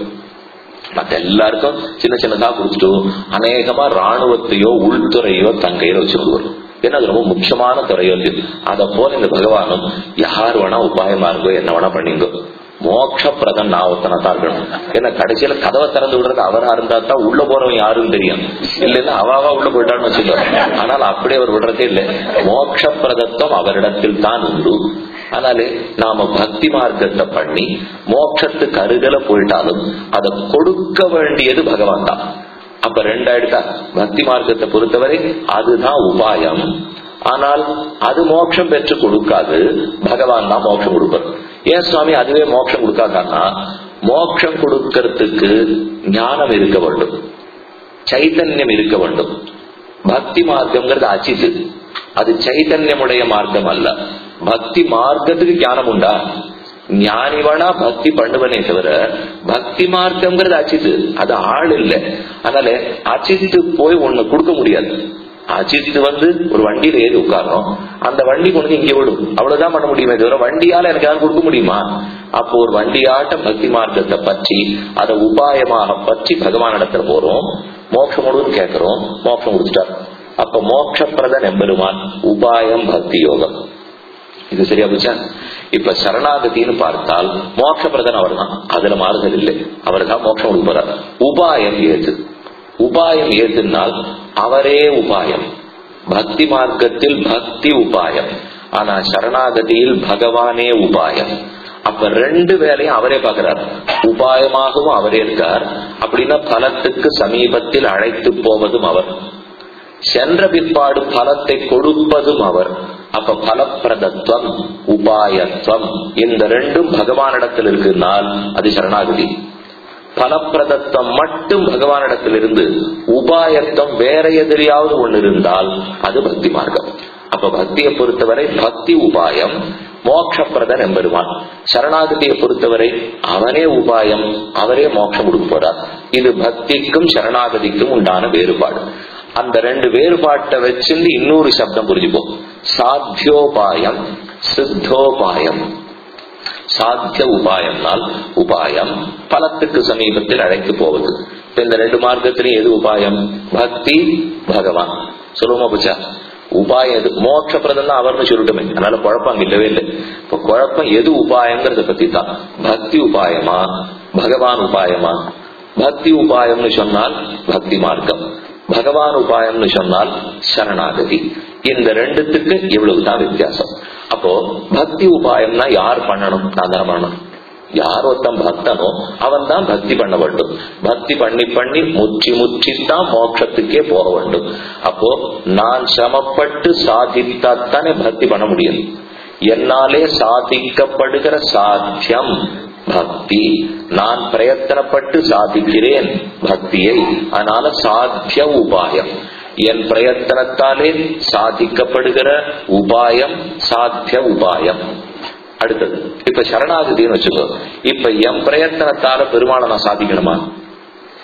மத்த எல்லாருக்கும் சின்ன சின்னதா கொடுத்துட்டு அநேகமா ராணுவத்தையோ உள்துறையோ தங்கையில வச்சுருவார் ஏன்னா அது ரொம்ப முக்கியமான துறையோ இல்லையோ அதை போல இந்த பகவானும் யார் வேணா உபாயமா இருக்கோ என்ன வேணா பண்ணிங்கோ மோட்சப்பிரதன் நான் ஒருத்தனை தான் இருக்கணும் ஏன்னா கடைசியில கதவை திறந்து விடுறது அவரா இருந்தா தான் உள்ள போறவன் யாருன்னு தெரியும் இல்லைன்னா அவாவா உள்ள போயிட்டான்னு வச்சுக்கோ ஆனால் அப்படி அவர் விடுறதே இல்லை மோட்சப்பிரதத்துவம் அவரிடத்தில் தான் உண்டு அதனாலே நாம பக்தி மார்க்கத்தை பண்ணி மோட்சத்துக்கு அருகல போயிட்டாலும் அதை கொடுக்க வேண்டியது பகவான் தான் அப்ப ரெண்டாயிடுதா பக்தி மார்க்கத்தை பொறுத்தவரை அதுதான் உபாயம் ஆனால் அது மோட்சம் பெற்று கொடுக்காது பகவான் தான் மோட்சம் கொடுப்பார் ஏன் சுவாமி அதுவே மோட்சம் கொடுக்காதான்னா மோட்சம் கொடுக்கறதுக்கு ஞானம் இருக்க வேண்டும் சைத்தன்யம் இருக்க வேண்டும் பக்தி மார்க்கம்ங்கிறது அச்சித்து அது சைத்தன்யமுடைய மார்க்கம் அல்ல பக்தி மார்க்கத்துக்கு ஞானம் உண்டா ஞானிவனா பக்தி பண்ணுவனே தவிர பக்தி மார்க்கம்ங்கிறது அச்சித்து அது ஆள் இல்ல அதனால அச்சித்து போய் ஒண்ணு கொடுக்க முடியாது அச்சித்து வந்து ஒரு வண்டியில ஏறி உட்காரணும் அந்த வண்டி கொண்டு வந்து இங்க விடும் அவ்வளவுதான் பண்ண முடியுமே தவிர வண்டியால எனக்கு யாரும் கொடுக்க முடியுமா அப்போ ஒரு வண்டியாட்ட பக்தி மார்க்கத்தை பற்றி அதை உபாயமாக பற்றி பகவான் இடத்துல போறோம் மோட்சம் முழுவதும் கேட்கிறோம் மோட்சம் கொடுத்துட்டார் அப்ப மோட்சப்பிரதன் எம்பெருமான் உபாயம் பக்தி யோகம் இது சரியா போச்சா இப்ப சரணாகதின்னு பார்த்தால் மோட்சப்பிரதன் அவர் தான் அதுல மாறுதல் இல்லை அவர் தான் மோட்சம் கொடுப்பார் உபாயம் ஏது உபாயம் ஏதுனால் அவரே உபாயம் பக்தி மார்க்கத்தில் பக்தி உபாயம் ஆனா சரணாகதியில் பகவானே உபாயம் அப்ப ரெண்டு வேலையும் அவரே பாக்குறார் உபாயமாகவும் அவரே இருக்கார் அப்படின்னா பலத்துக்கு சமீபத்தில் அழைத்து போவதும் அவர் சென்ற பிற்பாடு பலத்தை கொடுப்பதும் அவர் அப்ப பலப்பிரதத்துவம் உபாயத்துவம் இந்த ரெண்டும் பகவானிடத்தில் இருக்குனால் அது சரணாகதி பலப்பிரதத்துவம் மட்டும் பகவானிடத்தில் இருந்து உபாயத்துவம் வேற எதிரியாவது ஒண்ணு இருந்தால் அது பக்தி மார்க்கம் அப்ப பக்தியை பொறுத்தவரை பக்தி உபாயம் மோட்சப்பிரதன் எம்பெருமான் சரணாகதியை பொறுத்தவரை அவனே உபாயம் அவரே மோட்சம் கொடுக்க போறார் இது பக்திக்கும் சரணாகதிக்கும் உண்டான வேறுபாடு அந்த ரெண்டு வேறுபாட்டை வச்சிருந்து இன்னொரு சப்தம் புரிஞ்சுப்போம் சாத்தியோபாயம் சித்தோபாயம் சாத்திய உபாயம்னால் உபாயம் பலத்துக்கு சமீபத்தில் அழைத்து போவது இப்ப இந்த ரெண்டு மார்க்கத்திலையும் எது உபாயம் பக்தி பகவான் சொல்லுவோமா புச்சா உபாயம் எது மோட்சப்பிரதம் தான் அவர்னு சொல்லட்டுமே அதனால குழப்பம் அங்க இல்லவே இல்லை இப்ப குழப்பம் எது உபாயங்கிறத பத்தி தான் பக்தி உபாயமா பகவான் உபாயமா பக்தி உபாயம்னு சொன்னால் பக்தி மார்க்கம் பகவான் உபாயம்னு சொன்னால் சரணாகதி இந்த ரெண்டுத்துக்கு இவ்வளவுதான் வித்தியாசம் அப்போ பக்தி உபாயம்னா யார் பண்ணணும் நான் தானே பண்ணணும் யார் ஒருத்தன் பக்தனோ அவன் தான் பக்தி பண்ண வேண்டும் பக்தி பண்ணி பண்ணி முற்றி முற்றித்தான் மோட்சத்துக்கே போக வேண்டும் அப்போ நான் சிரமப்பட்டு சாதித்தாத்தானே பக்தி பண்ண முடியும் என்னாலே சாதிக்கப்படுகிற சாத்தியம் பக்தி நான் பிரயத்தனப்பட்டு சாதிக்கிறேன் பக்தியை அதனால சாத்திய உபாயம் என் பிரயத்தனத்தாலே சாதிக்கப்படுகிற உபாயம் சாத்திய உபாயம் அடுத்தது இப்ப சரணாகதின்னு வச்சுக்கோ இப்ப என் பிரயத்தனத்தால பெருமாளை நான் சாதிக்கணுமா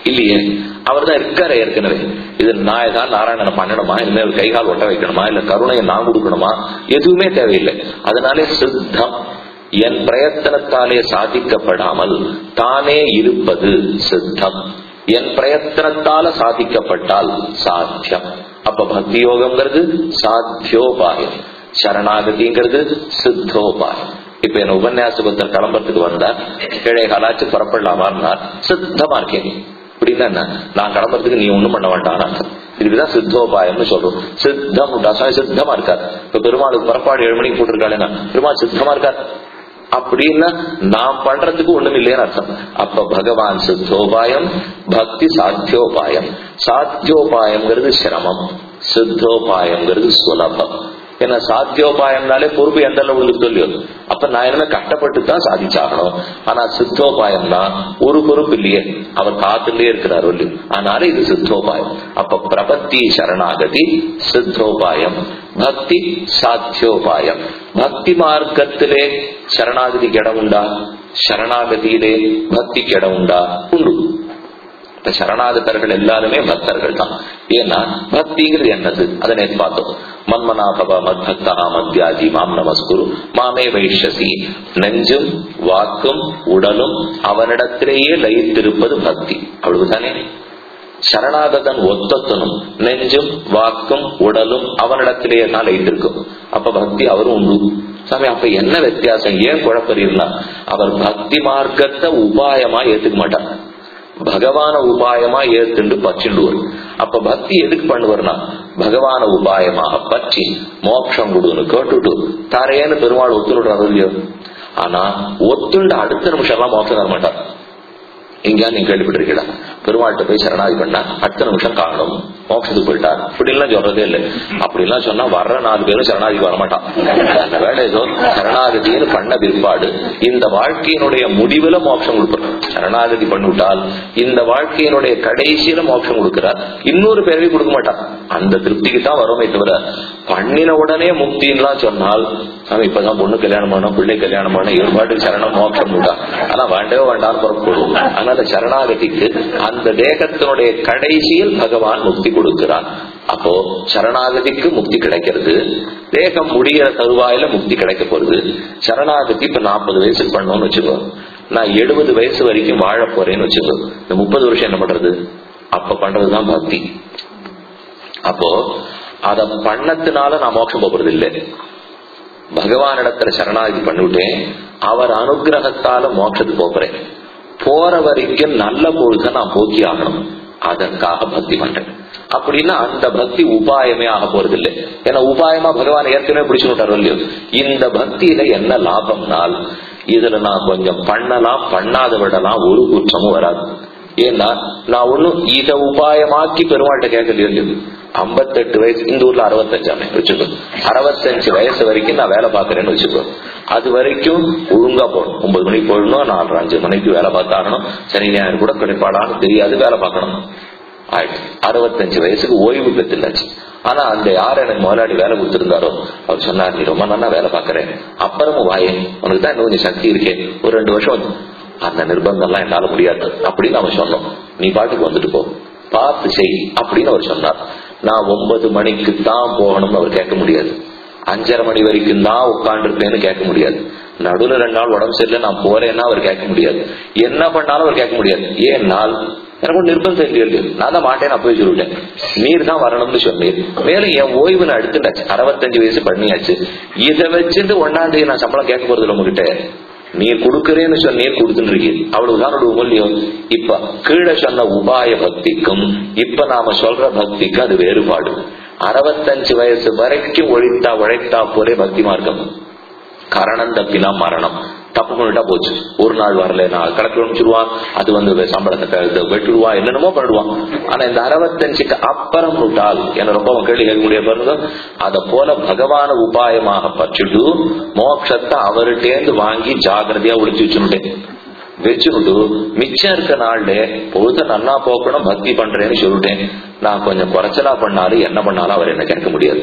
இல்லையே அவர் தான் இருக்காரு ஏற்கனவே இது நான் ஏதாவது நாராயணனை பண்ணணுமா இனிமேல் கை கால் ஒட்ட வைக்கணுமா இல்ல கருணையை நான் கொடுக்கணுமா எதுவுமே தேவையில்லை அதனாலே சித்தம் என் பிரயத்தனத்தாலே சாதிக்கப்படாமல் தானே இருப்பது சித்தம் என் பிரயத்தனத்தால சாதிக்கப்பட்டால் சாத்தியம் அப்ப பக்தி யோகம்ங்கிறது சாத்தியோபாயம் சரணாகதிங்கிறது சித்தோபாயம் இப்ப என்ன உபன்யாசபுத்தர் கிளம்புறதுக்கு வந்தா கிழே கலாச்சு புறப்படலாமான்னா சித்தமா இருக்கேன் அப்படின்னா என்ன நான் கிளம்புறதுக்கு நீ ஒண்ணும் பண்ண வேண்டாம் அர்த்தம் இதுக்குதான் சித்தோபாயம்னு சொல்றோம் சித்தம் உண்டா சாமி சித்தமா இருக்கார் இப்ப பெருமாளுக்கு புறப்பாடு ஏழு மணிக்கு போட்டிருக்காளேன்னா பெருமாள் சித்தமா இருக்கார் அப்படின்னா நாம் பண்றதுக்கு ஒண்ணும் இல்லைன்னு அர்த்தம் அப்ப பகவான் சித்தோபாயம் பக்தி சாத்தியோபாயம் சாத்தியோபாயம்ங்கிறது சிரமம் சித்தோபாயம்ங்கிறது சுலபம் ஏன்னா சாத்தியோபாயம்னாலே பொறுப்பு எந்த அளவுக்கு சொல்லியோ அப்ப நான் என்ன கஷ்டப்பட்டு தான் சாதிச்சாகணும் ஆனா சித்தோபாயம்னா ஒரு பொறுப்பு இல்லையே அவர் காத்துலயே இருக்கிறார் ஒல்லி அதனால இது சித்தோபாயம் அப்ப பிரபத்தி சரணாகதி சித்தோபாயம் பக்தி சாத்தியோபாயம் பக்தி மார்க்கத்திலே சரணாகதிக்கு இடம் உண்டா சரணாகதியிலே பக்திக்கு இடம் உண்டா உண்டு இப்ப சரணாகதர்கள் எல்லாருமே பக்தர்கள் தான் ஏன்னா பக்திங்கிறது என்னது அதை நேற்று பார்த்தோம் மன்மனாபவ மத்பக்தா மத்யாஜி மாம் நமஸ்குரு மாமே வைஷசி நெஞ்சும் வாக்கும் உடலும் அவனிடத்திலேயே லயித்திருப்பது பக்தி அவ்வளவுதானே சரணாகதன் ஒத்தத்தனும் நெஞ்சும் வாக்கும் உடலும் அவனிடத்திலேயே தான் லயித்திருக்கும் அப்ப பக்தி அவரும் உண்டு சாமி அப்ப என்ன வித்தியாசம் ஏன் குழப்பறீங்களா அவர் பக்தி மார்க்கத்தை உபாயமா ஏத்துக்க மாட்டார் பகவான உபாயமா ஏத்துண்டு பச்சுண்டுவர் அப்ப பக்தி எதுக்கு பண்ணுவார்னா பகவான உபாயமாக பற்றி மோட்சம் கொடுன்னு கேட்டுட்டு தரேன்னு பெருமாள் ஒத்துணுறாரு இல்லையோ ஆனா ஒத்துண்டு அடுத்த நிமிஷம் எல்லாம் மோட்சம் தர மாட்டார் எங்கேயா நீங்க கேள்விப்பட்டிருக்கீங்களா பெருமாள்கிட்ட போய் சரணாகி பண்ணா அடுத்த நிமிஷம் காணும் மோட்சத்துக்கு போயிட்டார் இப்படி எல்லாம் சொல்றதே இல்லை அப்படி எல்லாம் சொன்னா வர்ற நாலு பேரும் சரணாகி வரமாட்டான் அந்த வேலை ஏதோ சரணாகதின்னு பண்ண பிற்பாடு இந்த வாழ்க்கையினுடைய முடிவுல மோட்சம் கொடுப்பார் சரணாகதி பண்ணிவிட்டால் இந்த வாழ்க்கையினுடைய கடைசியில மோட்சம் கொடுக்கிறார் இன்னொரு பிறவி கொடுக்க மாட்டார் அந்த திருப்திக்கு தான் வருமே தவிர பண்ணின உடனே முக்தின்லாம் சொன்னால் நாம இப்பதான் பொண்ணு கல்யாணம் பண்ணோம் பிள்ளை கல்யாணம் பண்ணோம் ஏற்பாடு சரணம் மோட்சம் உண்டா ஆனா வேண்டவே வேண்டாம் புறப்படும் அதனால சரணாகதிக்கு அந்த தேகத்தினுடைய கடைசியில் பகவான் முக்தி கொடுக்கிறான் அப்போ சரணாகதிக்கு முக்தி கிடைக்கிறது தேகம் முடிகிற தருவாயில முக்தி கிடைக்க போறது சரணாகதி இப்ப நாற்பது வயசுக்கு பண்ணோம்னு வச்சுக்கோ நான் எழுபது வயசு வரைக்கும் வாழ போறேன்னு வச்சுக்கோ இந்த முப்பது வருஷம் என்ன பண்றது அப்ப பண்றதுதான் பக்தி அப்போ அத பண்ணத்தினால நான் மோட்சம் போறது இல்லை பகவானிடத்துல சரணாகதி பண்ணிவிட்டேன் அவர் அனுகிரகத்தால மோட்சத்துக்கு போகிறேன் போற வரைக்கும் நல்ல பொழுத நான் போக்கி ஆகணும் அதற்காக பக்தி பண்றேன் அப்படின்னா அந்த பக்தி உபாயமே ஆக போறது இல்லை ஏன்னா உபாயமா பகவான் ஏற்கனவே பிடிச்சு விட்டாரு இல்லையோ இந்த பக்தியில என்ன லாபம்னால் இதுல நான் கொஞ்சம் பண்ணலாம் பண்ணாத விடலாம் ஒரு குற்றமும் வராது ஏன்னா நான் ஒண்ணும் இத உபாயமாக்கி பெருமாள்கிட்ட கேட்கலையோ இல்லையோ ஐம்பத்தெட்டு வயசு இந்த ஊர்ல அறுபத்தஞ்சாமே வச்சுக்கோ அறுபத்தஞ்சு வயசு வரைக்கும் நான் வேலை பாக்குறேன்னு வச்சுக்கோ அது வரைக்கும் ஒழுங்கா போகணும் ஒன்பது மணிக்கு போயிடணும் நாலரை அஞ்சு மணிக்கு வேலை பார்த்தாகணும் சனி ஞாயிறு கூட கிடைப்பாடான்னு தெரியாது வேலை பார்க்கணும் ஆயிடுச்சு அறுபத்தஞ்சு வயசுக்கு ஓய்வு பெற்றுலாச்சு ஆனா அந்த யார் எனக்கு முதலாளி வேலை கொடுத்திருந்தாரோ அவர் சொன்னார் நீ ரொம்ப நல்லா வேலை பாக்குறேன் அப்புறமும் வாயே உனக்கு தான் இன்னும் கொஞ்சம் சக்தி இருக்கே ஒரு ரெண்டு வருஷம் அந்த நிர்பந்தம் எல்லாம் என்னால முடியாது அப்படின்னு அவன் சொன்னோம் நீ பாட்டுக்கு வந்துட்டு போ பார்த்து செய் அப்படின்னு அவர் சொன்னார் நான் ஒன்பது மணிக்கு தான் போகணும்னு அவர் கேட்க முடியாது அஞ்சரை மணி வரைக்கும் தான் உட்காந்துருப்பேன்னு கேட்க முடியாது நடுவில் ரெண்டு நாள் உடம்பு சரியில்லை நான் போறேன்னா அவர் கேட்க முடியாது என்ன பண்ணாலும் அவர் கேட்க முடியாது ஏன்னால் எனக்கு ஒரு நிர்பந்தம் இல்லையோ நான் தான் மாட்டேன் நான் போய் சொல்லிட்டேன் நீர் தான் வரணும்னு சொன்னீர் மேலும் என் ஓய்வு நான் எடுத்துட்டாச்சு அறுபத்தஞ்சு வயசு பண்ணியாச்சு இதை வச்சுட்டு ஒன்னாம் தேதி நான் சம்பளம் கேட்க போறது உங்ககிட்ட நீர் கொடுக்கறேன்னு சொன்னீர் கொடுத்துட்டு இருக்கீர் அவ்வளவுதான் மூலியம் இப்ப கீழே சொன்ன உபாய பக்திக்கும் இப்ப நாம சொல்ற பக்திக்கும் அது வேறுபாடு அறுபத்தஞ்சு வயசு வரைக்கும் ஒழித்தா உழைத்தா போலே பக்தி மார்க்கம் கரணம் தப்பினா மரணம் தப்பு பண்ணிட்டா போச்சு ஒரு நாள் வரல நான் கலெக்டர் அனுப்பிச்சிருவான் அது வந்து சம்பளத்தை வெட்டுடுவான் என்னென்னமோ பண்ணிடுவான் ஆனா இந்த அறுபத்தஞ்சுக்கு அப்புறம் விட்டால் என்ன ரொம்ப கேள்வி கேட்க முடிய பாருங்க அத போல பகவான உபாயமாக பற்றிட்டு மோட்சத்தை அவர்கிட்டேந்து வாங்கி ஜாகிரதையா ஒழிச்சு வச்சுட்டேன் வச்சுக்கிட்டு மிச்சம் இருக்க நாள்ல பொழுத நன்னா போக்கணும் பக்தி பண்றேன்னு சொல்லிட்டேன் நான் கொஞ்சம் குறைச்சலா பண்ணாலும் என்ன பண்ணாலும் அவர் என்ன கேட்க முடியாது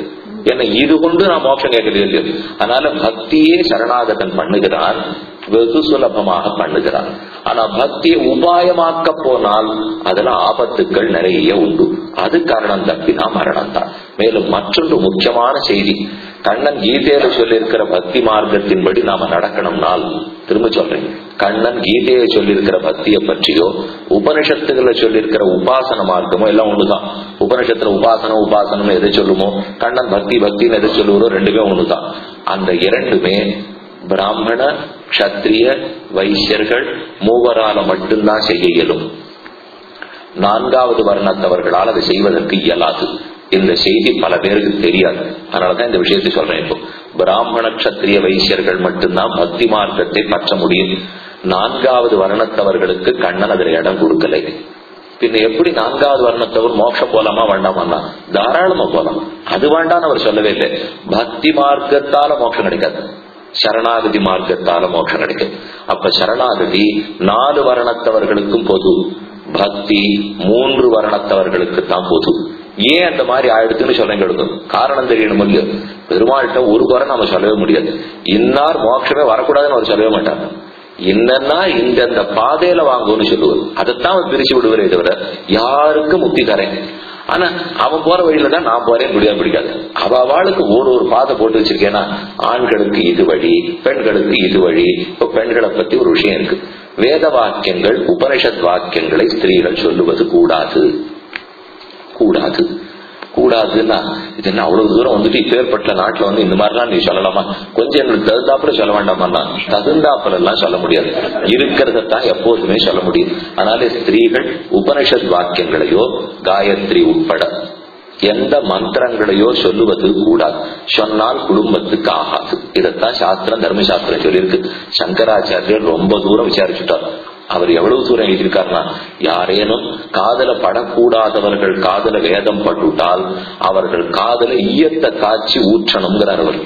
என்ன இது கொண்டு நான் மோட்சம் கேட்கறது இல்லையோ அதனால பக்தியே சரணாகதன் பண்ணுகிறான் வெகு சுலபமாக பண்ணுகிறான் ஆனா பக்தியை உபாயமாக்க போனால் அதுல ஆபத்துக்கள் நிறைய உண்டு அது காரணம் தப்பினா மரணம் தான் மேலும் மற்றொன்று முக்கியமான செய்தி கண்ணன் கீதையில சொல்லியிருக்கிற பக்தி மார்க்கத்தின்படி நாம நடக்கணும்னால் திரும்ப சொல்றேன் கண்ணன் கீதையை சொல்லியிருக்கிற பக்தியை பற்றியோ உபனிஷத்துகளை சொல்லியிருக்கிற உபாசன மார்க்கமோ எல்லாம் ஒண்ணுதான் உபனிஷத்துல உபாசனம் உபாசனம் எதை சொல்லுமோ கண்ணன் பக்தி பக்தின்னு எதை சொல்லுவதோ ரெண்டுமே ஒண்ணுதான் அந்த இரண்டுமே பிராமண கத்திரிய வைசியர்கள் மூவரால மட்டும்தான் செய்ய இயலும் நான்காவது வர்ணத்தவர்களால் அதை செய்வதற்கு இயலாது இந்த செய்தி பல பேருக்கு தெரியாது அதனாலதான் இந்த விஷயத்தை சொல்றேன் இப்போ பிராமண கத்திரிய வைசியர்கள் மட்டும்தான் பக்தி மார்க்கத்தை பற்ற முடியும் நான்காவது வர்ணத்தவர்களுக்கு கண்ணன் அதில் இடம் கொடுக்கலை பின்ன எப்படி நான்காவது வர்ணத்தவர் மோட்சம் போலாமா வேண்டாமா தாராளமா போலாம் அது வேண்டாம்னு அவர் சொல்லவே இல்லை பக்தி மார்க்கத்தால மோட்சம் கிடைக்காது சரணாகதி மார்க்கத்தால மோட்சம் கிடைக்கும் அப்ப சரணாகதி நாலு வர்ணத்தவர்களுக்கும் பொது பக்தி மூன்று வர்ணத்தவர்களுக்கு தான் பொது ஏன் அந்த மாதிரி ஆயிடுத்துன்னு சொல்ல கெடுக்கும் காரணம் தெரியணும் இல்லையோ பெருமாள்கிட்ட ஒரு குறை நம்ம சொல்லவே முடியாது இன்னார் மோட்சமே வரக்கூடாதுன்னு அவர் சொல்லவே மாட்டாங்க என்னன்னா இந்த அந்த பாதையில வாங்கும்னு சொல்லுவார் அதைத்தான் அவர் பிரிச்சு விடுவரே தவிர யாருக்கும் முக்தி தரேன் ஆனா அவன் போற வழியில தான் நான் போறேன் முடியாது பிடிக்காது அவ அவளுக்கு ஒரு ஒரு பாதை போட்டு வச்சிருக்கேன்னா ஆண்களுக்கு இது வழி பெண்களுக்கு இது வழி இப்ப பெண்களை பத்தி ஒரு விஷயம் இருக்கு வேத வாக்கியங்கள் உபனிஷத் வாக்கியங்களை ஸ்திரீகள் சொல்லுவது கூடாது கூடாது கூடாதுன்னா இது என்ன அவ்வளவு தூரம் வந்துட்டு இப்பேற்பட்ட நாட்டுல வந்து இந்த மாதிரிலாம் நீ சொல்லலாமா கொஞ்சம் எங்களுக்கு தகுந்தாப்புல சொல்ல வேண்டாமா தகுந்தாப்புல எல்லாம் சொல்ல முடியாது இருக்கிறதான் எப்போதுமே சொல்ல முடியும் அதனால ஸ்திரீகள் உபனிஷத் வாக்கியங்களையோ காயத்ரி உட்பட எந்த மந்திரங்களையோ சொல்லுவது கூடாது சொன்னால் குடும்பத்துக்கு ஆகாது இதைத்தான் சாஸ்திரம் தர்மசாஸ்திரம் சொல்லியிருக்கு சங்கராச்சாரியர் ரொம்ப தூரம் விசாரிச்சுட்டார் அவர் எவ்வளவு தூரம் எழுதியிருக்காருன்னா யாரேனும் காதல படக்கூடாதவர்கள் காதல வேதம் பட்டுட்டால் அவர்கள் காதல ஈயத்தை காய்ச்சி ஊற்றணுங்கிறார் அவர்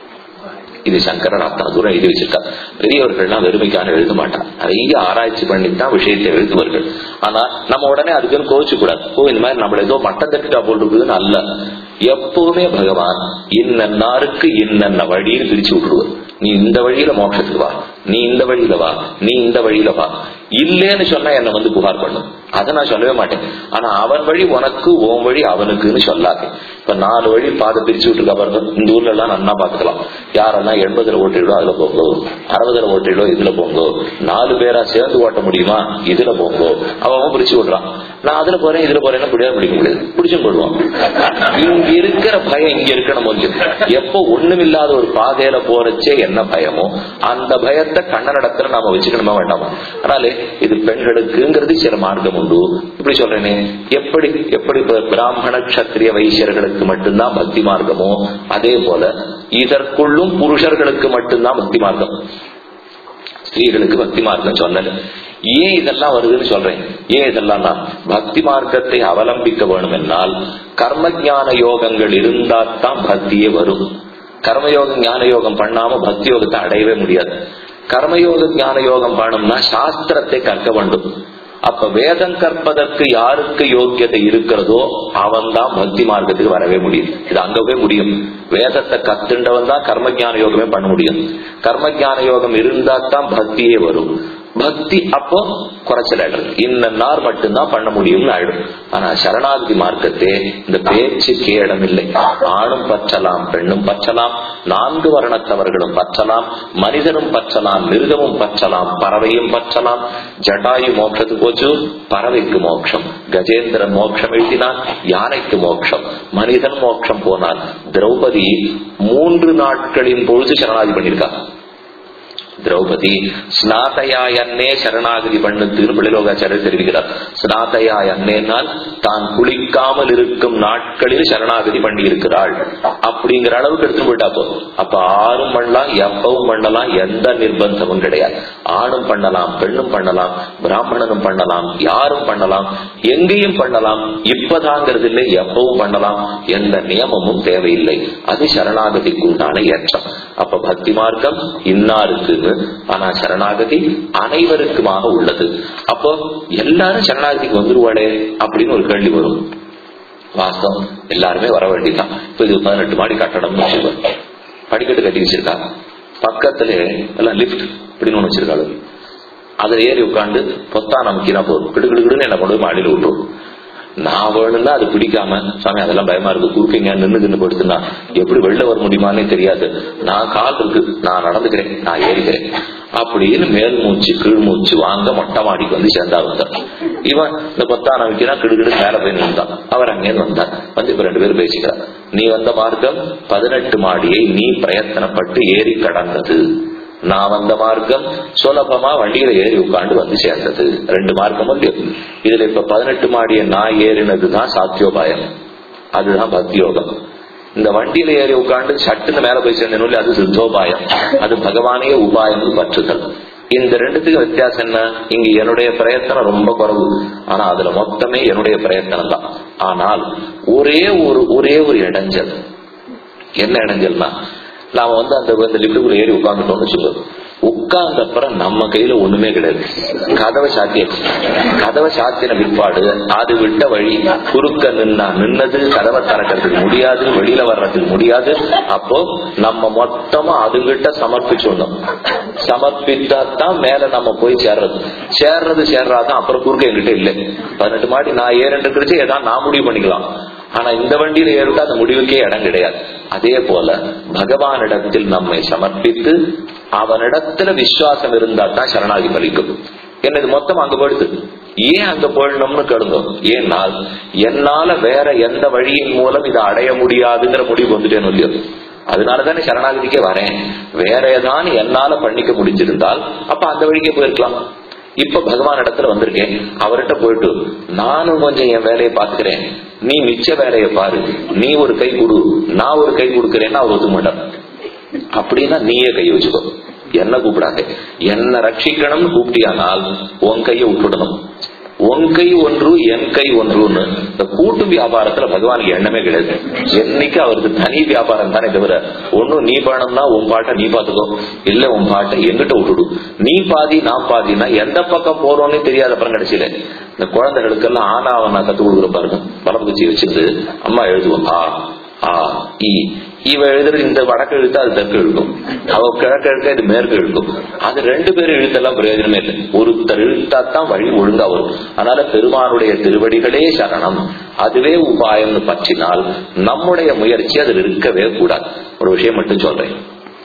இது சங்கரன் அத்தனை தூரம் எழுதி வச்சிருக்கார் பெரியவர்கள்லாம் வெறுமைக்கான எழுத மாட்டார் நிறைய ஆராய்ச்சி பண்ணித்தான் விஷயத்தை எழுதுவார்கள் ஆனா நம்ம உடனே அதுக்குன்னு கோவிச்சு கூடாது ஓ இந்த மாதிரி நம்மள ஏதோ மட்டம் தட்டுட்டா போட்டுருக்குதுன்னு அல்ல எப்பவுமே பகவான் இன்னன்னாருக்கு இன்னென்ன வழின்னு பிரிச்சு விட்டுருவார் நீ இந்த வழியில மோட்சத்துக்கு வா நீ இந்த வழியில வா நீ இந்த வழியில வா இல்லேன்னு சொன்னா என்ன வந்து புகார் பண்ணும் அதை நான் சொல்லவே மாட்டேன் ஆனா அவன் வழி உனக்கு உன் வழி அவனுக்குன்னு சொல்லாது இப்ப நாலு வழி பாதை பிரிச்சு விட்டுருக்கா பாருங்க இந்த ஊர்ல எல்லாம் நன்னா பாத்துக்கலாம் யாரெல்லாம் எண்பதுல ஓட்டிடோ அதுல போங்கோ அறுபதுல ஓட்டிடோ இதுல போங்கோ நாலு பேரா சேர்ந்து ஓட்ட முடியுமா இதுல போங்கோ அவன் பிரிச்சு விடுறான் நான் அதுல போறேன் இதுல போறேன்னா முடியாது பிடிக்க முடியாது பிடிச்சும் போடுவான் இங்க இருக்கிற பயம் இங்க இருக்கணும் கொஞ்சம் எப்போ ஒண்ணுமில்லாத ஒரு பாதையில போறச்சே என்ன பயமோ அந்த பயத்தை கண்ணனிடத்துல நாம வச்சுக்கணுமா வேண்டாமா அதனால இது பெண்களுக்குங்கிறது சில மார்க்கம் உண்டு இப்படி சொல்றேனே எப்படி எப்படி பிராமண கத்திரிய வைசியர்களுக்கு மட்டும்தான் பக்தி மார்க்கமோ அதே போல இதற்குள்ளும் புருஷர்களுக்கு மட்டும்தான் பக்தி மார்க்கம் ஸ்திரீகளுக்கு பக்தி மார்க்கம் சொன்னது ஏன் இதெல்லாம் வருதுன்னு சொல்றேன் ஏன் இதெல்லாம் நான் பக்தி மார்க்கத்தை அவலம்பிக்க வேணும் என்னால் கர்ம ஜான யோகங்கள் இருந்தால்தான் பக்தியே வரும் கர்மயோகம் ஞான யோகம் பண்ணாம பக்தி யோகத்தை அடையவே முடியாது கர்மயோக ஞான யோகம் பண்ணணும்னா சாஸ்திரத்தை கற்க வேண்டும் அப்ப வேதம் கற்பதற்கு யாருக்கு யோக்கியதை இருக்கிறதோ அவன் தான் பக்தி மார்க்கத்துக்கு வரவே முடியும் இது அங்க போய் முடியும் வேதத்தை கத்துண்டவன் தான் கர்மஜான யோகமே பண்ண முடியும் கர்மஜான யோகம் இருந்தா தான் பக்தியே வரும் பக்தி அப்போ குறைச்சல் ஆயிடும் இந்த நார் மட்டும்தான் பண்ண முடியும்னு ஆயிடும் ஆனா சரணாகதி மார்க்கத்தே இந்த பேச்சுக்கே இடமில்லை ஆணும் பற்றலாம் பெண்ணும் பற்றலாம் நான்கு வர்ணத்தவர்களும் பற்றலாம் மனிதனும் பற்றலாம் மிருகமும் பற்றலாம் பறவையும் பற்றலாம் ஜட்டாயு மோட்சத்துக்கு போச்சு பறவைக்கு மோட்சம் கஜேந்திரன் மோட்சம் எழுதினான் யானைக்கு மோட்சம் மனிதன் மோட்சம் போனான் திரௌபதி மூன்று நாட்களின் பொழுது சரணாகதி பண்ணியிருக்கான் திரௌபதி ஸ்நாதையாய் அன்னே சரணாகதி பண்ணு திருமலிலோகாச்சாரியர் தெரிவிக்கிறார் ஸ்நாதையாய் அன்னேனால் தான் குளிக்காமல் இருக்கும் நாட்களில் சரணாகதி பண்ணி இருக்கிறாள் அப்படிங்கிற அளவுக்கு எடுத்து போயிட்டா போதும் அப்ப ஆறும் பண்ணலாம் எப்பவும் பண்ணலாம் எந்த நிர்பந்தமும் கிடையாது ஆணும் பண்ணலாம் பெண்ணும் பண்ணலாம் பிராமணனும் பண்ணலாம் யாரும் பண்ணலாம் எங்கேயும் பண்ணலாம் இப்பதாங்கிறது இல்லை எப்பவும் பண்ணலாம் எந்த நியமமும் தேவையில்லை அது சரணாகதிக்கு உண்டான ஏற்றம் அப்ப பக்தி மார்க்கம் இன்னாருக்குன்னு ஆனா சரணாகதி அனைவருக்குமாக உள்ளது அப்போ எல்லாரும் சரணாகதிக்கு வந்துருவாளே அப்படின்னு ஒரு கேள்வி வரும் வாஸ்தவம் எல்லாருமே வர வேண்டியதுதான் இப்ப இது பதினெட்டு மாடி கட்டடம்னு வச்சுக்கோ படிக்கட்டு கட்டி வச்சிருக்கா பக்கத்துல எல்லாம் லிஃப்ட் இப்படின்னு ஒண்ணு வச்சிருக்காங்க அதுல ஏறி உட்காந்து பொத்தான் நமக்கினா போதும் கிடுகிடுன்னு என்ன கொண்டு போய் மாடியில விட்டுரும் நான் வேணும்னா அது பிடிக்காம சாமி அதெல்லாம் பயமா இருக்கு குறுக்கீங்க நின்று நின்று படுத்துனா எப்படி வெளில வர முடியுமானே தெரியாது நான் கால் இருக்கு நான் நடந்துக்கிறேன் நான் ஏறிக்கிறேன் அப்படின்னு மேல் மூச்சு கீழ் மூச்சு வாங்க மொட்டை மாடிக்கு வந்து சேர்ந்தா வந்தார் இவன் இந்த பொத்தான வைக்கிறான் கிடுகிடு மேல போய் நின்றான் அவர் அங்கேருந்து வந்தார் வந்து இப்ப ரெண்டு பேரும் பேசிக்கிறார் நீ வந்த மார்க்கம் பதினெட்டு மாடியை நீ பிரயத்தனப்பட்டு ஏறி கடந்தது நான் வந்த மார்க்கம் சுலபமா வண்டியில ஏறி உட்காந்து வந்து சேர்ந்தது ரெண்டு மார்க்கம் வந்து இதுல இப்ப பதினெட்டு மாடிய நான் ஏறினதுதான் சாத்தியோபாயம் அதுதான் பக்தி யோகம் இந்த வண்டியில ஏறி உட்காந்து சட்டுன்னு மேல போய் சேர்ந்தேன் அது சித்தோபாயம் அது பகவானே உபாயம் பற்றுதல் இந்த ரெண்டுத்துக்கும் வித்தியாசம் என்ன இங்க என்னுடைய பிரயத்தனம் ரொம்ப குறைவு ஆனா அதுல மொத்தமே என்னுடைய பிரயத்தனம் தான் ஆனால் ஒரே ஒரு ஒரே ஒரு இடைஞ்சல் என்ன இடைஞ்சல்னா நாம வந்து அந்த அந்த லிப்டுக்குள்ள ஏறி உட்காந்துட்டோம்னு சொல்லுவோம் உட்கார்ந்த அப்புறம் நம்ம கையில ஒண்ணுமே கிடையாது கதவை சாத்திய கதவை சாத்தின பிற்பாடு அது விட்ட வழி குறுக்க நின்னா நின்னது கதவை திறக்கிறதுக்கு முடியாது வெளியில வர்றதுக்கு முடியாது அப்போ நம்ம மொத்தமா அதுகிட்ட சமர்ப்பிச்சோம் சமர்ப்பித்தாதான் மேல நம்ம போய் சேர்றது சேர்றது சேர்றாதான் அப்புறம் குறுக்க என்கிட்ட இல்லை பதினெட்டு மாடி நான் ஏறென்று கிடைச்சு ஏதாவது நான் முடிவு பண்ணிக்கலாம் ஆனா இந்த வண்டியில ஏறிட்டு அந்த முடிவுக்கே இடம் கிடையாது அதே போல பகவானிடத்தில் நம்மை சமர்ப்பித்து அவனிடத்துல விசுவாசம் இருந்தா தான் சரணாகி பலிக்கும் என்னது மொத்தம் அங்க போயிடுது ஏன் அங்க போயிடணும்னு கேளுங்க ஏன்னால் என்னால வேற எந்த வழியின் மூலம் இதை அடைய முடியாதுங்கிற முடிவு வந்துட்டேன்னு இல்லையோ அதனாலதானே சரணாகதிக்கே வரேன் வேற ஏதாவது என்னால பண்ணிக்க முடிஞ்சிருந்தால் அப்ப அந்த வழிக்கே போயிருக்கலாம் இப்ப பகவான் இடத்துல வந்திருக்கேன் அவர்கிட்ட போயிட்டு நானும் கொஞ்சம் என் வேலையை பாத்துக்கிறேன் நீ மிச்ச வேலையை பாரு நீ ஒரு கை கொடு நான் ஒரு கை கொடுக்கிறேன்னா அவர் ஒத்துக்க மாட்டார் அப்படின்னா நீயே கை வச்சுக்கோ என்ன கூப்பிடாதே என்ன ரட்சிக்கணும்னு கூப்பிட்டியானால் உன் கையை விட்டுடணும் உன் கை ஒன்று என் கை ஒன்றுன்னு இந்த கூட்டு வியாபாரத்துல பகவானுக்கு எண்ணமே கிடையாது என்னைக்கு அவருக்கு தனி வியாபாரம் தானே தவிர ஒன்னும் நீ பணம்னா உன் பாட்டை நீ பாத்துக்கோ இல்ல உன் பாட்டை எங்கிட்ட விட்டுடு நீ பாதி நான் பாதினா எந்த பக்கம் போறோம்னு தெரியாத அப்புறம் கடைசியில இந்த குழந்தைகளுக்கெல்லாம் ஆனாவனா கத்து கொடுக்குற பாருங்க பலம் குச்சி வச்சிருந்து அம்மா எழுதுவோம் ஆ ஆ இ இவ எழுதுற இந்த வடக்கு எழுத்து அது தெற்கு எழுதும் அவ கிழக்கு எழுத்த இது மேற்கு எழுதும் அது ரெண்டு பேரும் எழுத்தெல்லாம் பிரயோஜனமே இல்லை ஒருத்தர் இழுத்தாத்தான் வழி ஒழுங்கா வரும் அதனால பெருமானுடைய திருவடிகளே சரணம் அதுவே உபாயம்னு பற்றினால் நம்முடைய முயற்சி அதில் இருக்கவே கூடாது ஒரு விஷயம் மட்டும் சொல்றேன்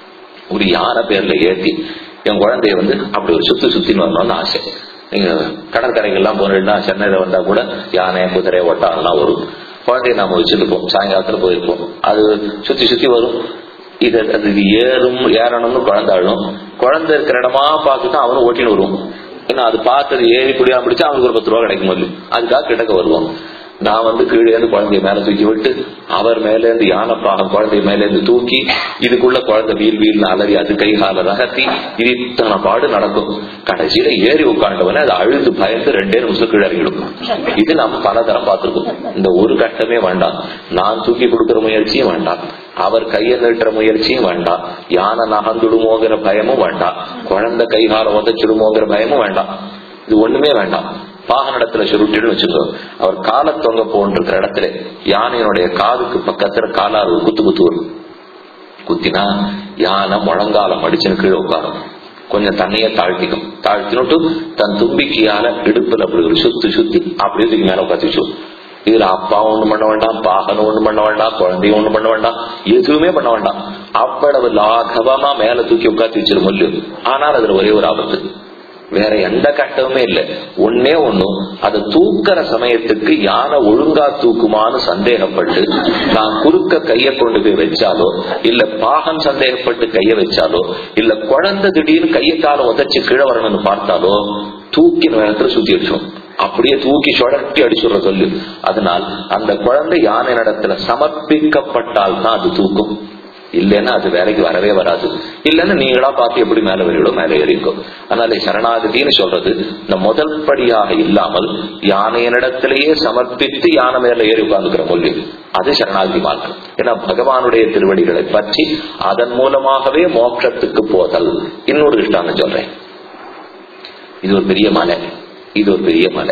ஒரு யானை பேர்ல ஏத்தி என் குழந்தைய வந்து அப்படி ஒரு சுத்தி சுத்தின்னு வரணும்னு ஆசை நீங்க கடற்கரைகள்லாம் போனா சென்னையில வந்தா கூட யானை குதிரை ஒட்டாலாம் வரும் குழந்தைய நாம வச்சிருப்போம் சாயங்காலத்துல போயிருப்போம் அது சுத்தி சுத்தி வரும் இது அது ஏறும் ஏறணும்னு குழந்தை அழும் குழந்தை இருக்கிற இடமா பார்த்துட்டு அவனும் ஓட்டின்னு வருவோம் ஏன்னா அது பார்த்தது ஏறி குடியா பிடிச்சா அவனுக்கு ஒரு பத்து ரூபா கிடைக்கும் போது அதுக்காக கிட்டக்க வருவோம் நான் வந்து கீழே இருந்து குழந்தைய மேல தூக்கி விட்டு அவர் மேல இருந்து யானைப்பாகம் குழந்தைய மேல இருந்து தூக்கி இதுக்குள்ள குழந்தை வீல் வீல் அலறி அது கை கால ரகத்தி இது இத்தனை பாடு நடக்கும் கடைசியில ஏறி உட்காண்டவனே அது அழுது பயந்து ரெண்டே நிமிஷம் கீழே இறங்கிடும் இது நம்ம பலதரம் பார்த்திருக்கோம் இந்த ஒரு கட்டமே வேண்டாம் நான் தூக்கி கொடுக்கிற முயற்சியும் வேண்டாம் அவர் கையை நீட்டுற முயற்சியும் வேண்டாம் யானை நகர்ந்துடுமோங்கிற பயமும் வேண்டாம் குழந்தை கை கால உதச்சிடுமோங்கிற பயமும் வேண்டாம் இது ஒண்ணுமே வேண்டாம் பாகனிடத்துல சுருட்டின்னு வச்சுக்கோ அவர் கால தொங்க போன்றிருக்கிற இடத்துல யானையினுடைய காதுக்கு பக்கத்துல காலாறு குத்து குத்து வரும் குத்தினா யானை முழங்காலம் அடிச்சுன்னு கீழே உட்காரும் கொஞ்சம் தண்ணிய தாழ்த்திக்கும் தாழ்த்தினுட்டு தன் தும்பிக்கையால இடுப்புல அப்படி ஒரு சுத்தி சுத்தி அப்படியே தூக்கி மேல உட்காந்து வச்சு இதுல அப்பா ஒண்ணு பண்ண வேண்டாம் பாகனும் ஒண்ணு பண்ண வேண்டாம் குழந்தையும் ஒண்ணு பண்ண வேண்டாம் எதுவுமே பண்ண வேண்டாம் அவ்வளவு லாகவமா மேல தூக்கி உட்காந்து வச்சிரு மல்லு ஆனால் அதுல ஒரே ஒரு ஆபத்து வேற எந்த கட்டமுமே இல்லை ஒன்னே ஒண்ணும் அதை தூக்கிற சமயத்துக்கு யானை ஒழுங்கா தூக்குமான்னு சந்தேகப்பட்டு நான் குறுக்க கைய கொண்டு போய் வச்சாலோ இல்ல பாகம் சந்தேகப்பட்டு கைய வச்சாலோ இல்ல குழந்தை திடீர்னு கைய கால உதச்சு கீழே வரணும்னு பார்த்தாலோ தூக்கி நேரத்துல சுத்தி அடிச்சோம் அப்படியே தூக்கி சுழட்டி அடிச்சுடுற சொல்லு அதனால் அந்த குழந்தை யானை நடத்துல சமர்ப்பிக்கப்பட்டால் தான் அது தூக்கும் இல்லைன்னா அது வேலைக்கு வரவே வராது இல்லைன்னா நீங்களா பார்த்து எப்படி மேல வரையிடும் மேல ஏறிக்கும் அதனால சரணாகதின்னு சொல்றது இந்த முதல் படியாக இல்லாமல் யானையனிடத்திலேயே சமர்ப்பித்து யானை மேல ஏறி உட்கார்ந்துக்கிற மொழி அது சரணாகதி மார்க்கம் ஏன்னா பகவானுடைய திருவடிகளை பற்றி அதன் மூலமாகவே மோட்சத்துக்கு போதல் இன்னொரு இஷ்டான்னு சொல்றேன் இது ஒரு பெரிய மலை இது ஒரு பெரிய மலை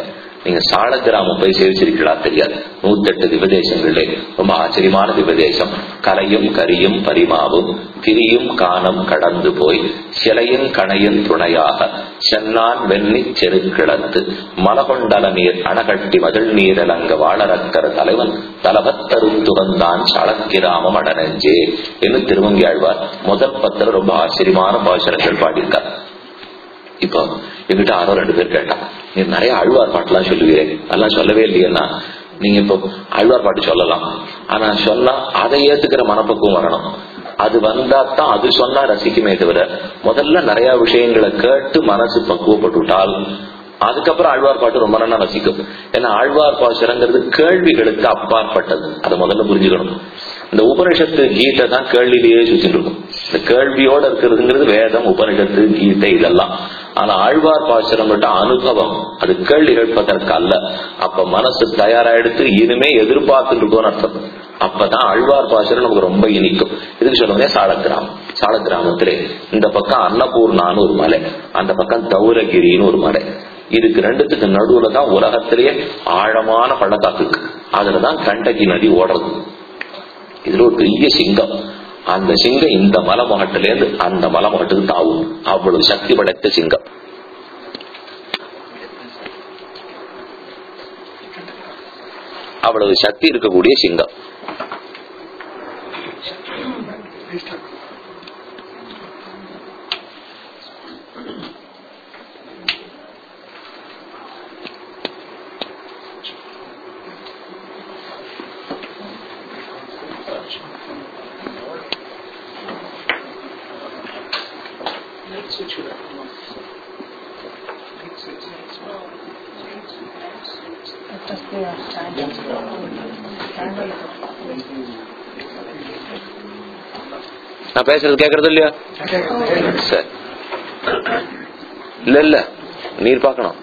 நீங்க சால கிராமம் போய் சேவிச்சிருக்கீங்களா தெரியாது நூத்தெட்டு திவதேசங்களே ரொம்ப ஆச்சரியமான திவதேசம் கலையும் கரியும் பரிமாவும் திரியும் காணம் கடந்து போய் சிலையின் கணையின் துணையாக சென்னான் வெண்ணி செருக்கிழந்து மலகொண்டல நீர் அணகட்டி மகிழ் நீரலங்க வாழறக்கர தலைவன் தலபத்தரும் துகந்தான் சளக்கிராமம் அடனஞ்சே என்று திருவங்கி ஆழ்வார் முதல் பத்திர ரொம்ப ஆச்சரியமான பாசுரங்கள் பாடியிருக்கார் இப்போ எங்கிட்ட ஆரோ ரெண்டு பேர் கேட்டான் நீ நிறைய ஆழ்வார் பாட்டுலாம் சொல்லுவீரே அதெல்லாம் சொல்லவே இல்லையேன்னா நீங்க இப்போ ஆழ்வார் பாட்டு சொல்லலாம் ஆனா சொன்னா அதை ஏத்துக்கிற மனப்பக்குவம் வரணும் அது வந்தா தான் அது சொன்னா ரசிக்குமே தவிர முதல்ல நிறைய விஷயங்களை கேட்டு மனசு பக்குவப்பட்டுவிட்டால் அதுக்கப்புறம் ஆழ்வார் பாட்டு ரொம்ப நல்லா ரசிக்கும் ஏன்னா ஆழ்வார் பாசுரங்கிறது கேள்விகளுக்கு அப்பாற்பட்டது அதை முதல்ல புரிஞ்சுக்கணும் இந்த உபனிஷத்து கீதை தான் கேள்வியிலேயே சுத்திட்டு இருக்கும் இந்த கேள்வியோட இருக்கிறதுங்கிறது வேதம் உபனிஷத்து கீதை இதெல்லாம் ஆனா ஆழ்வார் பாசுரம் அனுபவம் அது கேள்வி கேட்பதற்கு அல்ல அப்ப மனசு தயாராயிடுத்து இனிமே எதிர்பார்த்துட்டு இருக்கோம்னு அர்த்தம் அப்பதான் ஆழ்வார் பாசுரம் நமக்கு ரொம்ப இனிக்கும் இதுக்கு சொல்லுங்க சாலக்கிராமம் சாலக்கிராமத்திலே இந்த பக்கம் அன்னபூர்ணான்னு ஒரு மலை அந்த பக்கம் தௌரகிரின்னு ஒரு மலை இதுக்கு ரெண்டுத்துக்கு நடுவுல தான் உலகத்திலேயே ஆழமான பள்ளத்தாக்கு இருக்கு அதுலதான் கண்டகி நதி ஓடுறது இதுல ஒரு பெரிய சிங்கம் அந்த சிங்கம் இந்த மலை முகட்டில இருந்து அந்த மலை முகட்டுக்கு தாவும் அவ்வளவு சக்தி படைத்த சிங்கம் அவ்வளவு சக்தி இருக்கக்கூடிய சிங்கம் நான் பேசுறது கேக்குறது இல்லையா சரி இல்ல இல்ல நீர் பார்க்கணும்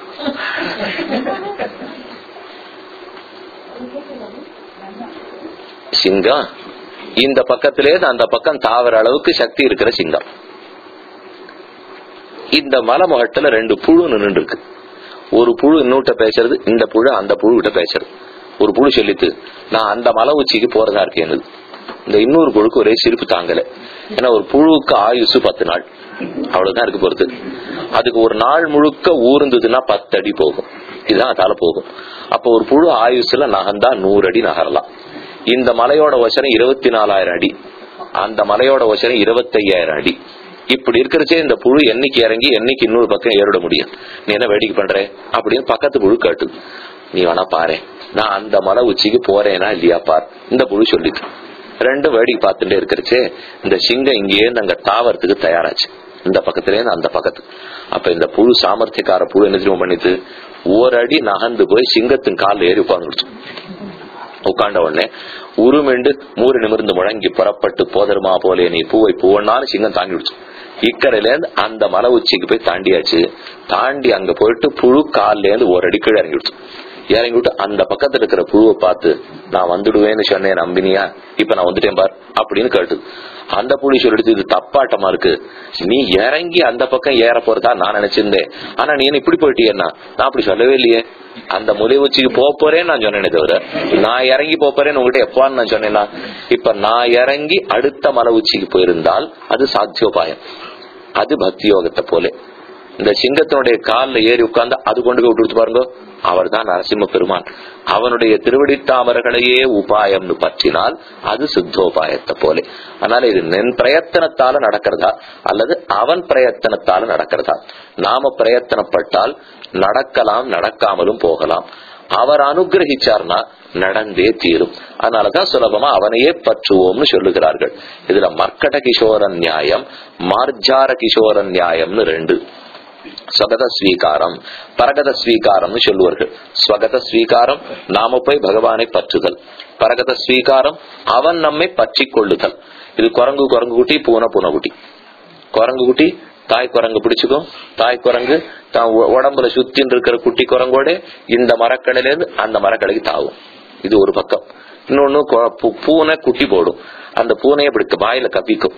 சிங்கம் இந்த பக்கத்திலே அந்த பக்கம் தாவர அளவுக்கு சக்தி இருக்கிற சிங்கம் இந்த மலை முகட்டுல ரெண்டு புழு நின்று இருக்கு ஒரு புழு இன்னூட்ட பேசுறது இந்த புழு அந்த புழு கிட்ட பேசுறது ஒரு புழு சொல்லித்து நான் அந்த மலை உச்சிக்கு போறதா இருக்கேன் இந்த இன்னொரு புழுக்கு ஒரே சிரிப்பு தாங்கல ஏன்னா ஒரு புழுவுக்கு ஆயுசு பத்து நாள் அவ்வளவுதான் இருக்கு பொறுத்து அதுக்கு ஒரு நாள் முழுக்க ஊர்ந்ததுன்னா பத்து அடி போகும் இதுதான் அதால போகும் அப்ப ஒரு புழு ஆயுசுல நகர்ந்தா நூறு அடி நகரலாம் இந்த மலையோட வசனம் இருபத்தி நாலாயிரம் அடி அந்த மலையோட வசனம் இருபத்தி ஐயாயிரம் அடி இப்படி இருக்கிறச்சே இந்த புழு என்னைக்கு இறங்கி என்னைக்கு இன்னொரு பக்கம் ஏறிட முடியும் நீ என்ன வேடிக்கை பண்ற அப்படின்னு பக்கத்து புழு கேட்டு நீ வேணா பாரு நான் அந்த மலை உச்சிக்கு போறேனா இல்லையா பார் இந்த புழு சொல்லிட்டு ரெண்டும் வேடிக்கை பார்த்துட்டே இருக்கிறச்சே இந்த சிங்கம் இங்கேயே அங்க தாவறதுக்கு தயாராச்சு இந்த பக்கத்துல இருந்து அந்த பக்கத்துக்கு அப்ப இந்த புழு சாமர்த்தியக்கார புழு என்ன தெரியுமா பண்ணிட்டு ஒரு அடி நகர்ந்து போய் சிங்கத்தின் காலில் ஏறி உட்காந்துருச்சு உட்காண்ட உடனே உருமெண்டு மூறு நிமிர்ந்து முழங்கி புறப்பட்டு போதருமா போலே நீ பூவை பூவன்னாலும் சிங்கம் தாண்டி விடுச்சு இக்கரையில இருந்து அந்த மலை உச்சிக்கு போய் தாண்டியாச்சு தாண்டி அங்க போயிட்டு புழு கால்ல இருந்து ஒரு அடி கீழே இறங்கி விடுச்சு இறங்கி விட்டு அந்த பக்கத்துல இருக்கிற புழுவை பார்த்து நான் வந்துடுவேன்னு சொன்னேன் நம்பினியா இப்ப நான் வந்துட்டேன் பார் அப்படின்னு கேட்டு அந்த புலி சொல்லிடுது இது தப்பாட்டமா இருக்கு நீ இறங்கி அந்த பக்கம் ஏற போறதா நான் நினைச்சிருந்தேன் ஆனா நீ என்ன இப்படி போயிட்டியன்னா நான் அப்படி சொல்லவே இல்லையே அந்த முலை உச்சிக்கு போக போறேன்னு நான் சொன்னேனே தவிர நான் இறங்கி போக போறேன்னு உங்ககிட்ட எப்பான்னு நான் சொன்னேன்னா இப்ப நான் இறங்கி அடுத்த மலை உச்சிக்கு போயிருந்தால் அது சாத்தியோபாயம் அது பக்தி யோகத்தை போல இந்த சிங்கத்தினுடைய கால்ல ஏறி உட்கார்ந்து அது கொண்டு போய் விட்டு பாருங்க அவர் தான் நரசிம்ம பெருமான் அவனுடைய திருவடி தாமர்களையே உபாயம்னு பற்றினால் அது சித்தோபாயத்தை போல அதனால இது நின் பிரயத்தனத்தால நடக்கிறதா அல்லது அவன் பிரயத்தனத்தால நடக்கிறதா நாம பிரயத்தனப்பட்டால் நடக்கலாம் நடக்காமலும் போகலாம் அவர் அனுகிரகிச்சார்னா நடந்தே தீரும் அதனாலதான் சுலபமா அவனையே பற்றுவோம்னு சொல்லுகிறார்கள் இதுல மர்க்கட கிஷோர நியாயம் மார்ஜார கிஷோர நியாயம்னு ரெண்டு ஸ்வகத ஸ்வீகாரம் பரகத ஸ்வீகாரம்னு சொல்லுவார்கள் ஸ்வகத ஸ்வீகாரம் நாம போய் பகவானை பற்றுதல் பரகத ஸ்வீகாரம் அவன் நம்மை பற்றி கொள்ளுதல் இது குரங்கு குரங்கு குட்டி பூனை பூனை குட்டி குரங்கு குட்டி தாய் குரங்கு பிடிச்சுக்கும் தாய் குரங்கு தான் உடம்புல சுத்தின்னு இருக்கிற குட்டி குரங்கோட இந்த மரக்கடையில இருந்து அந்த மரக்கடைக்கு தாவும் இது ஒரு பக்கம் இன்னொன்னு பூனை குட்டி போடும் அந்த பூனையை இப்படி வாயில கப்பிக்கும்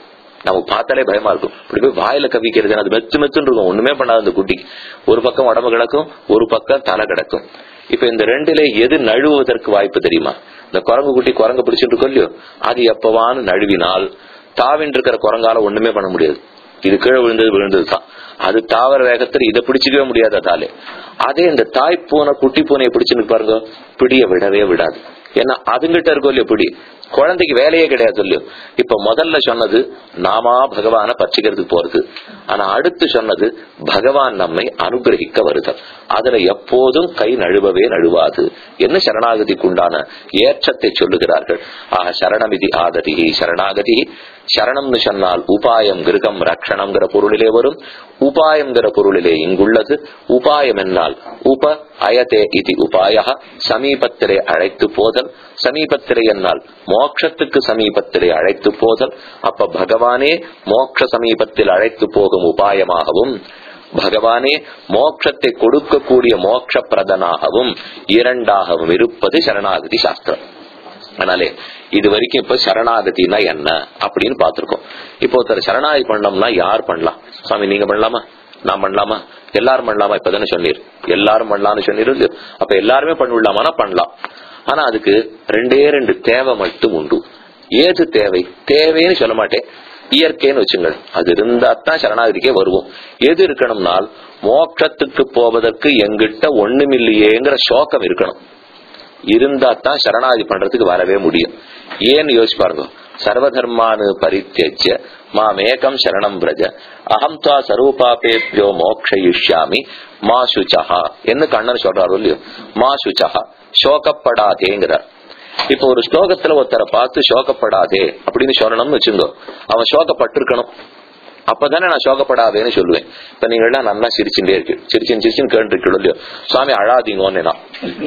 நமக்கு பார்த்தாலே பயமா இருக்கும் இப்படி போய் வாயில கவிக்கிறது அது மெத்து மெத்துன்னு இருக்கும் ஒண்ணுமே பண்ணாது அந்த குட்டி ஒரு பக்கம் உடம்பு கிடக்கும் ஒரு பக்கம் தலை கிடக்கும் இப்ப இந்த ரெண்டுல எது நழுவுவதற்கு வாய்ப்பு தெரியுமா இந்த குரங்கு குட்டி குரங்கு பிடிச்சிட்டு இருக்கோம் இல்லையோ அது எப்பவான்னு நழுவினால் தாவின் இருக்கிற குரங்கால ஒண்ணுமே பண்ண முடியாது இது கீழே விழுந்தது விழுந்ததுதான் அது தாவர வேகத்துல இதை பிடிச்சிக்கவே முடியாது அதாலே அதே இந்த தாய் பூனை குட்டி பூனையை பிடிச்சுன்னு பாருங்க பிடிய விடவே விடாது ஏன்னா அதுங்கிட்ட இருக்கோ இல்லையோ பிடி குழந்தைக்கு வேலையே கிடையாது இல்லையோ இப்ப முதல்ல சொன்னது நாமா பகவான பற்றிக்கிறதுக்கு போறது ஆனா அடுத்து சொன்னது பகவான் நம்மை அனுகிரகிக்க வருதல் அதுல எப்போதும் கை நழுவவே நழுவாது என்ன சரணாகதிக்கு உண்டான ஏற்றத்தை சொல்லுகிறார்கள் ஆக சரணமிதி ஆததி சரணாகதி சரணம்னு சொன்னால் உபாயம் கிருகம் ரக்ஷணம்ங்கிற பொருளிலே வரும் உபாயம்ங்கிற பொருளிலே இங்குள்ளது உபாயம் என்னால் உப அயதே இது உபாய சமீபத்திலே அழைத்து போதல் சமீபத்திலே என்னால் மோட்சத்துக்கு சமீபத்திலே அழைத்து போதல் அப்ப பகவானே மோட்ச சமீபத்தில் அழைத்து போகும் உபாயமாகவும் பகவானே மோட்சத்தை கொடுக்கக்கூடிய மோட்ச பிரதனாகவும் இரண்டாகவும் இருப்பது சரணாகதி சாஸ்திரம் அதனாலே இது வரைக்கும் இப்ப சரணாகதினா என்ன அப்படின்னு பாத்திருக்கோம் இப்போ ஒருத்தர் சரணாகதி பண்ணோம்னா யார் பண்ணலாம் சுவாமி நீங்க பண்ணலாமா நான் பண்ணலாமா எல்லாரும் பண்ணலாமா இப்பதானே சொன்னீர் எல்லாரும் பண்ணலாம்னு சொன்னீர் இல்லையோ அப்ப எல்லாருமே பண்ணிவிடலாமானா பண்ணலாம் ஆனா அதுக்கு ரெண்டே ரெண்டு தேவை மட்டும் உண்டு ஏது தேவை தேவைன்னு சொல்ல மாட்டேன் இயற்கைன்னு வச்சுங்க அது இருந்தா தான் சரணாகதிக்கே வருவோம் எது இருக்கணும்னால் மோட்சத்துக்கு போவதற்கு எங்கிட்ட ஒண்ணுமில்லையேங்கிற சோகம் இருக்கணும் இருந்தா தான் சரணாகதி பண்றதுக்கு வரவே முடியும் ஏன்னு யோசிச்சு பாருங்க சர்வதர்மானு பரித்தியஜ்ய மாமேகம் சரணம் பிரஜ அகம் துவா சர்வபாபேபியோ மோக்ஷயிஷ்யாமி மா சுச்சஹா என்ன கண்ணன் சொல்றாரு இல்லையோ மா சுச்சஹா சோகப்படாதேங்கிறார் இப்ப ஒரு ஸ்லோகத்துல ஒருத்தரை பார்த்து சோகப்படாதே அப்படின்னு சொல்லணும்னு வச்சுங்க அவன் சோகப்பட்டிருக்கணும் அப்பதானே நான் சோகப்படாதேன்னு சொல்லுவேன் இப்ப நீங்க எல்லாம் நல்லா சிரிச்சுட்டே இருக்கு சிரிச்சின் சிரிச்சின் கேட்டு இல்லையோ சுவாமி அழாதீங்கன்னு நான்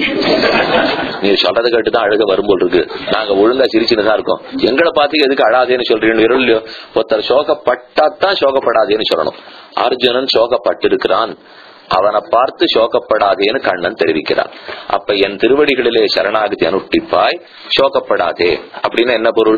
நீ சொல்றதை கேட்டுதான் அழுக வரும்போல் இருக்கு நாங்க ஒழுங்கா சிரிச்சுன்னு தான் இருக்கோம் எங்களை பார்த்து எதுக்கு அழாதேன்னு சொல்றீங்க இல்லையோ ஒருத்தர் சோகப்பட்டாத்தான் சோகப்படாதேன்னு சொல்லணும் அர்ஜுனன் சோகப்பட்டிருக்கிறான் அவனை பார்த்து சோகப்படாதேன்னு கண்ணன் தெரிவிக்கிறான் அப்ப என் திருவடிகளிலே சரணாகதி அனுஷ்டிப்பாய் சோகப்படாதே அப்படின்னு என்ன பொருள்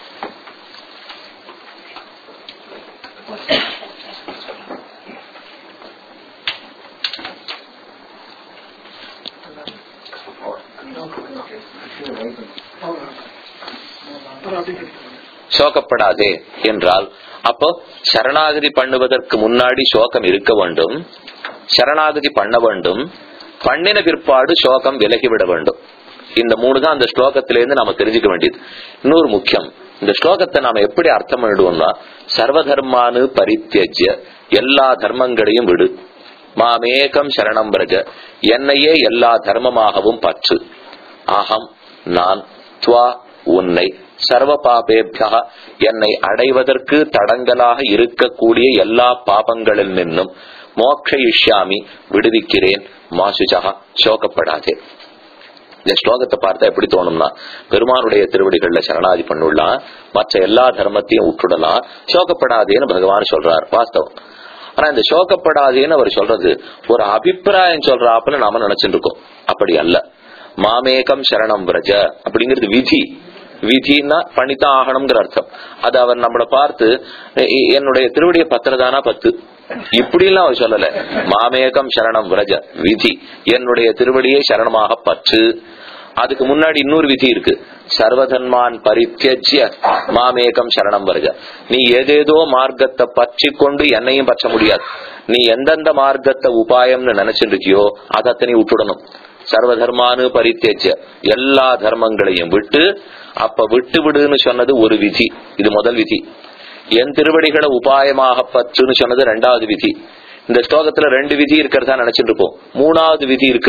சோகப்படாதே என்றால் அப்போ சரணாகதி பண்ணுவதற்கு முன்னாடி சோகம் இருக்க வேண்டும் சரணாகதி பண்ண வேண்டும் பண்ணின பிற்பாடு சோகம் விலகிவிட வேண்டும் இந்த மூணு தான் அந்த ஸ்லோகத்திலிருந்து நாம தெரிஞ்சுக்க வேண்டியது இன்னொரு முக்கியம் இந்த ஸ்லோகத்தை நாம எப்படி அர்த்தம் பண்ணிடுவோம்னா சர்வதர்மானு பரித்தியஜ்ய எல்லா தர்மங்களையும் விடு மாமேகம் சரணம் பிரஜ என்னையே எல்லா தர்மமாகவும் பற்று அகம் நான் துவா உன்னை சர்வ பாபேபியா என்னை அடைவதற்கு தடங்கலாக இருக்கக்கூடிய எல்லா பாபங்களில் நின்னும் மோக்ஷயிஷ்யாமி விடுவிக்கிறேன் மாசுஜகா சோகப்படாதே இந்த ஸ்லோகத்தை பார்த்தா எப்படி தோணும்னா பெருமானுடைய திருவடிகள்ல சரணாதி பண்ணுடலாம் மற்ற எல்லா தர்மத்தையும் விட்டுடலாம் சோகப்படாதேன்னு பகவான் சொல்றார் வாஸ்தவம் ஆனா இந்த சோகப்படாதேன்னு அவர் சொல்றது ஒரு அபிப்பிராயம் சொல்றாப்புல நாம நினைச்சிட்டு இருக்கோம் அப்படி அல்ல மாமேகம் சரணம் பிரஜ அப்படிங்கிறது விதி விதினா பண்ணித்தான் ஆகணுங்கிற அர்த்தம் அது அவர் நம்மளை பார்த்து என்னுடைய திருவடிய பத்திரதானா பத்து இப்படி எல்லாம் அவர் சொல்லல மாமேகம் சரணம் விரஜ விதி என்னுடைய திருவடியை சரணமாக பற்று அதுக்கு முன்னாடி இன்னொரு விதி இருக்கு சர்வதன்மான் பரித்தியஜ்ய மாமேகம் சரணம் வருக நீ ஏதேதோ மார்க்கத்தை பற்றி கொண்டு என்னையும் பற்ற முடியாது நீ எந்தெந்த மார்க்கத்தை உபாயம்னு நினைச்சிட்டு இருக்கியோ அதை நீ விட்டுடணும் சர்வதர்மானு பரித்தேஜ எல்லா தர்மங்களையும் விட்டு அப்ப விட்டு விடுன்னு சொன்னது ஒரு விதி இது முதல் விதி என் திருவடிகளை உபாயமாக பற்றுன்னு சொன்னது ரெண்டாவது விதி இந்த ஸ்லோகத்துல ரெண்டு விதி இருக்கிறதா நினைச்சிட்டு இருப்போம் மூணாவது விதி இருக்கு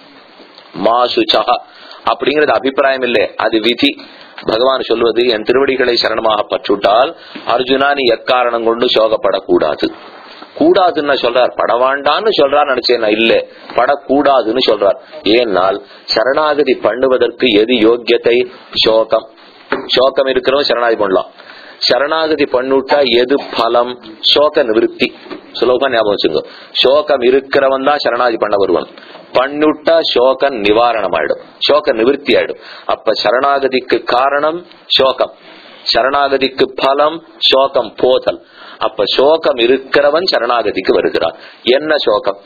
மா சுச்சகா அப்படிங்கறது அபிப்பிராயம் இல்லை அது விதி பகவான் சொல்வது என் திருவடிகளை சரணமாக பற்றுட்டால் அர்ஜுனா நீ எக்காரணம் கொண்டு சோகப்படக்கூடாது கூடாதுன்னு சொல்றார் படவாண்டான்னு சொல்றார் நினைச்சேன் நான் இல்ல படக்கூடாதுன்னு சொல்றார் ஏன்னால் சரணாகதி பண்ணுவதற்கு எது யோக்கியத்தை சோகம் சோகம் இருக்கிறவன் சரணாகதி பண்ணலாம் சரணாகதி பண்ணுட்டா எது பலம் சோக நிவர்த்தி சுலபமா ஞாபகம் வச்சுங்க சோகம் இருக்கிறவன் தான் சரணாகதி பண்ண வருவான் பண்ணுட்டா சோக நிவாரணம் ஆயிடும் சோக நிவர்த்தி ஆயிடும் அப்ப சரணாகதிக்கு காரணம் சோகம் சரணாகதிக்கு பலம் சோகம் போதல் அப்ப சோகம் இருக்கிறவன் சரணாகதிக்கு வருகிறான் என்ன சோகம்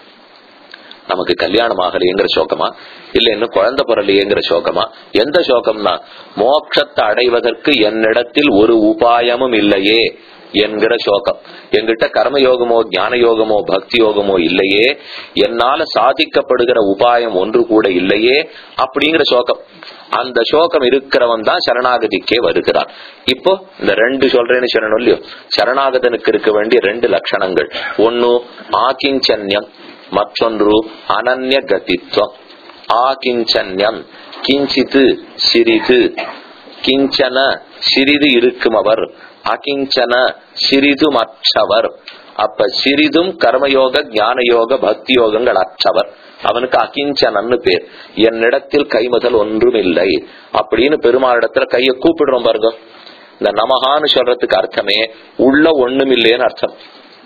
நமக்கு கல்யாணம் ஆகலையேங்கிற சோகமா இல்ல இன்னும் குழந்தை பிறலையேங்கிற சோகமா எந்த சோகம்னா மோட்சத்தை அடைவதற்கு என்னிடத்தில் ஒரு உபாயமும் இல்லையே என்கிற சோகம் என்கிட்ட கர்மயோகமோ ஞான யோகமோ பக்தி யோகமோ இல்லையே என்னால சாதிக்கப்படுகிற உபாயம் ஒன்று கூட இல்லையே அப்படிங்கிற சோகம் அந்த சோகம் இருக்கிறவன் தான் சரணாகதிக்கே வருகிறான் இப்போ இந்த ரெண்டு சொல்றேன்னு சொல்லணும் இல்லையோ சரணாகதனுக்கு இருக்க வேண்டிய ரெண்டு லட்சணங்கள் ஒன்னு ஆகிஞ்சன்யம் மற்றொன்று அனன்ய கதித்வம் ஆகிஞ்சன்யம் கிஞ்சித்து சிறிது கிஞ்சன சிறிது இருக்கும் அவர் அகிஞ்சன சிறிது மற்றவர் அப்ப சிறிதும் கர்மயோக ஞான யோக பக்தி யோகங்கள் அற்றவர் அவனுக்கு அகிஞ்சனன்னு பேர் என்னிடத்தில் கைமுதல் ஒன்றும் இல்லை அப்படின்னு பெருமாளிடத்துல கைய கூப்பிடுறோம் பாருங்க இந்த நமகான்னு சொல்றதுக்கு அர்த்தமே உள்ள ஒண்ணும் இல்லைன்னு அர்த்தம்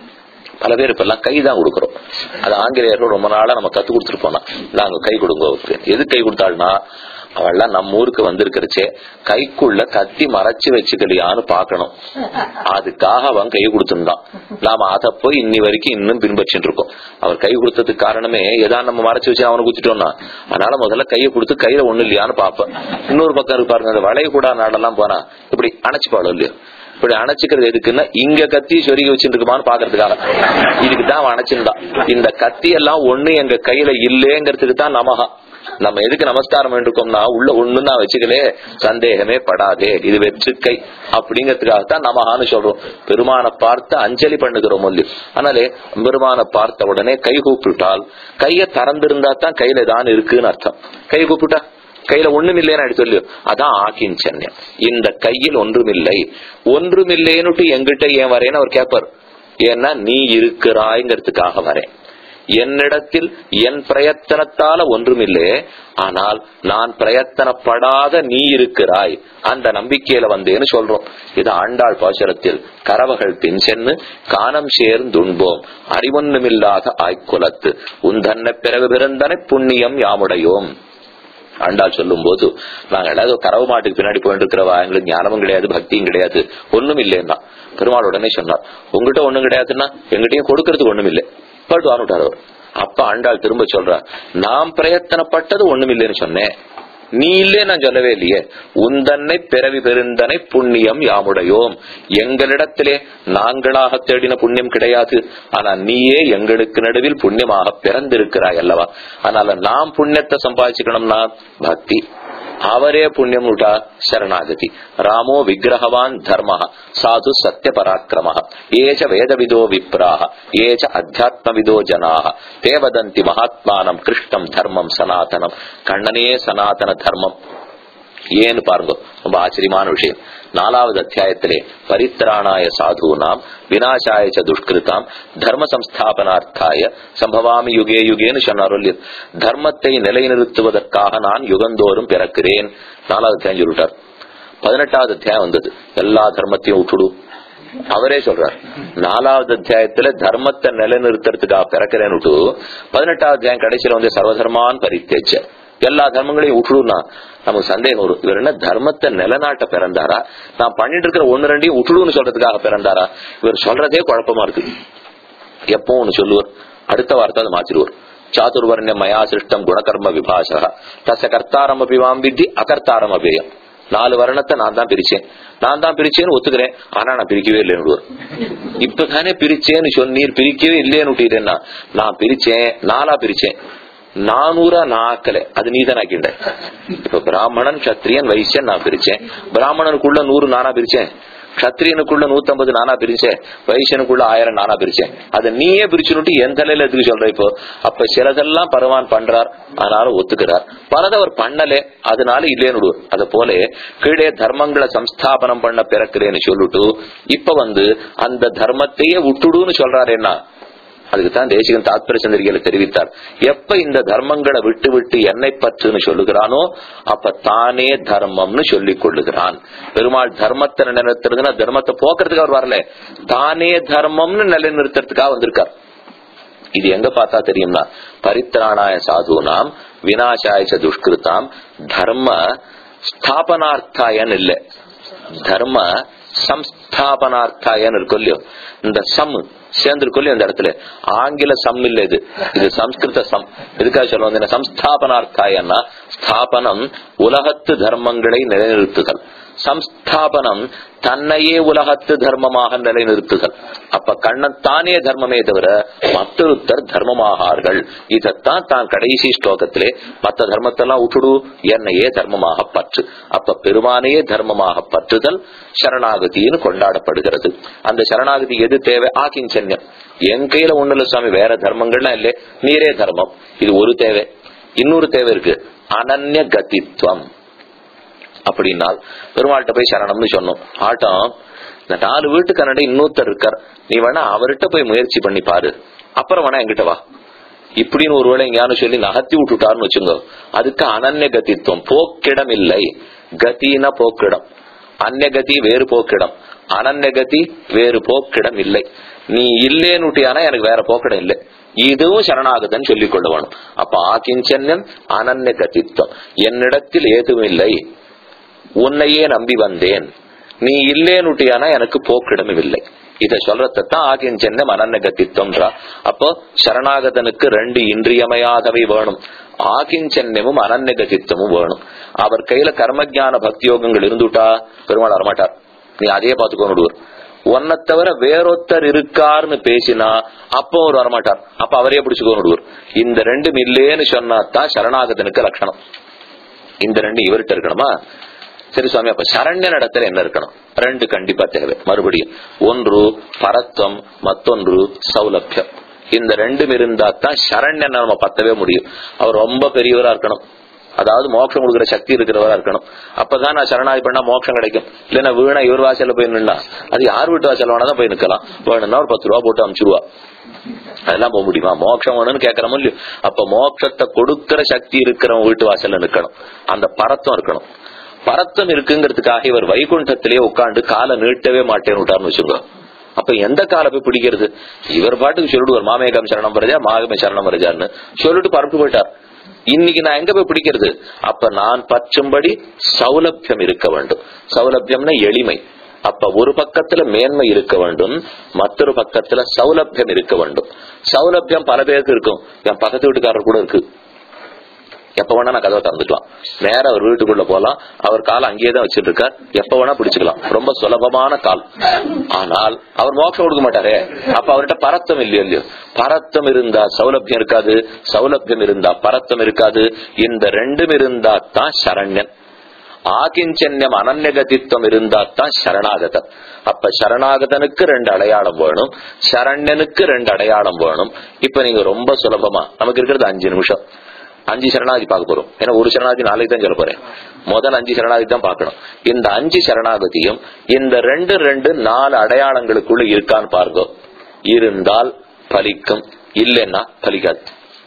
பல பேர் இப்ப எல்லாம் கை தான் கொடுக்கறோம் அது ஆங்கிலேயர்கள் ரொம்ப நாளா நம்ம கத்து கொடுத்துருப்போம் நாங்க கை கொடுங்க அவருக்கு எது கை கொடுத்தாள்னா அவள்லாம் நம்ம ஊருக்கு வந்திருக்கிறச்சே கைக்குள்ள கத்தி மறைச்சு வச்சுக்கலையான்னு பாக்கணும் அதுக்காக அவன் கை கொடுத்திருந்தான் நாம அதை போய் இன்னி வரைக்கும் இன்னும் பின்பற்றிட்டு இருக்கோம் அவர் கை கொடுத்ததுக்கு காரணமே ஏதாவது நம்ம மறைச்சு வச்சு அவனை குத்திட்டோம்னா அதனால முதல்ல கையை கொடுத்து கையில ஒண்ணு இல்லையான்னு பாப்பேன் இன்னொரு பக்கம் இருக்கு பாருங்க அந்த வளையக்கூடா நாடெல்லாம் போனா இப்படி அணைச்சு பாடும் இல்லையோ இப்படி அணைச்சுக்கிறது எதுக்குன்னா இங்க கத்தி சொருகி வச்சிருக்குமான்னு பாக்குறதுக்காக இதுக்கு தான் அவன் அணைச்சிருந்தான் இந்த கத்தி எல்லாம் ஒண்ணு எங்க கையில இல்லேங்கிறதுக்கு தான் நமகா நம்ம எதுக்கு நமஸ்காரம் இருக்கோம்னா உள்ள ஒண்ணு நான் வச்சுக்கலே சந்தேகமே படாதே இது வெற்றுக்கை அப்படிங்கறதுக்காகத்தான் நமகான்னு சொல்றோம் பெருமானை பார்த்து அஞ்சலி பண்ணுகிறோம் ஒல்லி அதனாலே பெருமானை பார்த்த உடனே கை கூப்பிட்டால் கைய திறந்திருந்தா தான் கையில தான் இருக்குன்னு அர்த்தம் கை கூப்பிட்டா கையில ஒண்ணும் இல்லைன்னு சொல்லு அதான் ஆக்கிஞ்சன்யம் இந்த கையில் ஒன்றுமில்லை ஒன்றுமில்லைன்னுட்டு எங்கிட்ட ஏன் வரேன்னு அவர் கேட்பார் ஏன்னா நீ இருக்கிறாய்ங்கிறதுக்காக வரேன் என்னிடத்தில் என் பிரயத்தனத்தால ஒன்றுமில்லை ஆனால் நான் பிரயத்தனப்படாத நீ இருக்கிறாய் அந்த நம்பிக்கையில வந்தேன்னு சொல்றோம் இது ஆண்டாள் பாசுரத்தில் கரவகள் பின் சென்னு காணம் சேர்ந்துண்போம் அறிவொன்னுமில்லாத ஆய்க்குலத்து உந்தன்ன பிறகு பிறந்தனை புண்ணியம் யாமுடையோம் ஆண்டாள் சொல்லும் போது நாங்க ஏதாவது கறவு மாட்டுக்கு பின்னாடி போயிட்டு இருக்கிறவா எங்களுக்கு ஞானமும் கிடையாது பக்தியும் கிடையாது ஒண்ணும் இல்லைன்னா பெருமாள் உடனே சொன்னார் உங்ககிட்ட ஒண்ணும் கிடையாதுன்னா எங்கிட்டயும் கொடுக்கறதுக்கு ஒண்ணும் இல்லை பாட்டு வானுட்டார் அவர் அப்ப ஆண்டாள் திரும்ப சொல்ற நாம் பிரயத்தனப்பட்டது ஒண்ணும் இல்லைன்னு சொன்னேன் நீ இல்லே நான் சொல்லவே இல்லையே உந்தன்னை பிறவி பெருந்தனை புண்ணியம் யாமுடையோம் எங்களிடத்திலே நாங்களாக தேடின புண்ணியம் கிடையாது ஆனா நீயே எங்களுக்கு நடுவில் புண்ணியமாக பிறந்திருக்கிறாய் அல்லவா அதனால நாம் புண்ணியத்தை சம்பாதிச்சுக்கணும்னா பக்தி அவரே புண்ணியம் விட்டா சரணாகதி ராமோ விக்கிரகவான் தர்ம சாது சத்திய பராக்கிரம ஏச்ச வேதவிதோ விப்ராக ஏச்ச அத்தியாத்மவிதோ ஜனாக தே வதந்தி மகாத்மானம் கிருஷ்ணம் தர்மம் சனாதனம் கண்ணனே சனாதன தர்மம் ஏன்னு பாருங்க ரொம்ப ஆச்சரியமான விஷயம் நாலாவது அத்தியாயத்திலே பரித்ராணாய சாதுனாம் வினாசாய ச துஷ்கிருதாம் தர்ம சம்ஸ்தாபனார்த்தாய சம்பவாமி யுகே யுகேன்னு சொன்னார் தர்மத்தை நிலைநிறுத்துவதற்காக நான் யுகந்தோறும் பிறக்கிறேன் நாலாவது அத்தியாயம் சொல்லிட்டார் பதினெட்டாவது அத்தியாயம் வந்தது எல்லா தர்மத்தையும் விட்டுடு அவரே சொல்றார் நாலாவது அத்தியாயத்துல தர்மத்தை நிலைநிறுத்துறதுக்காக பிறக்கிறேன்னு பதினெட்டாவது அத்தியாயம் கடைசியில வந்து சர்வதர்மான் பரித்தேச்ச எல்லா தர்மங்களையும் விட்டுடுனா நமக்கு சந்தேகம் வரும் இவர் என்ன தர்மத்தை நிலநாட்ட பிறந்தாரா நான் பண்ணிட்டு இருக்கிற ஒன்னு ரெண்டையும் விட்டுடுன்னு சொல்றதுக்காக பிறந்தாரா இவர் சொல்றதே குழப்பமா இருக்கு எப்பவும் ஒண்ணு சொல்லுவார் அடுத்த வார்த்தை அதை மாத்திடுவார் சாதுர்வர்ணிய மயா சிருஷ்டம் குணகர்ம விபாசக தச கர்த்தாரம் அபிவாம் வித்தி அகர்த்தாரம் அபேயம் நாலு வர்ணத்தை நான் தான் பிரிச்சேன் நான் தான் பிரிச்சேன்னு ஒத்துக்கிறேன் ஆனா நான் பிரிக்கவே இல்லைன்னு இப்பதானே பிரிச்சேன்னு சொன்னீர் பிரிக்கவே இல்லைன்னு விட்டீங்கன்னா நான் பிரிச்சேன் நாலா பிரிச்சேன் நானூறா நான் ஆக்கல அது நீ தான் ஆக்கிண்ட இப்ப பிராமணன் கத்திரியன் வைசியன் நான் பிரிச்சேன் பிராமணனுக்குள்ள நூறு நானா பிரிச்சேன் கத்திரியனுக்குள்ள நூத்தம்பது நானா பிரிச்சேன் வைசியனுக்குள்ள ஆயிரம் நானா பிரிச்சேன் அதை நீயே பிரிச்சுட்டு என் தலையில எதுக்கு சொல்ற இப்போ அப்ப சிலதெல்லாம் பகவான் பண்றார் அதனால ஒத்துக்கிறார் பலதை அவர் பண்ணல அதனால இல்லேன்னு அத போல கீழே தர்மங்களை சம்ஸ்தாபனம் பண்ண பிறக்கிறேன்னு சொல்லிட்டு இப்ப வந்து அந்த தர்மத்தையே விட்டுடுன்னு சொல்றாரு என்ன அதுக்கு தான் தேசிகன் தாத்பரிய சந்திரிகையில தெரிவித்தார் எப்ப இந்த தர்மங்களை விட்டு விட்டு என்னை பற்றுன்னு சொல்லுகிறானோ அப்ப தானே தர்மம்னு சொல்லிக் கொள்ளுகிறான் பெருமாள் தர்மத்தை நிலைநிறுத்துறதுன்னா தர்மத்தை போக்குறதுக்கு அவர் வரல தானே தர்மம்னு நிலைநிறுத்துறதுக்காக வந்திருக்கார் இது எங்க பார்த்தா தெரியும்னா பரித்ராணாய சாதுனாம் வினாசாய துஷ்கிருத்தாம் தர்ம ஸ்தாபனார்த்தாயன் இல்ல தர்ம சம்ஸ்தாபனார்த்தாயன்னு இருக்கும் இல்லையோ இந்த சம் சேர்ந்திருக்கும் இல்லையோ இந்த இடத்துல ஆங்கில சம் இல்ல இது இது சம்ஸ்கிருத சம் எதுக்காக சொல்லுவாங்க இந்த சம்ஸ்தாபனார்த்தாயன்னா ஸ்தாபனம் உலகத்து தர்மங்களை நிலைநிறுத்துதல் சம்ஸ்தாபனம் தன்னையே உலகத்து தர்மமாக நிலைநிறுத்துதல் அப்ப கண்ணத்தானே தர்மமே தவிர மற்றொருத்தர் தர்மமாகார்கள் இதத்தான் தான் கடைசி ஸ்லோகத்திலே மற்ற தர்மத்தெல்லாம் விட்டுடு என்னையே தர்மமாக பற்று அப்ப பெருமானையே தர்மமாக பற்றுதல் சரணாகதின்னு கொண்டாடப்படுகிறது அந்த சரணாகதி எது தேவை ஆகிஞ்சன்யம் என் கையில ஒண்ணு இல்ல சுவாமி வேற தர்மங்கள்லாம் இல்ல நீரே தர்மம் இது ஒரு தேவை இன்னொரு தேவை இருக்கு அனன்ய கதித்வம் அப்படின்னால் பெருமாள்கிட்ட போய் சரணம்னு சொன்னோம் ஆட்டம் இந்த நாலு வீட்டுக்கு கன்னட இன்னொருத்தர் இருக்கார் நீ வேணா அவர்கிட்ட போய் முயற்சி பண்ணி பாரு அப்புறம் வேணா என்கிட்ட வா இப்படின்னு ஒருவேளை எங்கேயானு சொல்லி நகர்த்தி விட்டுட்டாருன்னு வச்சுங்க அதுக்கு அனன்ய கதித்துவம் போக்கிடம் இல்லை கதின போக்கிடம் அந்நகதி வேறு போக்கிடம் அனன்யகதி வேறு போக்கிடம் இல்லை நீ இல்லேன்னுட்டியானா எனக்கு வேற போக்கிடம் இல்லை இதுவும் சரணாகதன் சொல்லிக் கொள்ள வேணும் அப்ப ஆகிஞ்சன்யம் அனன்ய கதித்துவம் என்னிடத்தில் ஏதும் இல்லை உன்னையே நம்பி வந்தேன் நீ இல்லேனுட்டியானா எனக்கு போக்கிடமும் இல்லை இத சொல்றதான் ஆகிஞ்சன்யம் அனநகத்தித்வம்ன்றா அப்போ சரணாகதனுக்கு ரெண்டு இன்றியமையாதவை வேணும் ஆகிஞ்சன்யமும் அனநகத்தித்வமும் வேணும் அவர் கையில கர்மஜான பக்தியோகங்கள் இருந்துட்டா பெருமாள் வரமாட்டார் நீ அதே பார்த்துக்கோன்னு உன்னை தவிர வேறொத்தர் இருக்காருன்னு பேசினா அப்போ அவர் வரமாட்டார் அப்ப அவரே பிடிச்சுக்கோன்னு இந்த ரெண்டும் இல்லேன்னு சொன்னா தான் சரணாகதனுக்கு லட்சணம் இந்த ரெண்டு இவர்கிட்ட இருக்கணுமா சரி சுவாமி அப்ப சரண்ய இடத்துல என்ன இருக்கணும் ரெண்டு கண்டிப்பா தேவை மறுபடியும் ஒன்று பரத்வம் மத்தொன்று சௌலபியம் இந்த ரெண்டும் இருந்தா தான் சரண்யன் நம்ம பத்தவே முடியும் அவர் ரொம்ப பெரியவரா இருக்கணும் அதாவது மோட்சம் கொடுக்குற சக்தி இருக்கிறவரா இருக்கணும் அப்பதான் நான் சரணாதி பண்ணா மோட்சம் கிடைக்கும் இல்லைன்னா வீணா இவர் வாசல்ல போய் நின்னா அது யார் வீட்டு வாசல் வேணாதான் போய் நிக்கலாம் வேணும்னா ஒரு பத்து ரூபா போட்டு அனுப்பிச்சிருவா அதெல்லாம் போக முடியுமா மோட்சம் வேணும்னு கேட்கறோம் இல்லையோ அப்ப மோட்சத்தை கொடுக்கிற சக்தி இருக்கிறவங்க வீட்டு வாசல்ல நிக்கணும் அந்த பரத்தம் இருக்கணும் பரத்தம் இருக்குங்கிறதுக்காக இவர் வைகுண்டத்திலேயே உட்காந்து காலை நீட்டவே மாட்டேன்னு விட்டார்னு வச்சுங்க அப்ப எந்த காலை போய் பிடிக்கிறது இவர் பாட்டுக்கு சொல்லிடுவார் மாமேகம் சரணம் வருதா மாகமே சரணம் வருதான்னு சொல்லிட்டு பரப்பு போயிட்டார் இன்னைக்கு நான் எங்க போய் பிடிக்கிறது அப்ப நான் பற்றும்படி சௌலபியம் இருக்க வேண்டும் சௌலபியம்னா எளிமை அப்ப ஒரு பக்கத்துல மேன்மை இருக்க வேண்டும் மற்றொரு பக்கத்துல சௌலபியம் இருக்க வேண்டும் சௌலபியம் பல பேருக்கு இருக்கும் என் பக்கத்து வீட்டுக்காரர் கூட இருக்கு எப்ப வேணா நான் கதவை திறந்துக்கலாம் நேரம் அவர் வீட்டுக்குள்ள போலாம் அவர் கால அங்கேயே தான் வச்சிட்டு இருக்கார் எப்ப வேணா பிடிச்சுக்கலாம் ரொம்ப சுலபமான கால் ஆனால் அவர் மோட்சம் கொடுக்க மாட்டாரே அப்ப அவர்கிட்ட பரத்தம் இல்லையோ இல்லையோ பரத்தம் இருந்தா சௌலபியம் இருக்காது சௌலபியம் இருந்தா பரத்தம் இருக்காது இந்த ரெண்டும் இருந்தா தான் சரண்யன் ஆகிஞ்சன்யம் அனன்யகதித்வம் இருந்தா தான் சரணாகதன் அப்ப சரணாகதனுக்கு ரெண்டு அடையாளம் வேணும் சரண்யனுக்கு ரெண்டு அடையாளம் வேணும் இப்ப நீங்க ரொம்ப சுலபமா நமக்கு இருக்கிறது அஞ்சு நிமிஷம் அஞ்சு சரணாதி பார்க்க போறோம் ஏன்னா ஒரு சரணாதி நாளைக்கு தான் சொல்ல போறேன் முதல் அஞ்சு சரணாதி தான் பார்க்கணும் இந்த அஞ்சு சரணாகதியும் இந்த ரெண்டு ரெண்டு நாலு அடையாளங்களுக்குள்ள இருக்கான்னு பாருங்க இருந்தால் பலிக்கும் இல்லைன்னா பலிக்காது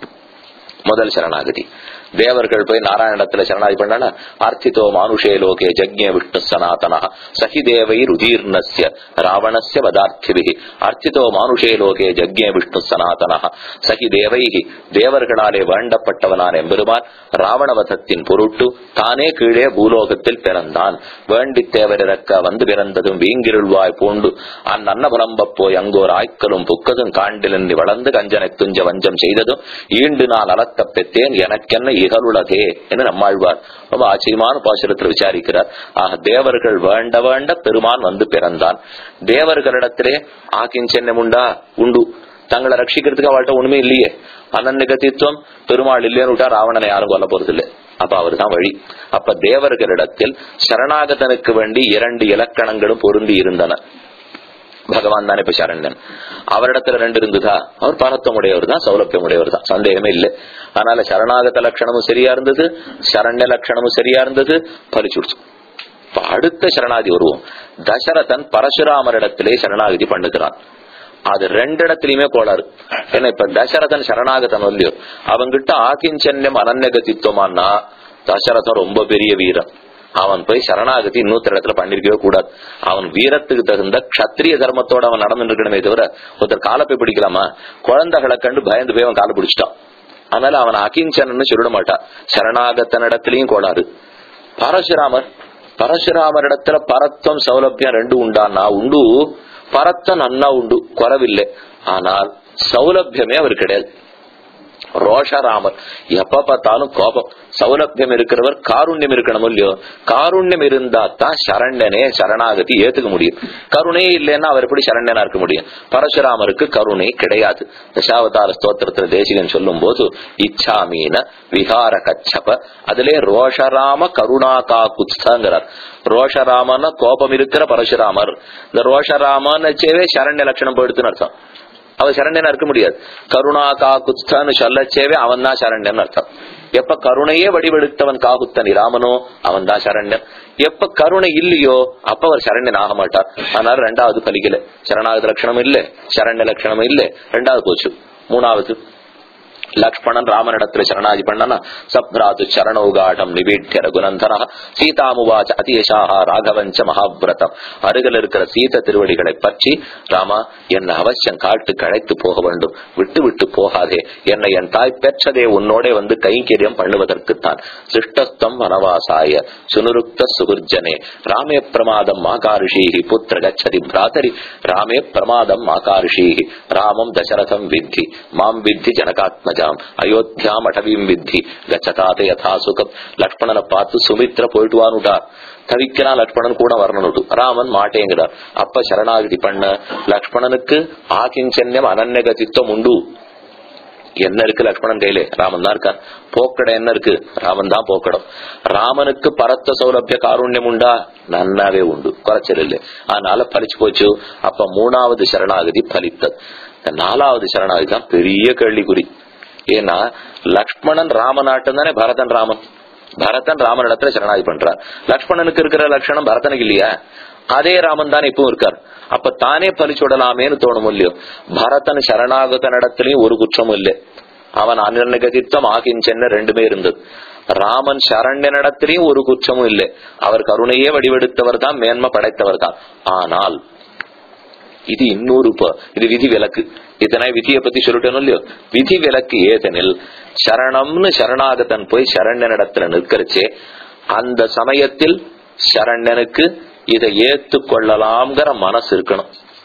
முதல் சரணாகதி தேவர்கள் போய் நாராயணத்துல சரணாதி பண்ணால அர்த்தித்தோ மானுஷே லோகே ஜக்ஞ விஷ்ணு சனாதன சகி தேவை ருதீர்ணஸ்ய ராவணஸ்ய வதார்த்திபிகி அர்த்தித்தோ மானுஷே லோகே ஜக்ஞ விஷ்ணு சனாதன சகி தேவை தேவர்களாலே வேண்டப்பட்டவனான எம்பெருமான் ராவணவதத்தின் பொருட்டு தானே கீழே பூலோகத்தில் பிறந்தான் வேண்டி தேவரிறக்க வந்து பிறந்ததும் வீங்கிருள்வாய் பூண்டு அந்நன்னபலம்ப போய் அங்கோர் ஆய்க்கலும் புக்கதும் காண்டிலன்றி வளர்ந்து கஞ்சனை துஞ்ச வஞ்சம் செய்ததும் ஈண்டு நான் அலத்த பெற்றேன் எனக்கென்ன இகழுலகே என்று நம்மாழ்வார் ரொம்ப ஆச்சரியமான பாசுரத்தில் விசாரிக்கிறார் ஆக தேவர்கள் வேண்ட வேண்ட பெருமான் வந்து பிறந்தான் தேவர்களிடத்திலே ஆக்கிஞ்சென்னம் உண்டா உண்டு தங்களை ரட்சிக்கிறதுக்கு அவள்கிட்ட ஒண்ணுமே இல்லையே அனநிகத்தித்துவம் பெருமாள் இல்லைன்னு விட்டா ராவணனை யாரும் கொல்ல போறது இல்லை அப்ப அவர் தான் வழி அப்ப தேவர்களிடத்தில் சரணாகதனுக்கு வேண்டி இரண்டு இலக்கணங்களும் பொருந்தி இருந்தன பகவான் தானே இப்ப சரண்யன் அவரிடத்துல ரெண்டு இருந்துதா அவர் பரத்தம் உடையவர் தான் சௌலபியம் உடையவர் தான் சந்தேகமே இல்லை அதனால சரணாகத லட்சணமும் சரியா இருந்தது சரண்ய லட்சணமும் சரியா இருந்தது பறிச்சுடுச்சு இப்ப அடுத்த சரணாதி வருவோம் தசரதன் பரசுராமரிடத்திலே சரணாகதி பண்ணுகிறான் அது ரெண்டு இடத்துலயுமே கோளாறு ஏன்னா இப்ப தசரதன் சரணாகதன் இல்லையோ அவங்கிட்ட ஆகிஞ்சன்யம் அனநகதித்துவமானா தசரதன் ரொம்ப பெரிய வீரன் அவன் போய் சரணாகதி இன்னொருத்தர் இடத்துல பண்ணிருக்கவே கூடாது அவன் வீரத்துக்கு தகுந்த கத்திரிய தர்மத்தோட அவன் நடந்து இருக்கணுமே தவிர ஒருத்தர் காலை போய் பிடிக்கலாமா குழந்தைகளை கண்டு பயந்து போய் அவன் காலை பிடிச்சிட்டான் அதனால அவன் அகிஞ்சனன்னு சொல்லிட மாட்டான் சரணாகத்தன் இடத்துலயும் கோளாறு பரசுராமர் பரசுராமரிடத்துல பரத்வம் சௌலபியம் ரெண்டு உண்டானா உண்டு பரத்தம் நன்னா உண்டு குறவில்லை ஆனால் சௌலபியமே அவர் கிடையாது ரோஷராமர் எப்ப பார்த்தாலும் கோபம் சௌலபியம் இருக்கிறவர் காருண்யம் இருக்கணும் இல்லையோ காருண்யம் இருந்தா தான் சரண்டனே சரணாகதி ஏத்துக்க முடியும் கருணை இல்லைன்னா அவர் எப்படி சரண்டனா இருக்க முடியும் பரசுராமருக்கு கருணை கிடையாது தசாவதார ஸ்தோத்திரத்துல தேசிகன் சொல்லும் போது இச்சாமீன விகார கச்சப அதிலே ரோஷராம கருணாகா குத்ஸ்தங்கிறார் ரோஷராமன கோபம் இருக்கிற பரசுராமர் இந்த ரோஷராமன்னு சரண்ய லட்சணம் போயிடுத்துன்னு அர்த்தம் அவன் சரண்யனா இருக்க முடியாது கருணா காகுஸ்தான்னு சொல்லச்சேவே அவன் தான் சரண்யன் அர்த்தம் எப்ப கருணையே வடிவெடுத்தவன் காகுத்தனி ராமனோ அவன் தான் சரண்யன் எப்ப கருணை இல்லையோ அப்ப அவர் சரண்யன் ஆக மாட்டார் அதனால ரெண்டாவது பலிக்கல சரணாகத லட்சணம் இல்ல சரண்ய லட்சணம் இல்ல ரெண்டாவது போச்சு மூணாவது லக்ஷ்மணன் ராமனிடத்துல சரணாதி பண்ணனா சப்ராது சரணோகாடம் நிவேட்ய ரகுநந்தன சீதாமுவாச்ச அதியசாக ராகவஞ்ச மகாவிரதம் அருகில் இருக்கிற சீத திருவடிகளை பற்றி ராமா என்னை அவசியம் காட்டுக்கு அழைத்து போக வேண்டும் விட்டு விட்டு போகாதே என்னை என் தாய் பெற்றதே உன்னோட வந்து கைங்கரியம் பண்ணுவதற்குத்தான் சிஷ்டஸ்தம் வனவாசாய சுனுருக்த சுகுர்ஜனே ராமே பிரமாதம் மாகாருஷீஹி புத்திர கச்சதி பிராதரி ராமே பிரமாதம் மாகாருஷீஹி ராமம் தசரதம் வித்தி மாம் வித்தி ஜனகாத்மஜாம் அயோத்தியாம் அடவீம் வித்தி கச்சதாத யதா சுகம் லக்ஷ்மணனை பார்த்து சுமித்ர போயிட்டுவானுட்டா தவிக்கிறான் லக்ஷ்மணன் கூட வரணுட்டு ராமன் மாட்டேங்கிறார் அப்ப சரணாகதி பண்ண லக்ஷ்மணனுக்கு ஆகிஞ்சன்யம் அனன்யகதித்துவம் உண்டு என்ன இருக்கு லக்ஷ்மணன் கையில ராமன் தான் இருக்கான் போக்கடம் என்ன இருக்கு ராமன் தான் போக்கடம் ராமனுக்கு பரத்த சௌலபிய காருண்யம் உண்டா நன்னாவே உண்டு குறைச்சல் இல்லை அதனால பலிச்சு போச்சு அப்ப மூணாவது சரணாகதி பலித்தது இந்த நாலாவது சரணாகதி தான் பெரிய கேள்விக்குறி ஏன்னா லக்ஷ்மணன் ராமநாட்டம் தானே பரதன் ராமன் பரதன் ராமன் இடத்துல சரணாகதி பண்றார் லக்ஷ்மணனுக்கு இருக்கிற லட்சணம் பரதனுக்கு இல்லையா அதே ராமன் தானே இப்பவும் இருக்கார் அப்ப தானே பலிச்சுடலாமேன்னு தோணும் இல்லையோ பரதன் சரணாகத இடத்துலயும் ஒரு குற்றமும் இல்லை அவன் அனிர்ணகதித்தம் ஆகிஞ்சென்ன ரெண்டுமே இருந்தது ராமன் சரண்யனிடத்திலையும் ஒரு குற்றமும் இல்லை அவர் கருணையே வடிவெடுத்தவர் தான் மேன்மை படைத்தவர் தான் ஆனால் இது இன்னொரு ப- இது விதி விலக்கு இதனை விதியை பத்தி சொல்லிட்டேன் இல்லையோ விதி விலக்கு ஏதெனில் சரணம்னு சரணாகதன் போய் சரண்யனிடத்துல நிற்கிறச்சே அந்த சமயத்தில் சரண்யனுக்கு இதை ஏத்துக்கொள்ளலாம்ங்கிற மனசு இருக்கணும்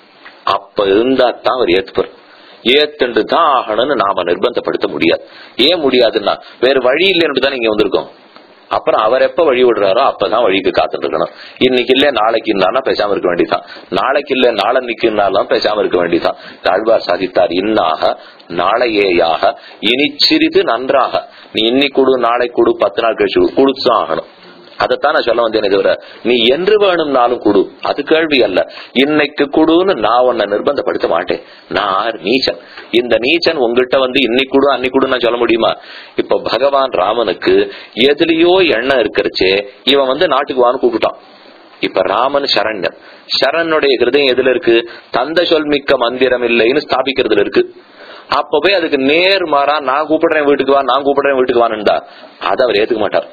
அப்ப இருந்தா தான் அவர் ஏத்துப்பார் ஏத்துண்டு தான் ஆகணும்னு நாம நிர்பந்தப்படுத்த முடியாது ஏன் முடியாதுன்னா வேற வழி இல்லைன்னு தான் இங்க வந்திருக்கோம் அப்புறம் அவர் எப்ப வழி விடுறாரோ அப்பதான் வழிக்கு காத்துட்டு இருக்கணும் இன்னைக்கு இல்ல நாளைக்கு இருந்தாலும் பேசாம இருக்க வேண்டியதான் நாளைக்கு இல்ல நாளன்னைக்கு இருந்தாலும் பேசாம இருக்க வேண்டியதான் ஆழ்வார் சாதித்தார் இன்னாக நாளையேயாக இனி சிறிது நன்றாக நீ இன்னைக்கு கொடு நாளை கொடு பத்து நாள் கழிச்சு கொடு. கொடுத்துதான் ஆகணும் அதைத்தான் நான் சொல்ல வந்தேனே தவிர நீ என்று வேணும்னாலும் கொடு அது கேள்வி அல்ல இன்னைக்கு கொடுன்னு நான் உன்னை நிர்பந்தப்படுத்த மாட்டேன் நான் நீச்சன் இந்த நீச்சன் உங்ககிட்ட வந்து இன்னைக்கு கொடு அன்னைக்கு கொடு நான் சொல்ல முடியுமா இப்ப பகவான் ராமனுக்கு எதுலயோ எண்ணம் இருக்கிறச்சே இவன் வந்து நாட்டுக்கு வான்னு கூப்பிட்டான் இப்ப ராமன் சரண்யன் சரணுடைய ஹிருதயம் எதுல இருக்கு தந்த சொல் மிக்க மந்திரம் இல்லைன்னு ஸ்தாபிக்கிறதுல இருக்கு அப்ப போய் அதுக்கு நேர்மாறா நான் கூப்பிடுறேன் வீட்டுக்கு வா நான் கூப்பிடுறேன் வீட்டுக்கு வான்னு அதை அவர் ஏத்துக்க மாட்டார்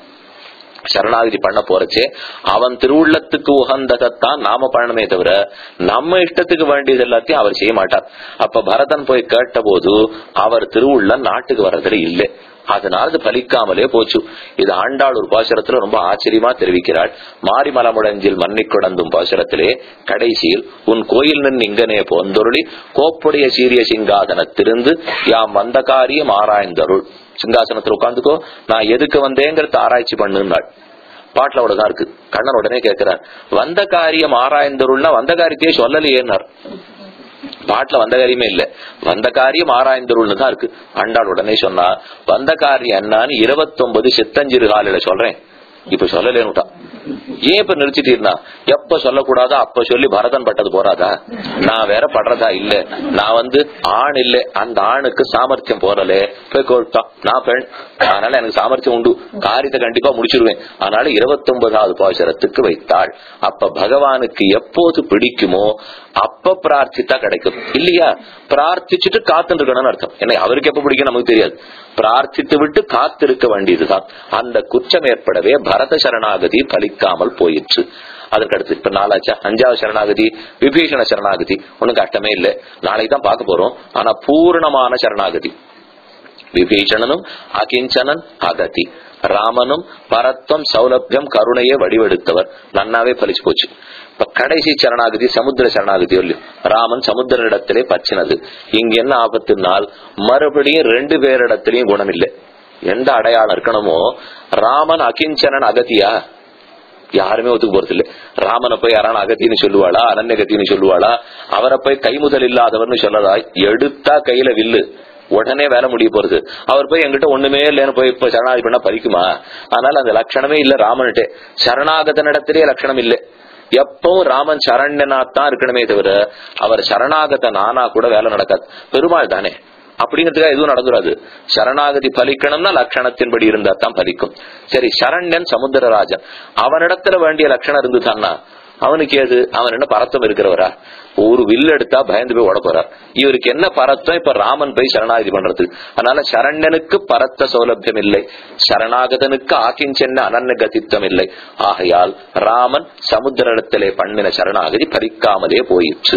சரணாகதி பண்ண போறச்சே அவன் திருவுள்ளத்துக்கு உகந்ததைத்தான் நாம பண்ணணுமே தவிர நம்ம இஷ்டத்துக்கு வேண்டியது எல்லாத்தையும் அவர் செய்ய மாட்டார் அப்ப பரதன் போய் கேட்ட போது அவர் திருவுள்ள நாட்டுக்கு வர்றதுல இல்லை அதனால அது பலிக்காமலே போச்சு இது ஆண்டாள் ஒரு பாசுரத்துல ரொம்ப ஆச்சரியமா தெரிவிக்கிறாள் மாரிமலமுடஞ்சில் மன்னிக் குடந்தும் பாசுரத்திலே கடைசியில் உன் கோயில் நின்று இங்கனே போந்தொருளி கோப்புடைய சீரிய சிங்காதனத்திருந்து யாம் வந்த காரியம் ஆராய்ந்தருள் சிங்காசனத்துல உட்காந்துக்கோ நான் எதுக்கு வந்தேங்கிறத ஆராய்ச்சி பண்ணுனாள் பாட்டுல அவ்வளவுதான் இருக்கு கண்ணன் உடனே கேட்கிறார் வந்த காரியம் ஆராய்ந்தருள்னா வந்த காரியத்தையே சொல்லலையேன்னார் பாட்டுல வந்த காரியமே இல்ல வந்த காரியம் ஆராய்ந்தருள்னு தான் இருக்கு அண்டாள் உடனே சொன்னா வந்த காரியம் என்னன்னு இருபத்தொன்பது சித்தஞ்சிறு காலையில சொல்றேன் இப்ப சொல்லலேன்னுட்டான் ஏன் இப்ப நிறுத்திட்டீர்னா எப்ப சொல்லக்கூடாதோ அப்ப சொல்லி பரதன் பட்டது போறாதா நான் வேற படுறதா இல்ல நான் வந்து ஆண் இல்ல அந்த ஆணுக்கு சாமர்த்தியம் போறலே போய் கொட்டான் நான் பெண் அதனால எனக்கு சாமர்த்தியம் உண்டு காரியத்தை கண்டிப்பா முடிச்சிருவேன் அதனால இருபத்தி ஒன்பதாவது பாசுரத்துக்கு வைத்தாள் அப்ப பகவானுக்கு எப்போது பிடிக்குமோ அப்ப பிரார்த்தித்தா கிடைக்கும் இல்லையா பிரார்த்திச்சுட்டு காத்துட்டு இருக்கணும்னு அர்த்தம் ஏன்னா அவருக்கு எப்ப பிடிக்கும் நமக்கு தெரியாது பிரார்த்தித்து விட்டு காத்திருக்க வேண்டியதுதான் அந்த குற்றம் ஏற்படவே பரத சரணாகதி பலிக்காமல் போயிற்று அதற்கு அடுத்து இப்ப நாலாச்சா அஞ்சாவது சரணாகதி விபீஷண சரணாகதி ஒண்ணும் கஷ்டமே இல்ல நாளைக்கு தான் பார்க்க போறோம் ஆனா பூர்ணமான சரணாகதி விபீஷணனும் அகிஞ்சனன் அகதி ராமனும் பரத்வம் சௌலபியம் கருணையை வடிவெடுத்தவர் நன்னாவே பலிச்சு போச்சு இப்ப கடைசி சரணாகதி சமுத்திர சரணாகதி இல்லையோ ராமன் சமுத்திரனிடத்திலே பச்சினது இங்க என்ன ஆபத்துனால் மறுபடியும் ரெண்டு பேரிடத்திலையும் குணம் இல்லை எந்த அடையாளம் இருக்கணுமோ ராமன் அகிஞ்சனன் அகதியா யாருமே ஒத்துக்கு போறது இல்ல ராமனை போய் யாரான அகத்தின்னு சொல்லுவாளா அனன்யகத்தின்னு சொல்லுவாளா அவரை போய் கைமுதல் இல்லாதவர்னு சொல்லதா எடுத்தா கையில வில்லு உடனே வேலை முடிய போறது அவர் போய் எங்கிட்ட ஒண்ணுமே இல்லைன்னு போய் இப்ப சரணாகதி பண்ணா பலிக்குமா அதனால அந்த லட்சணமே இல்ல ராமன்ட்டே சரணாகத நடத்திலே லட்சணம் இல்லை எப்பவும் ராமன் சரண்யனாத்தான் இருக்கணுமே தவிர அவர் சரணாகத நானா கூட வேலை நடக்காது பெருமாள் தானே அப்படிங்கிறதுக்காக எதுவும் நடந்துராது சரணாகதி பலிக்கணும்னா லட்சணத்தின்படி இருந்தா தான் பலிக்கும் சரி சரண்யன் சமுத்திரராஜன் அவனிடத்துல வேண்டிய லட்சணம் இருந்துதான்னா அவனுக்கு ஏது அவன் என்ன பரத்தம் இருக்கிறவரா ஒரு வில் எடுத்தா பயந்து போய் ஓட போறார் இவருக்கு என்ன பரத்தம் இப்ப ராமன் போய் சரணாகதி பண்றது அதனால சரண்யனுக்கு பரத்த சௌலபியம் இல்லை சரணாகதனுக்கு ஆக்கிஞ்சென்ன அனன்ன கதித்தம் இல்லை ஆகையால் ராமன் சமுத்திரத்திலே பண்ணின சரணாகதி பறிக்காமலே போயிற்று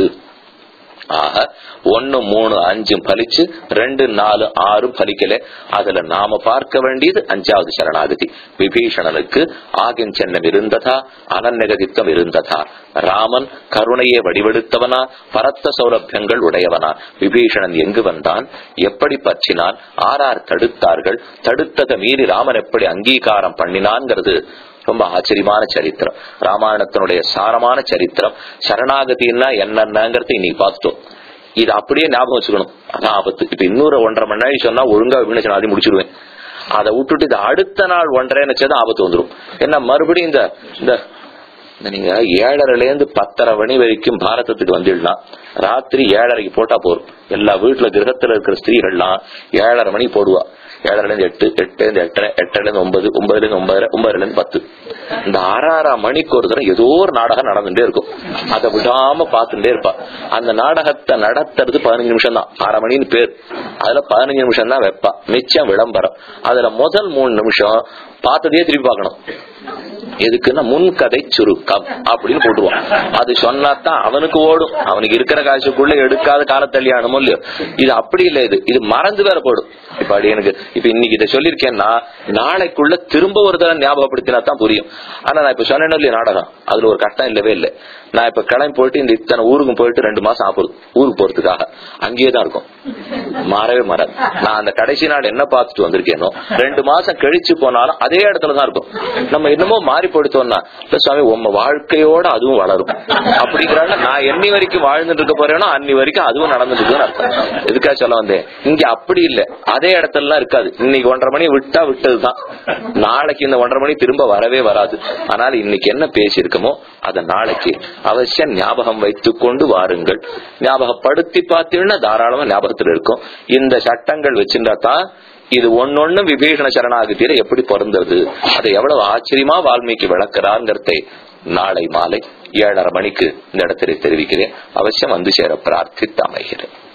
ஆக ஒன்னு மூணு அஞ்சும் பலிச்சு ரெண்டு நாலு ஆறும் பலிக்கல அதுல நாம பார்க்க வேண்டியது அஞ்சாவது சரணாகதி விபீஷணனுக்கு ஆகின் சென்னம் இருந்ததா அனநகதித்தம் இருந்ததா ராமன் கருணையை வடிவெடுத்தவனா பரத்த சௌலபியங்கள் உடையவனா விபீஷணன் எங்கு வந்தான் எப்படி பற்றினான் ஆறார் தடுத்தார்கள் தடுத்ததை மீறி ராமன் எப்படி அங்கீகாரம் பண்ணினான்ங்கிறது ரொம்ப ஆச்சரியமான சரித்திரம் ராமாயணத்தினுடைய சாரமான சரித்திரம் சரணாகதினா என்னென்னங்கிறத இன்னைக்கு பார்த்துட்டோம் இது அப்படியே ஞாபகம் வச்சுக்கணும் அதான் ஆபத்து இப்ப இன்னொரு ஒன்றரை மணி நேரம் சொன்னா ஒழுங்கா விபினச்சனாதி முடிச்சிடுவேன் அதை விட்டுட்டு இது அடுத்த நாள் ஒன்றரை நினைச்சதான் ஆபத்து வந்துடும் என்ன மறுபடியும் இந்த இந்த இந்த நீங்க ஏழரைல இருந்து பத்தரை மணி வரைக்கும் பாரதத்துக்கு வந்துடலாம் ராத்திரி ஏழரைக்கு போட்டா போறோம் எல்லா வீட்டுல கிரகத்துல இருக்கிற ஸ்திரீகள்லாம் ஏழரை மணி போடுவா ஏழரைல இருந்து எட்டு எட்டுல இருந்து எட்டரை எட்டரைல இருந்து ஒன்பது ஒன்பதுல இருந்து ஒன்பதரை ஒன்பதுல இருந்து பத்து இந்த ஆறாறா மணிக்கு ஒரு தடவை ஏதோ ஒரு நாடகம் நடந்துட்டே இருக்கும் அதை விடாம பார்த்துட்டே இருப்பா அந்த நாடகத்தை நடத்துறது பதினஞ்சு நிமிஷம் தான் அரை மணின்னு பேர் அதுல பதினஞ்சு நிமிஷம் தான் வைப்பா மிச்சம் விளம்பரம் அதுல முதல் மூணு நிமிஷம் பார்த்ததே திருப்பி பார்க்கணும் எதுக்குன்னா முன்கதை சுருக்கம் அப்படின்னு போட்டுருவான் அது சொன்னாதான் அவனுக்கு ஓடும் அவனுக்கு இருக்கிற காசுக்குள்ள எடுக்காத காலத்தள்ளியானமோ இல்லையோ இது அப்படி இல்ல இது இது மறந்து வேற போடும் இப்ப அப்படி எனக்கு இப்ப இன்னைக்கு இதை சொல்லியிருக்கேன்னா நாளைக்குள்ள திரும்ப ஒரு தடவை ஞாபகப்படுத்தினா தான் புரியும் ஆனா நான் இப்ப சொன்னேன் இல்லையா நாடகம் அதுல ஒரு கஷ்டம் இல்லவே இல்லை நான் இப்ப கிளம்பி போயிட்டு இந்த இத்தனை ஊருக்கும் போயிட்டு ரெண்டு மாசம் ஆகுது ஊருக்கு போறதுக்காக அங்கேயே தான் இருக்கும் மாறவே மாறாது நான் அந்த கடைசி நாள் என்ன பார்த்துட்டு வந்திருக்கேனோ ரெண்டு மாசம் கழிச்சு போனாலும் அதே இடத்துல தான் இருக்கும் நம்ம என்னமோ மாறி போயிட்டோம்னா இல்ல சுவாமி உங்க வாழ்க்கையோட அதுவும் வளரும் அப்படிங்கிறாங்க நான் என்னி வரைக்கும் வாழ்ந்துட்டு இருக்க போறேனோ அன்னி வரைக்கும் அதுவும் நடந்துட்டு இருக்குன்னு அர்த்தம் எதுக்காக சொல்ல வந்தேன் இங்க அப்படி இல்ல அதே இடத்துல இருக்காது இன்னைக்கு ஒன்றரை மணி விட்டா விட்டதுதான் நாளைக்கு இந்த ஒன்றரை மணி திரும்ப வரவே வராது ஆனால் இன்னைக்கு என்ன பேசியிருக்கோமோ அதை நாளைக்கு அவசியம் ஞாபகம் வைத்துக் கொண்டு வாருங்கள் ஞாபகப்படுத்தி பார்த்தீங்கன்னா தாராளமா ஞாபகத்தில் இருக்கும் இந்த சட்டங்கள் வச்சிருந்தா தான் இது ஒன்னொன்னு விபீஷண சரணாகதியில எப்படி பிறந்தது அதை எவ்வளவு ஆச்சரியமா வால்மீகி விளக்குறாங்கிறதை நாளை மாலை ஏழரை மணிக்கு இந்த இடத்திலே தெரிவிக்கிறேன் அவசியம் வந்து சேர பிரார்த்தித்து அமைகிறேன்